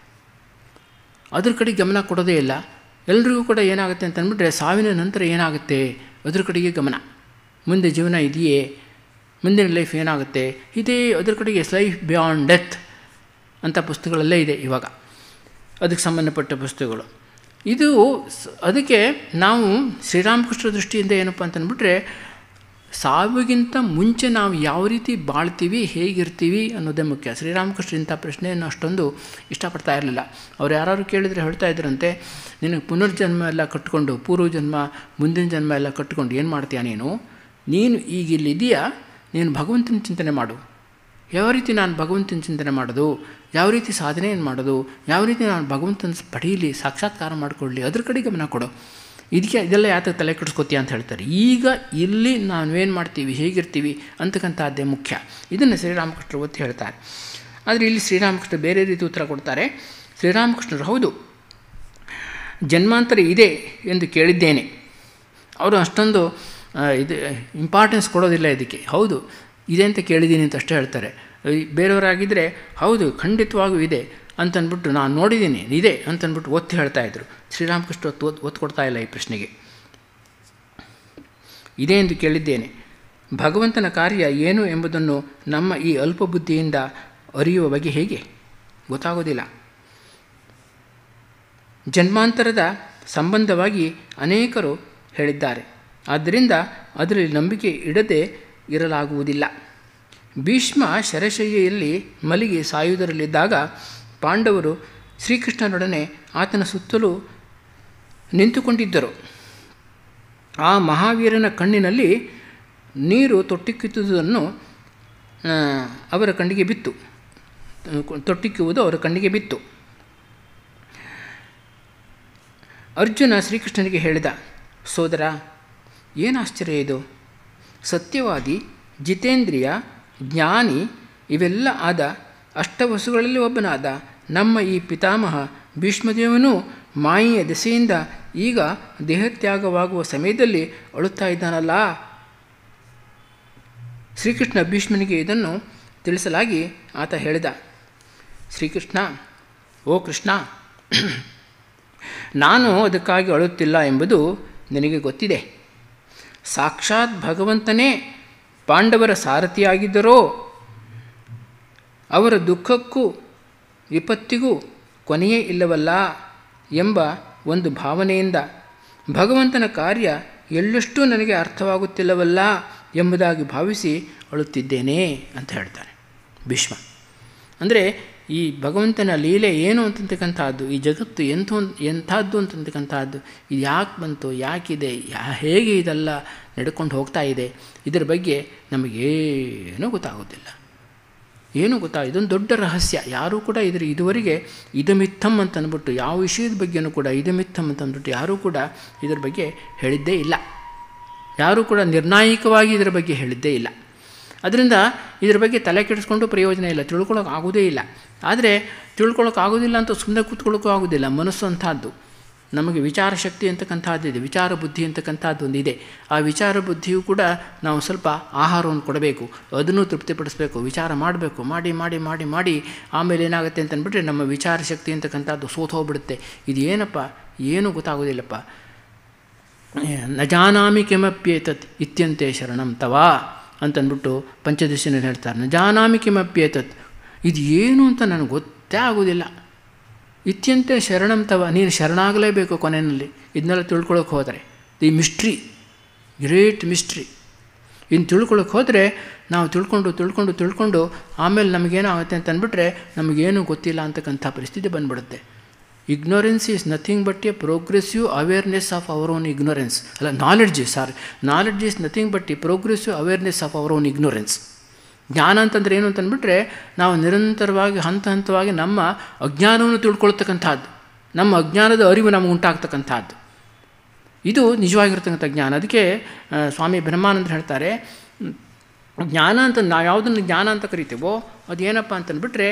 ಅದ್ರ ಕಡೆ ಗಮನ ಕೊಡೋದೇ ಇಲ್ಲ ಎಲ್ರಿಗೂ ಕೂಡ ಏನಾಗುತ್ತೆ ಅಂತಂದ್ಬಿಟ್ರೆ ಸಾವಿನ ನಂತರ ಏನಾಗುತ್ತೆ ಅದ್ರ ಕಡೆಗೆ ಗಮನ ಮುಂದೆ ಜೀವನ ಇದೆಯೇ ಮುಂದಿನ ಲೈಫ್ ಏನಾಗುತ್ತೆ ಇದೇ ಅದ್ರ ಕಡೆಗೆ ಲೈಫ್ ಬಿಯಾಂಡ್ ಡೆತ್ ಅಂತ ಪುಸ್ತಕಗಳಲ್ಲೇ ಇದೆ ಇವಾಗ ಅದಕ್ಕೆ ಸಂಬಂಧಪಟ್ಟ ಪುಸ್ತಕಗಳು ಇದು ಅದಕ್ಕೆ ನಾವು ಶ್ರೀರಾಮಕೃಷ್ಣ ದೃಷ್ಟಿಯಿಂದ ಏನಪ್ಪ ಅಂತಂದ್ಬಿಟ್ರೆ ಸಾವಿಗಿಂತ ಮುಂಚೆ ನಾವು ಯಾವ ರೀತಿ ಬಾಳ್ತೀವಿ ಹೇಗಿರ್ತೀವಿ ಅನ್ನೋದೇ ಮುಖ್ಯ ಶ್ರೀರಾಮಕೃಷ್ಣ ಇಂಥ ಪ್ರಶ್ನೆಯನ್ನು ಅಷ್ಟೊಂದು ಇಷ್ಟಪಡ್ತಾ ಇರಲಿಲ್ಲ ಅವ್ರು ಯಾರು ಕೇಳಿದರೆ ಹೇಳ್ತಾ ಇದ್ರಂತೆ ನಿನಗೆ ಪುನರ್ಜನ್ಮ ಎಲ್ಲ ಕಟ್ಕೊಂಡು ಪೂರ್ವ ಜನ್ಮ ಮುಂದಿನ ಜನ್ಮ ಎಲ್ಲ ಕಟ್ಕೊಂಡು ಏನು ಮಾಡ್ತೀಯ ನೀನು ನೀನು ಈಗ ಇಲ್ಲಿದೆಯಾ ನೀನು ಭಗವಂತನ ಚಿಂತನೆ ಮಾಡು ಯಾವ ರೀತಿ ನಾನು ಭಗವಂತನ ಚಿಂತನೆ ಮಾಡೋದು ಯಾವ ರೀತಿ ಸಾಧನೆಯನ್ನು ಮಾಡೋದು ಯಾವ ರೀತಿ ನಾನು ಭಗವಂತನ ಪಡೀಲಿ ಸಾಕ್ಷಾತ್ಕಾರ ಮಾಡಿಕೊಳ್ಳಿ ಅದ್ರ ಕಡೆ ಗಮನ ಕೊಡು ಇದಕ್ಕೆ ಇದೆಲ್ಲ ಯಾತ ತಲೆ ಕೆಡಿಸ್ಕೋತೀಯ ಅಂತ ಹೇಳ್ತಾರೆ ಈಗ ಇಲ್ಲಿ ನಾವೇನು ಮಾಡ್ತೀವಿ ಹೇಗಿರ್ತೀವಿ ಅಂತಕ್ಕಂಥದ್ದೇ ಮುಖ್ಯ ಇದನ್ನು ಶ್ರೀರಾಮಕೃಷ್ಣರು ಒತ್ತಿ ಹೇಳ್ತಾರೆ ಆದರೆ ಇಲ್ಲಿ ಶ್ರೀರಾಮಕೃಷ್ಣ ಬೇರೆ ರೀತಿ ಉತ್ತರ ಕೊಡ್ತಾರೆ ಶ್ರೀರಾಮಕೃಷ್ಣರು ಹೌದು ಜನ್ಮಾಂತರ ಇದೆ ಎಂದು ಕೇಳಿದ್ದೇನೆ ಅವರು ಅಷ್ಟೊಂದು ಇದು ಇಂಪಾರ್ಟೆನ್ಸ್ ಕೊಡೋದಿಲ್ಲ ಇದಕ್ಕೆ ಹೌದು ಇದೆ ಅಂತ ಕೇಳಿದ್ದೀನಿ ಅಂತ ಅಷ್ಟೇ ಹೇಳ್ತಾರೆ ಬೇರೆಯವರಾಗಿದ್ದರೆ ಹೌದು ಖಂಡಿತವಾಗೂ ಇದೆ ಅಂತಂದ್ಬಿಟ್ಟು ನಾನು ನೋಡಿದ್ದೀನಿ ಇದೆ ಅಂತಂದ್ಬಿಟ್ಟು ಒತ್ತಿ ಹೇಳ್ತಾಯಿದ್ರು ಶ್ರೀರಾಮಕೃಷ್ಣ ಒತ್ತು ಒತ್ತು ಕೊಡ್ತಾ ಇಲ್ಲ ಈ ಪ್ರಶ್ನೆಗೆ ಇದೆ ಎಂದು ಕೇಳಿದ್ದೇನೆ ಭಗವಂತನ ಕಾರ್ಯ ಏನು ಎಂಬುದನ್ನು ನಮ್ಮ ಈ ಅಲ್ಪ ಬುದ್ಧಿಯಿಂದ ಅರಿಯುವ ಬಗ್ಗೆ ಹೇಗೆ ಗೊತ್ತಾಗೋದಿಲ್ಲ ಜನ್ಮಾಂತರದ ಸಂಬಂಧವಾಗಿ ಅನೇಕರು ಹೇಳಿದ್ದಾರೆ ಆದ್ದರಿಂದ ಅದರಲ್ಲಿ ನಂಬಿಕೆ ಇಡದೆ ಇರಲಾಗುವುದಿಲ್ಲ ಭೀಷ್ಮ ಶರಶಯ್ಯೆಯಲ್ಲಿ ಮಲಿಗೆ ಸಾಯುವುದರಲ್ಲಿದ್ದಾಗ ಪಾಂಡವರು ಶ್ರೀಕೃಷ್ಣನೊಡನೆ ಆತನ ಸುತ್ತಲೂ ನಿಂತುಕೊಂಡಿದ್ದರು ಆ ಮಹಾವೀರನ ಕಣ್ಣಿನಲ್ಲಿ ನೀರು ತೊಟ್ಟಿಕ್ಕಿತ್ತುದನ್ನು ಅವರ ಕಣ್ಣಿಗೆ ಬಿತ್ತು ತೊಟ್ಟಿಕ್ಕುವುದು ಅವರ ಕಣ್ಣಿಗೆ ಬಿತ್ತು ಅರ್ಜುನ ಶ್ರೀಕೃಷ್ಣನಿಗೆ ಹೇಳಿದ ಸೋದರ ಏನು ಆಶ್ಚರ್ಯ ಇದು ಸತ್ಯವಾದಿ ಜಿತೇಂದ್ರಿಯ ಜ್ಞಾನಿ ಇವೆಲ್ಲ ಆದ ಅಷ್ಟವಸುಗಳಲ್ಲಿ ಒಬ್ಬನಾದ ನಮ್ಮ ಈ ಪಿತಾಮಹ ಭೀಷ್ಮದೇವನು ಮಾಯೆಯ ದೆಸೆಯಿಂದ ಈಗ ದೇಹತ್ಯಾಗವಾಗುವ ಸಮಯದಲ್ಲಿ ಅಳುತ್ತಾ ಇದ್ದಾನಲ್ಲ ಶ್ರೀಕೃಷ್ಣ ಭೀಷ್ಮನಿಗೆ ಇದನ್ನು ತಿಳಿಸಲಾಗಿ ಆತ ಹೇಳಿದ ಶ್ರೀಕೃಷ್ಣ ಓ ಕೃಷ್ಣ ನಾನು ಅದಕ್ಕಾಗಿ ಅಳುತ್ತಿಲ್ಲ ಎಂಬುದು ನಿನಗೆ ಗೊತ್ತಿದೆ ಸಾಕ್ಷಾತ್ ಭಗವಂತನೇ ಪಾಂಡವರ ಸಾರಥಿಯಾಗಿದ್ದರೋ ಅವರ ದುಃಖಕ್ಕೂ ವಿಪತ್ತಿಗೂ ಕೊನೆಯೇ ಇಲ್ಲವಲ್ಲ ಎಂಬ ಒಂದು ಭಾವನೆಯಿಂದ ಭಗವಂತನ ಕಾರ್ಯ ಎಳ್ಳಷ್ಟು ನನಗೆ ಅರ್ಥವಾಗುತ್ತಿಲ್ಲವಲ್ಲ ಎಂಬುದಾಗಿ ಭಾವಿಸಿ ಅಳುತ್ತಿದ್ದೇನೆ ಅಂತ ಹೇಳ್ತಾರೆ ಭೀಷ್ಮ ಅಂದರೆ ಈ ಭಗವಂತನ ಲೀಲೆ ಏನು ಅಂತಕ್ಕಂಥದ್ದು ಈ ಜಗತ್ತು ಎಂಥ ಎಂಥದ್ದು ಅಂತಕ್ಕಂಥದ್ದು ಇದು ಯಾಕೆ ಬಂತು ಯಾಕಿದೆ ಯಾ ಹೇಗೆ ಇದೆಲ್ಲ ನಡ್ಕೊಂಡು ಹೋಗ್ತಾ ಇದೆ ಇದರ ಬಗ್ಗೆ ನಮಗೇನೂ ಗೊತ್ತಾಗೋದಿಲ್ಲ ಏನೂ ಗೊತ್ತಾ ಇದೊಂದು ದೊಡ್ಡ ರಹಸ್ಯ ಯಾರೂ ಕೂಡ ಇದರ ಇದುವರೆಗೆ ಇದಮಿತ್ತಮ್ ಅಂತ ಅಂದ್ಬಿಟ್ಟು ಯಾವ ವಿಷಯದ ಬಗ್ಗೆನೂ ಕೂಡ ಇದಮಿತ್ತಮ್ ಅಂತ ಅಂದ್ಬಿಟ್ಟು ಯಾರೂ ಕೂಡ ಇದರ ಬಗ್ಗೆ ಹೇಳಿದ್ದೇ ಇಲ್ಲ ಯಾರೂ ಕೂಡ ನಿರ್ಣಾಯಕವಾಗಿ ಇದರ ಬಗ್ಗೆ ಹೇಳಿದ್ದೇ ಇಲ್ಲ ಅದರಿಂದ ಇದರ ಬಗ್ಗೆ ತಲೆ ಕೆಡಿಸ್ಕೊಂಡು ಪ್ರಯೋಜನ ಇಲ್ಲ ತಿಳ್ಕೊಳ್ಳೋಕೆ ಆಗೋದೇ ಇಲ್ಲ ಆದರೆ ತಿಳ್ಕೊಳ್ಳೋಕೆ ಆಗೋದಿಲ್ಲ ಅಂತ ಸುಮ್ಮನೆ ಕೂತ್ಕೊಳ್ಳೋಕ್ಕೂ ಆಗೋದಿಲ್ಲ ಮನಸ್ಸು ಅಂಥದ್ದು ನಮಗೆ ವಿಚಾರ ಶಕ್ತಿ ಅಂತಕ್ಕಂಥದ್ದು ಇದೆ ವಿಚಾರ ಬುದ್ಧಿ ಅಂತಕ್ಕಂಥದ್ದು ಒಂದು ಇದೆ ಆ ವಿಚಾರ ಬುದ್ಧಿಯು ಕೂಡ ನಾವು ಸ್ವಲ್ಪ ಆಹಾರವನ್ನು ಕೊಡಬೇಕು ಅದನ್ನು ತೃಪ್ತಿಪಡಿಸಬೇಕು ವಿಚಾರ ಮಾಡಬೇಕು ಮಾಡಿ ಮಾಡಿ ಮಾಡಿ ಮಾಡಿ ಆಮೇಲೆ ಏನಾಗುತ್ತೆ ಅಂತಂದ್ಬಿಟ್ರೆ ನಮ್ಮ ವಿಚಾರ ಶಕ್ತಿ ಅಂತಕ್ಕಂಥದ್ದು ಸೋತು ಹೋಗ್ಬಿಡುತ್ತೆ ಇದು ಏನಪ್ಪ ಏನೂ ಗೊತ್ತಾಗೋದಿಲ್ಲಪ್ಪ ನ ಜಾನಾಮಿ ಕಿಮಪ್ಯೇತತ್ ಇತ್ಯಂತೆ ಶರಣಂ ತವಾ ಅಂತಂದ್ಬಿಟ್ಟು ಪಂಚದಶಿನಲ್ಲಿ ಹೇಳ್ತಾರೆ ನ ಜಾನಾಮಿ ಕಿಮಪ್ಯೇತತ್ ಇದು ಏನು ಅಂತ ನನಗೆ ಗೊತ್ತೇ ಆಗೋದಿಲ್ಲ ಇತ್ಯಂತೆ ಶರಣಂ ತವ ನೀನು ಶರಣಾಗಲೇಬೇಕು ಕೊನೆಯಲ್ಲಿ ಇದನ್ನೆಲ್ಲ ತಿಳ್ಕೊಳಕ್ಕೆ ಹೋದರೆ ದಿ ಮಿಸ್ಟ್ರಿ ಗ್ರೇಟ್ ಮಿಸ್ಟ್ರಿ ಇನ್ನು ತಿಳ್ಕೊಳಕ್ಕೆ ಹೋದರೆ ನಾವು ತಿಳ್ಕೊಂಡು ತಿಳ್ಕೊಂಡು ತಿಳ್ಕೊಂಡು ಆಮೇಲೆ ನಮಗೇನಾಗುತ್ತೆ ಅಂತ ಅಂದ್ಬಿಟ್ರೆ ನಮಗೇನು ಗೊತ್ತಿಲ್ಲ ಅಂತಕ್ಕಂಥ ಪರಿಸ್ಥಿತಿ ಬಂದ್ಬಿಡುತ್ತೆ ignorance is nothing but a progressive awareness of our own ignorance ಅಲ್ಲ knowledge sorry knowledge is nothing but a progressive awareness of our own ignorance ಜ್ಞಾನ ಅಂತಂದರೆ ಏನು ಅಂತಂದ್ಬಿಟ್ರೆ ನಾವು ನಿರಂತರವಾಗಿ ಹಂತ ಹಂತವಾಗಿ ನಮ್ಮ ಅಜ್ಞಾನವನ್ನು ತಿಳ್ಕೊಳ್ತಕ್ಕಂಥದ್ದು ನಮ್ಮ ಅಜ್ಞಾನದ ಅರಿವು ನಮಗೆ ಉಂಟಾಗ್ತಕ್ಕಂಥದ್ದು ಇದು ನಿಜವಾಗಿರ್ತಕ್ಕಂಥ ಜ್ಞಾನ ಅದಕ್ಕೆ ಸ್ವಾಮಿ ಬ್ರಹ್ಮಾನಂದರು ಹೇಳ್ತಾರೆ ಜ್ಞಾನ ಅಂತ ನಾವು ಯಾವುದನ್ನು ಜ್ಞಾನ ಅಂತ ಕರಿತೀವೋ ಅದು ಏನಪ್ಪ ಅಂತಂದ್ಬಿಟ್ರೆ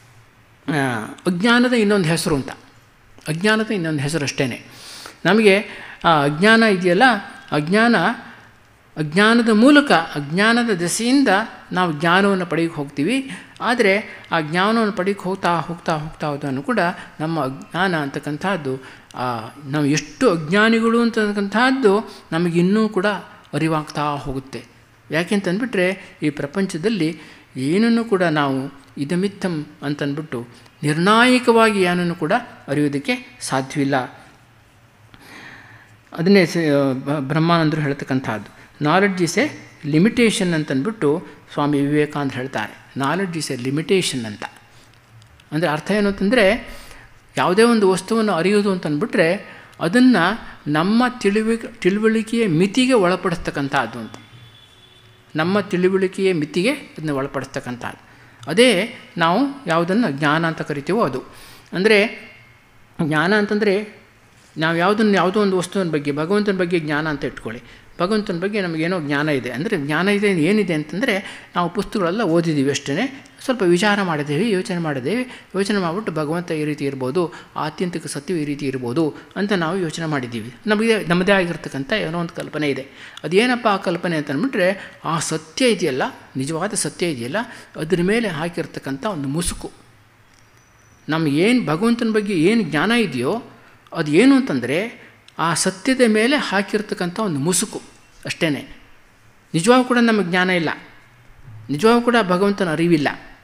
ಅಜ್ಞಾನದ ಇನ್ನೊಂದು ಹೆಸರು ಅಂತ ಅಜ್ಞಾನದ ಇನ್ನೊಂದು ಹೆಸರು ಅಷ್ಟೇ ನಮಗೆ ಆ ಅಜ್ಞಾನ ಇದೆಯಲ್ಲ ಅಜ್ಞಾನ ಅಜ್ಞಾನದ ಮೂಲಕ ಅಜ್ಞಾನದ ದೆಸೆಯಿಂದ ನಾವು ಜ್ಞಾನವನ್ನು ಪಡೆಯಕ್ಕೆ ಹೋಗ್ತೀವಿ ಆದರೆ ಆ ಜ್ಞಾನವನ್ನು ಪಡೆಯಕ್ಕೆ ಹೋಗ್ತಾ ಹೋಗ್ತಾ ಹೋಗ್ತಾ ಹೋದನ್ನು ಕೂಡ ನಮ್ಮ ಅಜ್ಞಾನ ಅಂತಕ್ಕಂಥದ್ದು ನಾವು ಎಷ್ಟು ಅಜ್ಞಾನಿಗಳು ಅಂತಕ್ಕಂಥದ್ದು ನಮಗಿನ್ನೂ ಕೂಡ ಅರಿವಾಗ್ತಾ ಹೋಗುತ್ತೆ ಯಾಕೆಂತಂದ್ಬಿಟ್ರೆ ಈ ಪ್ರಪಂಚದಲ್ಲಿ ಏನನ್ನು ಕೂಡ ನಾವು ಇದಮಿತ್ತಂ ಅಂತಂದ್ಬಿಟ್ಟು ನಿರ್ಣಾಯಕವಾಗಿ ಏನನ್ನು ಕೂಡ ಅರಿಯೋದಕ್ಕೆ ಸಾಧ್ಯವಿಲ್ಲ ಅದನ್ನೇ ಬ್ರಹ್ಮಾನಂದರು ಹೇಳ್ತಕ್ಕಂಥದ್ದು ನಾಲೆಡ್ಜ್ ಈಸ್ ಎ ಲಿಮಿಟೇಷನ್ ಅಂತಂದ್ಬಿಟ್ಟು ಸ್ವಾಮಿ ವಿವೇಕಾನಂದ ಹೇಳ್ತಾರೆ ನಾಲೆಡ್ಜ್ ಈಸ್ ಎ ಲಿಮಿಟೇಷನ್ ಅಂತ ಅಂದರೆ ಅರ್ಥ ಏನು ಅಂತಂದರೆ ಯಾವುದೇ ಒಂದು ವಸ್ತುವನ್ನು ಅರಿಯೋದು ಅಂತಂದ್ಬಿಟ್ರೆ ಅದನ್ನು ನಮ್ಮ ತಿಳಿವಿಕೆ ತಿಳುವಳಿಕೆಯ ಮಿತಿಗೆ ಒಳಪಡಿಸ್ತಕ್ಕಂಥದ್ದು ಅಂತ ನಮ್ಮ ತಿಳುವಳಿಕೆಯ ಮಿತಿಗೆ ಅದನ್ನು ಒಳಪಡಿಸ್ತಕ್ಕಂಥದ್ದು ಅದೇ ನಾವು ಯಾವುದನ್ನು ಜ್ಞಾನ ಅಂತ ಕರಿತೀವೋ ಅದು ಅಂದರೆ ಜ್ಞಾನ ಅಂತಂದರೆ ನಾವು ಯಾವುದನ್ನು ಯಾವುದೋ ಒಂದು ವಸ್ತುವಿನ ಬಗ್ಗೆ ಭಗವಂತನ ಬಗ್ಗೆ ಜ್ಞಾನ ಅಂತ ಇಟ್ಕೊಳ್ಳಿ ಭಗವಂತನ ಬಗ್ಗೆ ನಮಗೇನೋ ಜ್ಞಾನ ಇದೆ ಅಂದರೆ ಜ್ಞಾನ ಇದೆ ಏನಿದೆ ಅಂತಂದರೆ ನಾವು ಪುಸ್ತಕಗಳೆಲ್ಲ ಓದಿದ್ದೀವಿ ಅಷ್ಟೇ ಸ್ವಲ್ಪ ವಿಚಾರ ಮಾಡಿದ್ದೇವೆ ಯೋಚನೆ ಮಾಡಿದ್ದೇವೆ ಯೋಚನೆ ಮಾಡಿಬಿಟ್ಟು ಭಗವಂತ ಈ ರೀತಿ ಇರ್ಬೋದು ಆತ್ಯಂತಿಕ ಸತ್ಯವು ಈ ರೀತಿ ಇರ್ಬೋದು ಅಂತ ನಾವು ಯೋಚನೆ ಮಾಡಿದ್ದೀವಿ ನಮಗೆ ನಮ್ಮದೇ ಆಗಿರ್ತಕ್ಕಂಥ ಏನೋ ಒಂದು ಕಲ್ಪನೆ ಇದೆ ಅದೇನಪ್ಪ ಆ ಕಲ್ಪನೆ ಅಂತ ಅಂದ್ಬಿಟ್ರೆ ಆ ಸತ್ಯ ಇದೆಯಲ್ಲ ನಿಜವಾದ ಸತ್ಯ ಇದೆಯಲ್ಲ ಅದ್ರ ಮೇಲೆ ಹಾಕಿರ್ತಕ್ಕಂಥ ಒಂದು ಮುಸುಕು ನಮಗೇನು ಭಗವಂತನ ಬಗ್ಗೆ ಏನು ಜ್ಞಾನ ಇದೆಯೋ ಅದು ಏನು ಅಂತಂದರೆ ಆ ಸತ್ಯದ ಮೇಲೆ ಹಾಕಿರ್ತಕ್ಕಂಥ ಒಂದು ಮುಸುಕು ಅಷ್ಟೇ ನಿಜವಾಗೂ ಕೂಡ ನಮಗೆ ಜ್ಞಾನ ಇಲ್ಲ ನಿಜವಾಗೂ ಕೂಡ ಭಗವಂತನ ಅರಿವಿಲ್ಲ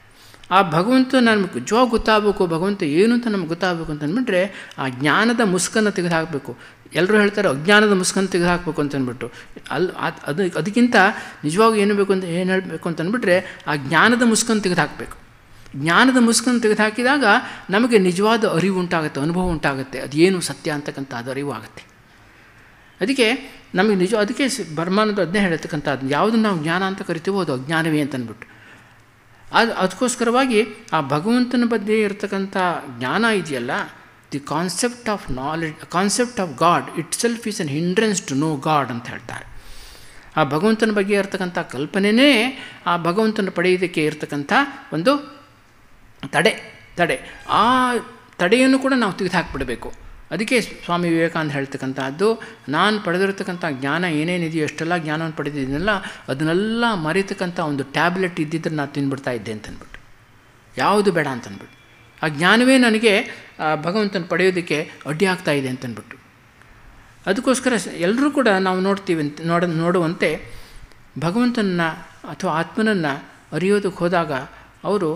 ಆ ಭಗವಂತ ನಮಗೆ ನಿಜವಾಗ ಗೊತ್ತಾಗಬೇಕು ಭಗವಂತ ಏನು ಅಂತ ನಮ್ಗೆ ಗೊತ್ತಾಗಬೇಕು ಅಂತ ಅಂದ್ಬಿಟ್ರೆ ಆ ಜ್ಞಾನದ ಮುಸ್ಕನ್ನು ತೆಗೆದು ಹಾಕಬೇಕು ಎಲ್ಲರೂ ಹೇಳ್ತಾರೆ ಅಜ್ಞಾನದ ಮುಸ್ಕನ್ನು ತೆಗೆದು ಹಾಕಬೇಕು ಅಂತ ಅಂದ್ಬಿಟ್ಟು ಅಲ್ಲಿ ಅದು ಅದಕ್ಕಿಂತ ನಿಜವಾಗೂ ಏನು ಬೇಕು ಅಂತ ಏನು ಹೇಳಬೇಕು ಅಂತ ಅಂದ್ಬಿಟ್ರೆ ಆ ಜ್ಞಾನದ ಮುಸ್ಕನ್ನು ತೆಗೆದು ಹಾಕಬೇಕು ಜ್ಞಾನದ ಮುಸ್ಕನ್ನು ತೆಗೆದು ಹಾಕಿದಾಗ ನಮಗೆ ನಿಜವಾದ ಅರಿವು ಉಂಟಾಗುತ್ತೆ ಅನುಭವ ಉಂಟಾಗುತ್ತೆ ಅದು ಏನು ಸತ್ಯ ಅಂತಕ್ಕಂಥ ಅದು ಅರಿವು ಆಗುತ್ತೆ ಅದಕ್ಕೆ ನಮಗೆ ನಿಜ ಅದಕ್ಕೆ ಬರ್ಮಾನದ ಅದನ್ನೇ ಹೇಳ್ತಕ್ಕಂಥದ್ದು ಯಾವುದನ್ನು ನಾವು ಜ್ಞಾನ ಅಂತ ಕರಿತೀವೋ ಅದು ಅಜ್ಞಾನವೇ ಅಂತ ಅಂದ್ಬಿಟ್ಟು ಅದು ಅದಕ್ಕೋಸ್ಕರವಾಗಿ ಆ ಭಗವಂತನ ಬಗ್ಗೆ ಇರತಕ್ಕಂಥ ಜ್ಞಾನ ಇದೆಯಲ್ಲ the concept of knowledge concept of God itself is an hindrance to know God ಅಂತ ಹೇಳ್ತಾರೆ ಆ ಭಗವಂತನ ಬಗ್ಗೆ ಇರತಕ್ಕಂಥ ಕಲ್ಪನೆಯೇ ಆ ಭಗವಂತನ ಪಡೆಯೋದಕ್ಕೆ ಇರತಕ್ಕಂಥ ಒಂದು ತಡೆ ತಡೆ ಆ ತಡೆಯನ್ನು ಕೂಡ ನಾವು ತೆಗೆದು ಹಾಕಿಬಿಡಬೇಕು ಅದಕ್ಕೆ ಸ್ವಾಮಿ ವಿವೇಕಾನಂದ ಹೇಳ್ತಕ್ಕಂಥದ್ದು ನಾನು ಪಡೆದಿರತಕ್ಕಂಥ ಜ್ಞಾನ ಏನೇನಿದೆಯೋ ಎಷ್ಟೆಲ್ಲ ಜ್ಞಾನವನ್ನು ಪಡೆದಿದ್ದೀನಲ್ಲ ಅದನ್ನೆಲ್ಲ ಮರಿತಕ್ಕಂಥ ಒಂದು ಟ್ಯಾಬ್ಲೆಟ್ ಇದ್ದಿದ್ರೆ ನಾನು ತಿಂದ್ಬಿಡ್ತಾ ಇದ್ದೆ ಅಂತ ಅಂದ್ಬಿಟ್ಟು ಯಾವುದು ಬೇಡ ಅಂತ ಅಂದ್ಬಿಟ್ಟು ಆ ಜ್ಞಾನವೇ ನನಗೆ ಭಗವಂತನ ಪಡೆಯೋದಕ್ಕೆ ಅಡ್ಡಿ ಆಗ್ತಾ ಇದೆ ಅಂತಂದ್ಬಿಟ್ಟು ಅದಕ್ಕೋಸ್ಕರ ಎಲ್ಲರೂ ಕೂಡ ನಾವು ನೋಡ್ತೀವಿ ಅಂತ ನೋಡ ನೋಡುವಂತೆ ಭಗವಂತನನ್ನು ಅಥವಾ ಆತ್ಮನನ್ನು ಅರಿಯೋದಕ್ಕೆ ಹೋದಾಗ ಅವರು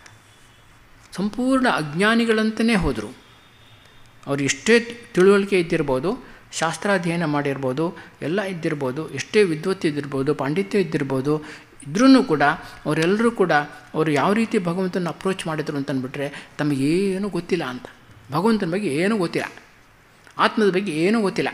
ಸಂಪೂರ್ಣ ಅಜ್ಞಾನಿಗಳಂತಲೇ ಹೋದರು ಅವ್ರು ಎಷ್ಟೇ ತಿಳುವಳಿಕೆ ಇದ್ದಿರ್ಬೋದು ಶಾಸ್ತ್ರಾಧ್ಯಯನ ಮಾಡಿರ್ಬೋದು ಎಲ್ಲ ಇದ್ದಿರ್ಬೋದು ಎಷ್ಟೇ ವಿದ್ವತ್ತು ಇದ್ದಿರ್ಬೋದು ಪಾಂಡಿತ್ಯ ಇದ್ದಿರ್ಬೋದು ಇದ್ರೂ ಕೂಡ ಅವರೆಲ್ಲರೂ ಕೂಡ ಅವರು ಯಾವ ರೀತಿ ಭಗವಂತನ ಅಪ್ರೋಚ್ ಮಾಡಿದರು ಅಂತಂದ್ಬಿಟ್ರೆ ತಮಗೇನೂ ಗೊತ್ತಿಲ್ಲ ಅಂತ ಭಗವಂತನ ಬಗ್ಗೆ ಏನೂ ಗೊತ್ತಿಲ್ಲ ಆತ್ಮದ ಬಗ್ಗೆ ಏನೂ ಗೊತ್ತಿಲ್ಲ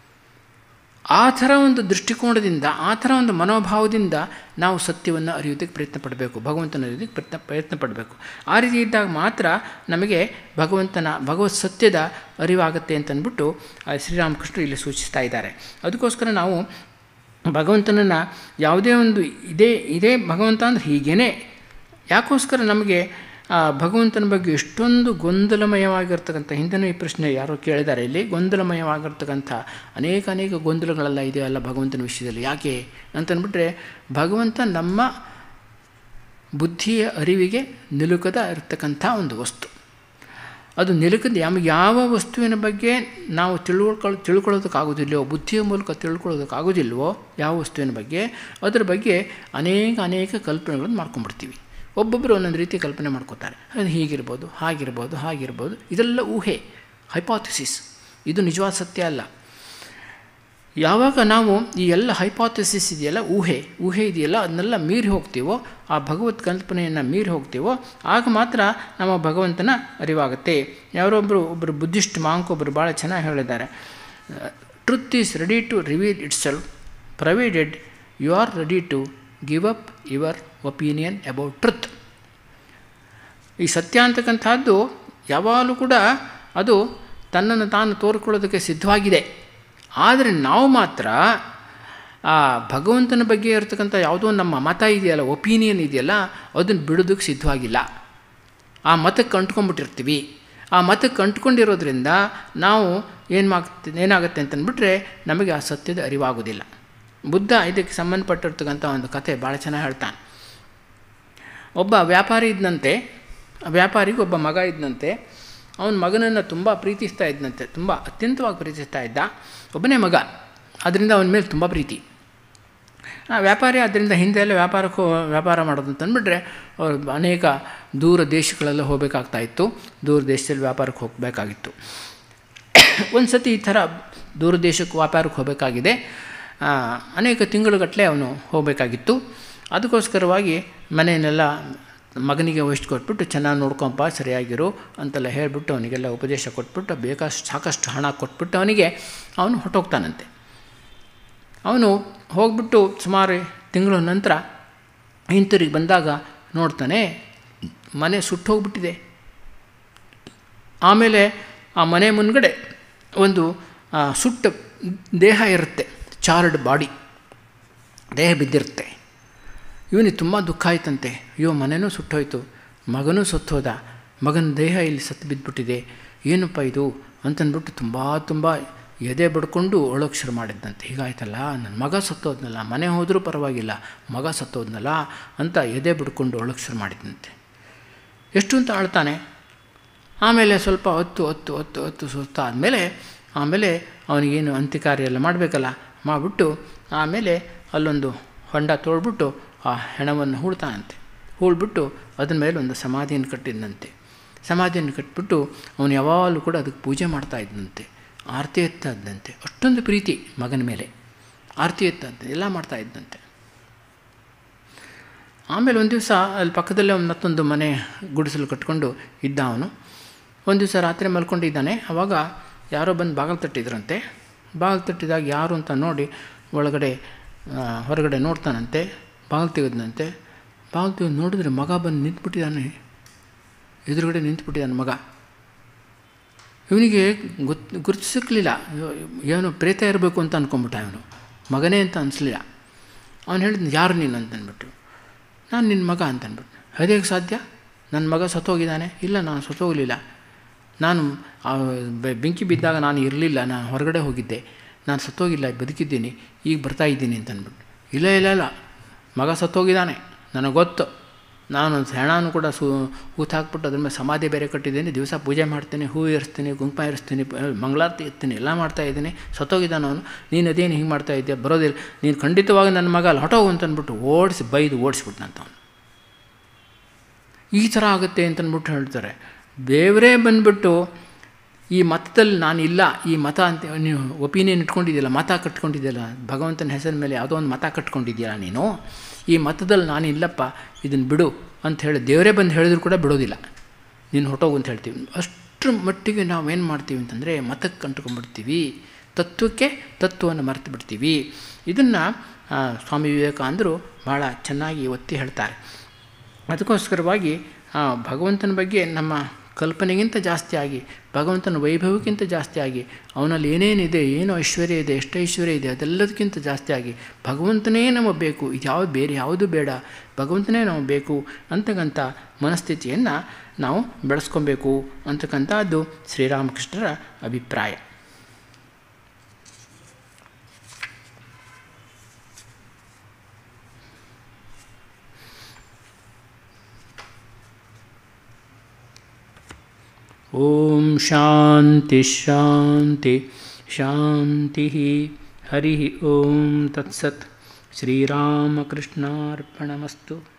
ಆ ಥರ ಒಂದು ದೃಷ್ಟಿಕೋನದಿಂದ ಆ ಥರ ಒಂದು ಮನೋಭಾವದಿಂದ ನಾವು ಸತ್ಯವನ್ನು ಅರಿಯೋದಕ್ಕೆ ಪ್ರಯತ್ನ ಪಡಬೇಕು ಭಗವಂತನ ಅರಿಯೋದಕ್ಕೆ ಪ್ರಯತ್ನ ಪ್ರಯತ್ನ ಪಡಬೇಕು ಆ ರೀತಿ ಇದ್ದಾಗ ಮಾತ್ರ ನಮಗೆ ಭಗವಂತನ ಭಗವತ್ ಸತ್ಯದ ಅರಿವಾಗುತ್ತೆ ಅಂತಂದ್ಬಿಟ್ಟು ಶ್ರೀರಾಮಕೃಷ್ಣರು ಇಲ್ಲಿ ಸೂಚಿಸ್ತಾ ಇದ್ದಾರೆ ಅದಕ್ಕೋಸ್ಕರ ನಾವು ಭಗವಂತನನ್ನು ಯಾವುದೇ ಒಂದು ಇದೇ ಇದೇ ಭಗವಂತ ಅಂದರೆ ಹೀಗೇ ಯಾಕೋಸ್ಕರ ನಮಗೆ ಆ ಭಗವಂತನ ಬಗ್ಗೆ ಎಷ್ಟೊಂದು ಗೊಂದಲಮಯವಾಗಿರ್ತಕ್ಕಂಥ ಹಿಂದಿನ ಈ ಪ್ರಶ್ನೆ ಯಾರೋ ಕೇಳಿದ್ದಾರೆ ಇಲ್ಲಿ ಗೊಂದಲಮಯವಾಗಿರ್ತಕ್ಕಂಥ ಅನೇಕ ಅನೇಕ ಗೊಂದಲಗಳೆಲ್ಲ ಇದೆಯಲ್ಲ ಭಗವಂತನ ವಿಷಯದಲ್ಲಿ ಯಾಕೆ ಅಂತಂದ್ಬಿಟ್ರೆ ಭಗವಂತ ನಮ್ಮ ಬುದ್ಧಿಯ ಅರಿವಿಗೆ ನಿಲುಕದ ಇರತಕ್ಕಂಥ ಒಂದು ವಸ್ತು ಅದು ನಿಲುಕದ ನಮಗೆ ಯಾವ ವಸ್ತುವಿನ ಬಗ್ಗೆ ನಾವು ತಿಳ್ಕೊಳ್ ತಿಳ್ಕೊಳ್ಳೋದಕ್ಕಾಗೋದಿಲ್ಲವೋ ಬುದ್ಧಿಯ ಮೂಲಕ ತಿಳ್ಕೊಳ್ಳೋದಕ್ಕಾಗೋದಿಲ್ವೋ ಯಾವ ವಸ್ತುವಿನ ಬಗ್ಗೆ ಅದರ ಬಗ್ಗೆ ಅನೇಕ ಅನೇಕ ಕಲ್ಪನೆಗಳನ್ನು ಮಾಡ್ಕೊಂಡ್ಬಿಡ್ತೀವಿ ಒಬ್ಬೊಬ್ಬರು ಒಂದೊಂದು ರೀತಿ ಕಲ್ಪನೆ ಮಾಡ್ಕೋತಾರೆ ಅದು ಹೀಗಿರ್ಬೋದು ಹಾಗಿರ್ಬೋದು ಹಾಗಿರ್ಬೋದು ಇದೆಲ್ಲ ಊಹೆ ಹೈಪಾಥಿಸಿಸ್ ಇದು ನಿಜವಾದ ಸತ್ಯ ಅಲ್ಲ ಯಾವಾಗ ನಾವು ಈ ಎಲ್ಲ ಹೈಪಾಥಿಸಿಸ್ ಇದೆಯಲ್ಲ ಊಹೆ ಊಹೆ ಇದೆಯಲ್ಲ ಅದನ್ನೆಲ್ಲ ಮೀರಿ ಹೋಗ್ತೀವೋ ಆ ಭಗವತ್ ಕಲ್ಪನೆಯನ್ನು ಮೀರಿ ಹೋಗ್ತೀವೋ ಆಗ ಮಾತ್ರ ನಮ್ಮ ಭಗವಂತನ ಅರಿವಾಗುತ್ತೆ ಯಾರೊಬ್ಬರು ಒಬ್ಬರು ಬುದ್ಧಿಸ್ಟ್ ಮಾಂಕ್ ಒಬ್ಬರು ಭಾಳ ಚೆನ್ನಾಗಿ ಹೇಳಿದ್ದಾರೆ truth is ready to reveal itself provided you are ready to give up your opinion about truth ಈ ಸತ್ಯ ಅಂತಕ್ಕಂಥದ್ದು ಯಾವಾಗಲೂ ಕೂಡ ಅದು ತನ್ನನ್ನು ತಾನು ತೋರಿಕೊಳ್ಳೋದಕ್ಕೆ ಸಿದ್ಧವಾಗಿದೆ ಆದರೆ ನಾವು ಮಾತ್ರ ಆ ಭಗವಂತನ ಬಗ್ಗೆ ಇರತಕ್ಕಂಥ ಯಾವುದೋ ನಮ್ಮ ಮತ ಇದೆಯಲ್ಲ ಒಪಿನಿಯನ್ ಇದೆಯಲ್ಲ ಅದನ್ನು ಬಿಡೋದಕ್ಕೆ ಸಿದ್ಧವಾಗಿಲ್ಲ ಆ ಮತಕ್ಕೆ ಅಂಟ್ಕೊಂಡ್ಬಿಟ್ಟಿರ್ತೀವಿ ಆ ಮತಕ್ಕೆ ಅಂಟ್ಕೊಂಡಿರೋದ್ರಿಂದ ನಾವು ಏನು ಮಾಗ್ತಿ ಏನಾಗುತ್ತೆ ಅಂತಂದ್ಬಿಟ್ರೆ ನಮಗೆ ಆ ಸತ್ಯದ ಅರಿವಾಗೋದಿಲ್ಲ ಬುದ್ಧ ಇದಕ್ಕೆ ಸಂಬಂಧಪಟ್ಟಿರ್ತಕ್ಕಂಥ ಒಂದು ಕಥೆ ಭಾಳ ಚೆನ್ನಾಗಿ ಹೇಳ್ತಾನೆ ಒಬ್ಬ ವ್ಯಾಪಾರಿ ಇದ್ದಂತೆ ವ್ಯಾಪಾರಿಗೆ ಒಬ್ಬ ಮಗ ಇದ್ದಂತೆ ಅವನ ಮಗನನ್ನು ತುಂಬ ಪ್ರೀತಿಸ್ತಾ ಇದ್ದಂತೆ ತುಂಬ ಅತ್ಯಂತವಾಗಿ ಪ್ರೀತಿಸ್ತಾ ಇದ್ದ ಒಬ್ಬನೇ ಮಗ ಅದರಿಂದ ಅವನ ಮೇಲೆ ತುಂಬ ಪ್ರೀತಿ ಆ ವ್ಯಾಪಾರಿ ಅದರಿಂದ ಹಿಂದೆ ಎಲ್ಲ ವ್ಯಾಪಾರಕ್ಕೆ ವ್ಯಾಪಾರ ಮಾಡೋದು ಅಂತಂದ್ಬಿಟ್ರೆ ಅವ್ರು ಅನೇಕ ದೂರ ದೇಶಗಳೆಲ್ಲ ಹೋಗಬೇಕಾಗ್ತಾ ಇತ್ತು ದೂರ ದೇಶದಲ್ಲಿ ವ್ಯಾಪಾರಕ್ಕೆ ಹೋಗಬೇಕಾಗಿತ್ತು ಒಂದು ಸತಿ ಈ ಥರ ದೂರ ದೇಶಕ್ಕೆ ವ್ಯಾಪಾರಕ್ಕೆ ಹೋಗಬೇಕಾಗಿದೆ ಅನೇಕ ತಿಂಗಳುಗಟ್ಟಲೆ ಅವನು ಹೋಗಬೇಕಾಗಿತ್ತು ಅದಕ್ಕೋಸ್ಕರವಾಗಿ ಮನೆಯನ್ನೆಲ್ಲ ಮಗನಿಗೆ ವಹಿಸಿ ಕೊಟ್ಬಿಟ್ಟು ಚೆನ್ನಾಗಿ ನೋಡ್ಕೊಂಪ ಸರಿಯಾಗಿರು ಅಂತೆಲ್ಲ ಹೇಳಿಬಿಟ್ಟು ಅವನಿಗೆಲ್ಲ ಉಪದೇಶ ಕೊಟ್ಬಿಟ್ಟು ಬೇಕಷ್ಟು ಸಾಕಷ್ಟು ಹಣ ಕೊಟ್ಬಿಟ್ಟು ಅವನಿಗೆ ಅವನು ಹೊಟ್ಟೋಗ್ತಾನಂತೆ ಅವನು ಹೋಗ್ಬಿಟ್ಟು ಸುಮಾರು ತಿಂಗಳ ನಂತರ ಹಿಂತಿರುಗಿ ಬಂದಾಗ ನೋಡ್ತಾನೆ ಮನೆ ಸುಟ್ಟು ಹೋಗ್ಬಿಟ್ಟಿದೆ ಆಮೇಲೆ ಆ ಮನೆ ಮುನ್ಗಡೆ ಒಂದು ಸುಟ್ಟ ದೇಹ ಇರುತ್ತೆ ಚಾರ್ಡ್ ಬಾಡಿ ದೇಹ ಬಿದ್ದಿರುತ್ತೆ ಇವನಿಗೆ ತುಂಬ ದುಃಖ ಆಯ್ತಂತೆ ಅಯ್ಯೋ ಮನೆಯೂ ಸುಟ್ಟೋಯ್ತು ಮಗನೂ ಸತ್ತೋದ ಮಗನ ದೇಹ ಇಲ್ಲಿ ಸತ್ತು ಬಿದ್ದುಬಿಟ್ಟಿದೆ ಏನಪ್ಪ ಇದು ಅಂತಂದ್ಬಿಟ್ಟು ತುಂಬ ತುಂಬ ಎದೆ ಬಡ್ಕೊಂಡು ಒಳಗೆ ಶುರು ಮಾಡಿದ್ದಂತೆ ಹೀಗಾಯ್ತಲ್ಲ ನನ್ನ ಮಗ ಸತ್ತೋದ್ನಲ್ಲ ಮನೆ ಹೋದರೂ ಪರವಾಗಿಲ್ಲ ಮಗ ಸತ್ತೋದ್ನಲ್ಲ ಅಂತ ಎದೆ ಬಿಡ್ಕೊಂಡು ಒಳಗೆ ಶುರು ಮಾಡಿದ್ದಂತೆ ಎಷ್ಟು ಅಂತ ಆಳ್ತಾನೆ ಆಮೇಲೆ ಸ್ವಲ್ಪ ಹೊತ್ತು ಹೊತ್ತು ಹೊತ್ತು ಹೊತ್ತು ಸುತ್ತ ಆದಮೇಲೆ ಆಮೇಲೆ ಅವನಿಗೇನು ಅಂತ್ಯಕಾರ್ಯ ಎಲ್ಲ ಮಾಡಬೇಕಲ್ಲ ಮಾಡಿಬಿಟ್ಟು ಆಮೇಲೆ ಅಲ್ಲೊಂದು ಹೊಂಡ ತೋಡ್ಬಿಟ್ಟು ಆ ಹೆಣವನ್ನು ಹೂಡ್ತಾನಂತೆ ಹೂಳ್ಬಿಟ್ಟು ಅದ್ರ ಮೇಲೆ ಒಂದು ಸಮಾಧಿಯನ್ನು ಕಟ್ಟಿದ್ದಂತೆ ಸಮಾಧಿಯನ್ನು ಕಟ್ಬಿಟ್ಟು ಅವನು ಯಾವಾಗಲೂ ಕೂಡ ಅದಕ್ಕೆ ಪೂಜೆ ಮಾಡ್ತಾ ಇದ್ದಂತೆ ಆರತಿ ಎತ್ತಾ ಇದ್ದಂತೆ ಅಷ್ಟೊಂದು ಪ್ರೀತಿ ಮಗನ ಮೇಲೆ ಆರತಿ ಎತ್ತಾ ಇದ್ದ ಎಲ್ಲ ಮಾಡ್ತಾ ಇದ್ದಂತೆ ಆಮೇಲೆ ಒಂದು ದಿವಸ ಅಲ್ಲಿ ಪಕ್ಕದಲ್ಲೇ ಒಂದು ಮತ್ತೊಂದು ಮನೆ ಗುಡಿಸಲು ಕಟ್ಕೊಂಡು ಇದ್ದ ಅವನು ಒಂದು ದಿವಸ ರಾತ್ರಿ ಮಲ್ಕೊಂಡಿದ್ದಾನೆ ಆವಾಗ ಯಾರೋ ಬಂದು ಬಾಗಿಲು ತಟ್ಟಿದ್ರಂತೆ ಬಾಗಿಲು ತಟ್ಟಿದಾಗ ಯಾರು ಅಂತ ನೋಡಿ ಒಳಗಡೆ ಹೊರಗಡೆ ನೋಡ್ತಾನಂತೆ ಬಾಗಿಲು ತೆಗೆದನಂತೆ ಬಾಗಿಲು ತೆಗೆದು ನೋಡಿದ್ರೆ ಮಗ ಬಂದು ನಿಂತ್ಬಿಟ್ಟಿದ್ದಾನೆ ಎದುರುಗಡೆ ನಿಂತ್ಬಿಟ್ಟಿದ್ದಾನೆ ಮಗ ಇವನಿಗೆ ಗೊತ್ತು ಗುರುತಿಸಿಕ್ಲಿಲ್ಲ ಏನು ಪ್ರೇತ ಇರಬೇಕು ಅಂತ ಅಂದ್ಕೊಂಬಿಟ್ಟ ಇವನು ಮಗನೇ ಅಂತ ಅನಿಸ್ಲಿಲ್ಲ ಅವನು ಹೇಳಿದ ಯಾರು ನೀನು ಅಂತ ಅಂದ್ಬಿಟ್ಟು ನಾನು ನಿನ್ನ ಮಗ ಅಂತ ಅಂದ್ಬಿಟ್ಟು ಅದೇಗೆ ಸಾಧ್ಯ ನನ್ನ ಮಗ ಸತ್ತೋಗಿದ್ದಾನೆ ಇಲ್ಲ ನಾನು ಸತ್ತೋಗಲಿಲ್ಲ ನಾನು ಬೆಂಕಿ ಬಿದ್ದಾಗ ನಾನು ಇರಲಿಲ್ಲ ನಾನು ಹೊರಗಡೆ ಹೋಗಿದ್ದೆ ನಾನು ಸತ್ತೋಗಿಲ್ಲ ಬದುಕಿದ್ದೀನಿ ಈಗ ಬರ್ತಾ ಇದ್ದೀನಿ ಅಂತ ಅಂದ್ಬಿಟ್ಟು ಇಲ್ಲ ಇಲ್ಲ ಇಲ್ಲ ಮಗ ಸತ್ತೋಗಿದ್ದಾನೆ ನನಗೆ ಗೊತ್ತು ನಾನು ಹೆಣಾನು ಕೂಡ ಸು ಹೂತು ಹಾಕ್ಬಿಟ್ಟು ಅದ್ರ ಮೇಲೆ ಸಮಾಧಿ ಬೇರೆ ಕಟ್ಟಿದ್ದೀನಿ ದಿವಸ ಪೂಜೆ ಮಾಡ್ತೀನಿ ಹೂ ಏರಿಸ್ತೀನಿ ಕುಂಕುಮ ಏರಿಸ್ತೀನಿ ಮಂಗಳಾರತಿ ಎತ್ತೀನಿ ಎಲ್ಲ ಮಾಡ್ತಾಯಿದ್ದೀನಿ ಸತ್ತೋಗಿದ್ದಾನೆ ಅವನು ನೀನು ಅದೇನು ಹಿಂಗೆ ಮಾಡ್ತಾ ಇದ್ದೆ ಬರೋದಿಲ್ಲ ನೀನು ಖಂಡಿತವಾಗಿ ನನ್ನ ಮಗ ಅಲ್ಲಿ ಹೊಟ್ಟೋಗು ಅಂತ ಅಂದ್ಬಿಟ್ಟು ಓಡಿಸಿ ಬೈದು ಓಡಿಸ್ಬಿಟ್ನಂತ ಅವನು ಈ ಥರ ಆಗುತ್ತೆ ಅಂತಂದ್ಬಿಟ್ಟು ಹೇಳ್ತಾರೆ ದೇವರೇ ಬಂದ್ಬಿಟ್ಟು ಈ ಮತದಲ್ಲಿ ನಾನು ಇಲ್ಲ ಈ ಮತ ಅಂತ ನೀವು ಒಪಿನಿಯನ್ ಇಟ್ಕೊಂಡಿದ್ಯಲ್ಲ ಮತ ಕಟ್ಕೊಂಡಿದ್ಯಲ್ಲ ಭಗವಂತನ ಹೆಸರಿನ ಮೇಲೆ ಯಾವುದೋ ಒಂದು ಮತ ಕಟ್ಕೊಂಡಿದ್ಯಲ್ಲ ನೀನು ಈ ಮತದಲ್ಲಿ ನಾನು ಇಲ್ಲಪ್ಪ ಇದನ್ನು ಬಿಡು ಅಂತ ಹೇಳಿ ದೇವರೇ ಬಂದು ಹೇಳಿದ್ರು ಕೂಡ ಬಿಡೋದಿಲ್ಲ ನೀನು ಹೊಟ್ಟೋಗು ಅಂತ ಹೇಳ್ತೀವಿ ಅಷ್ಟರ ಮಟ್ಟಿಗೆ ನಾವು ಏನು ಮಾಡ್ತೀವಿ ಅಂತಂದರೆ ಮತಕ್ಕೆ ಕಂಟ್ಕೊಂಡ್ಬಿಡ್ತೀವಿ ತತ್ವಕ್ಕೆ ತತ್ವವನ್ನು ಮರೆತು ಬಿಡ್ತೀವಿ ಇದನ್ನು ಸ್ವಾಮಿ ವಿವೇಕಾನಂದರು ಭಾಳ ಚೆನ್ನಾಗಿ ಒತ್ತಿ ಹೇಳ್ತಾರೆ ಅದಕ್ಕೋಸ್ಕರವಾಗಿ ಭಗವಂತನ ಬಗ್ಗೆ ನಮ್ಮ ಕಲ್ಪನೆಗಿಂತ ಜಾಸ್ತಿ ಆಗಿ ಭಗವಂತನ ವೈಭವಕ್ಕಿಂತ ಜಾಸ್ತಿ ಆಗಿ ಅವನಲ್ಲಿ ಏನೇನಿದೆ ಏನು ಐಶ್ವರ್ಯ ಇದೆ ಎಷ್ಟು ಐಶ್ವರ್ಯ ಇದೆ ಅದೆಲ್ಲದಕ್ಕಿಂತ ಜಾಸ್ತಿ ಆಗಿ ಭಗವಂತನೇ ನಮಗೆ ಬೇಕು ಇದು ಯಾವುದು ಬೇರೆ ಯಾವುದು ಬೇಡ ಭಗವಂತನೇ ನಮಗೆ ಬೇಕು ಅಂತಕ್ಕಂಥ ಮನಸ್ಥಿತಿಯನ್ನು ನಾವು ಬೆಳೆಸ್ಕೊಬೇಕು ಅಂತಕ್ಕಂಥದ್ದು ಶ್ರೀರಾಮಕೃಷ್ಣರ ಅಭಿಪ್ರಾಯ ॐ शान्ति शान्ति शान्तिः हरिः ॐ तत्सत् श्रीरामकृष्णार्पणमस्तु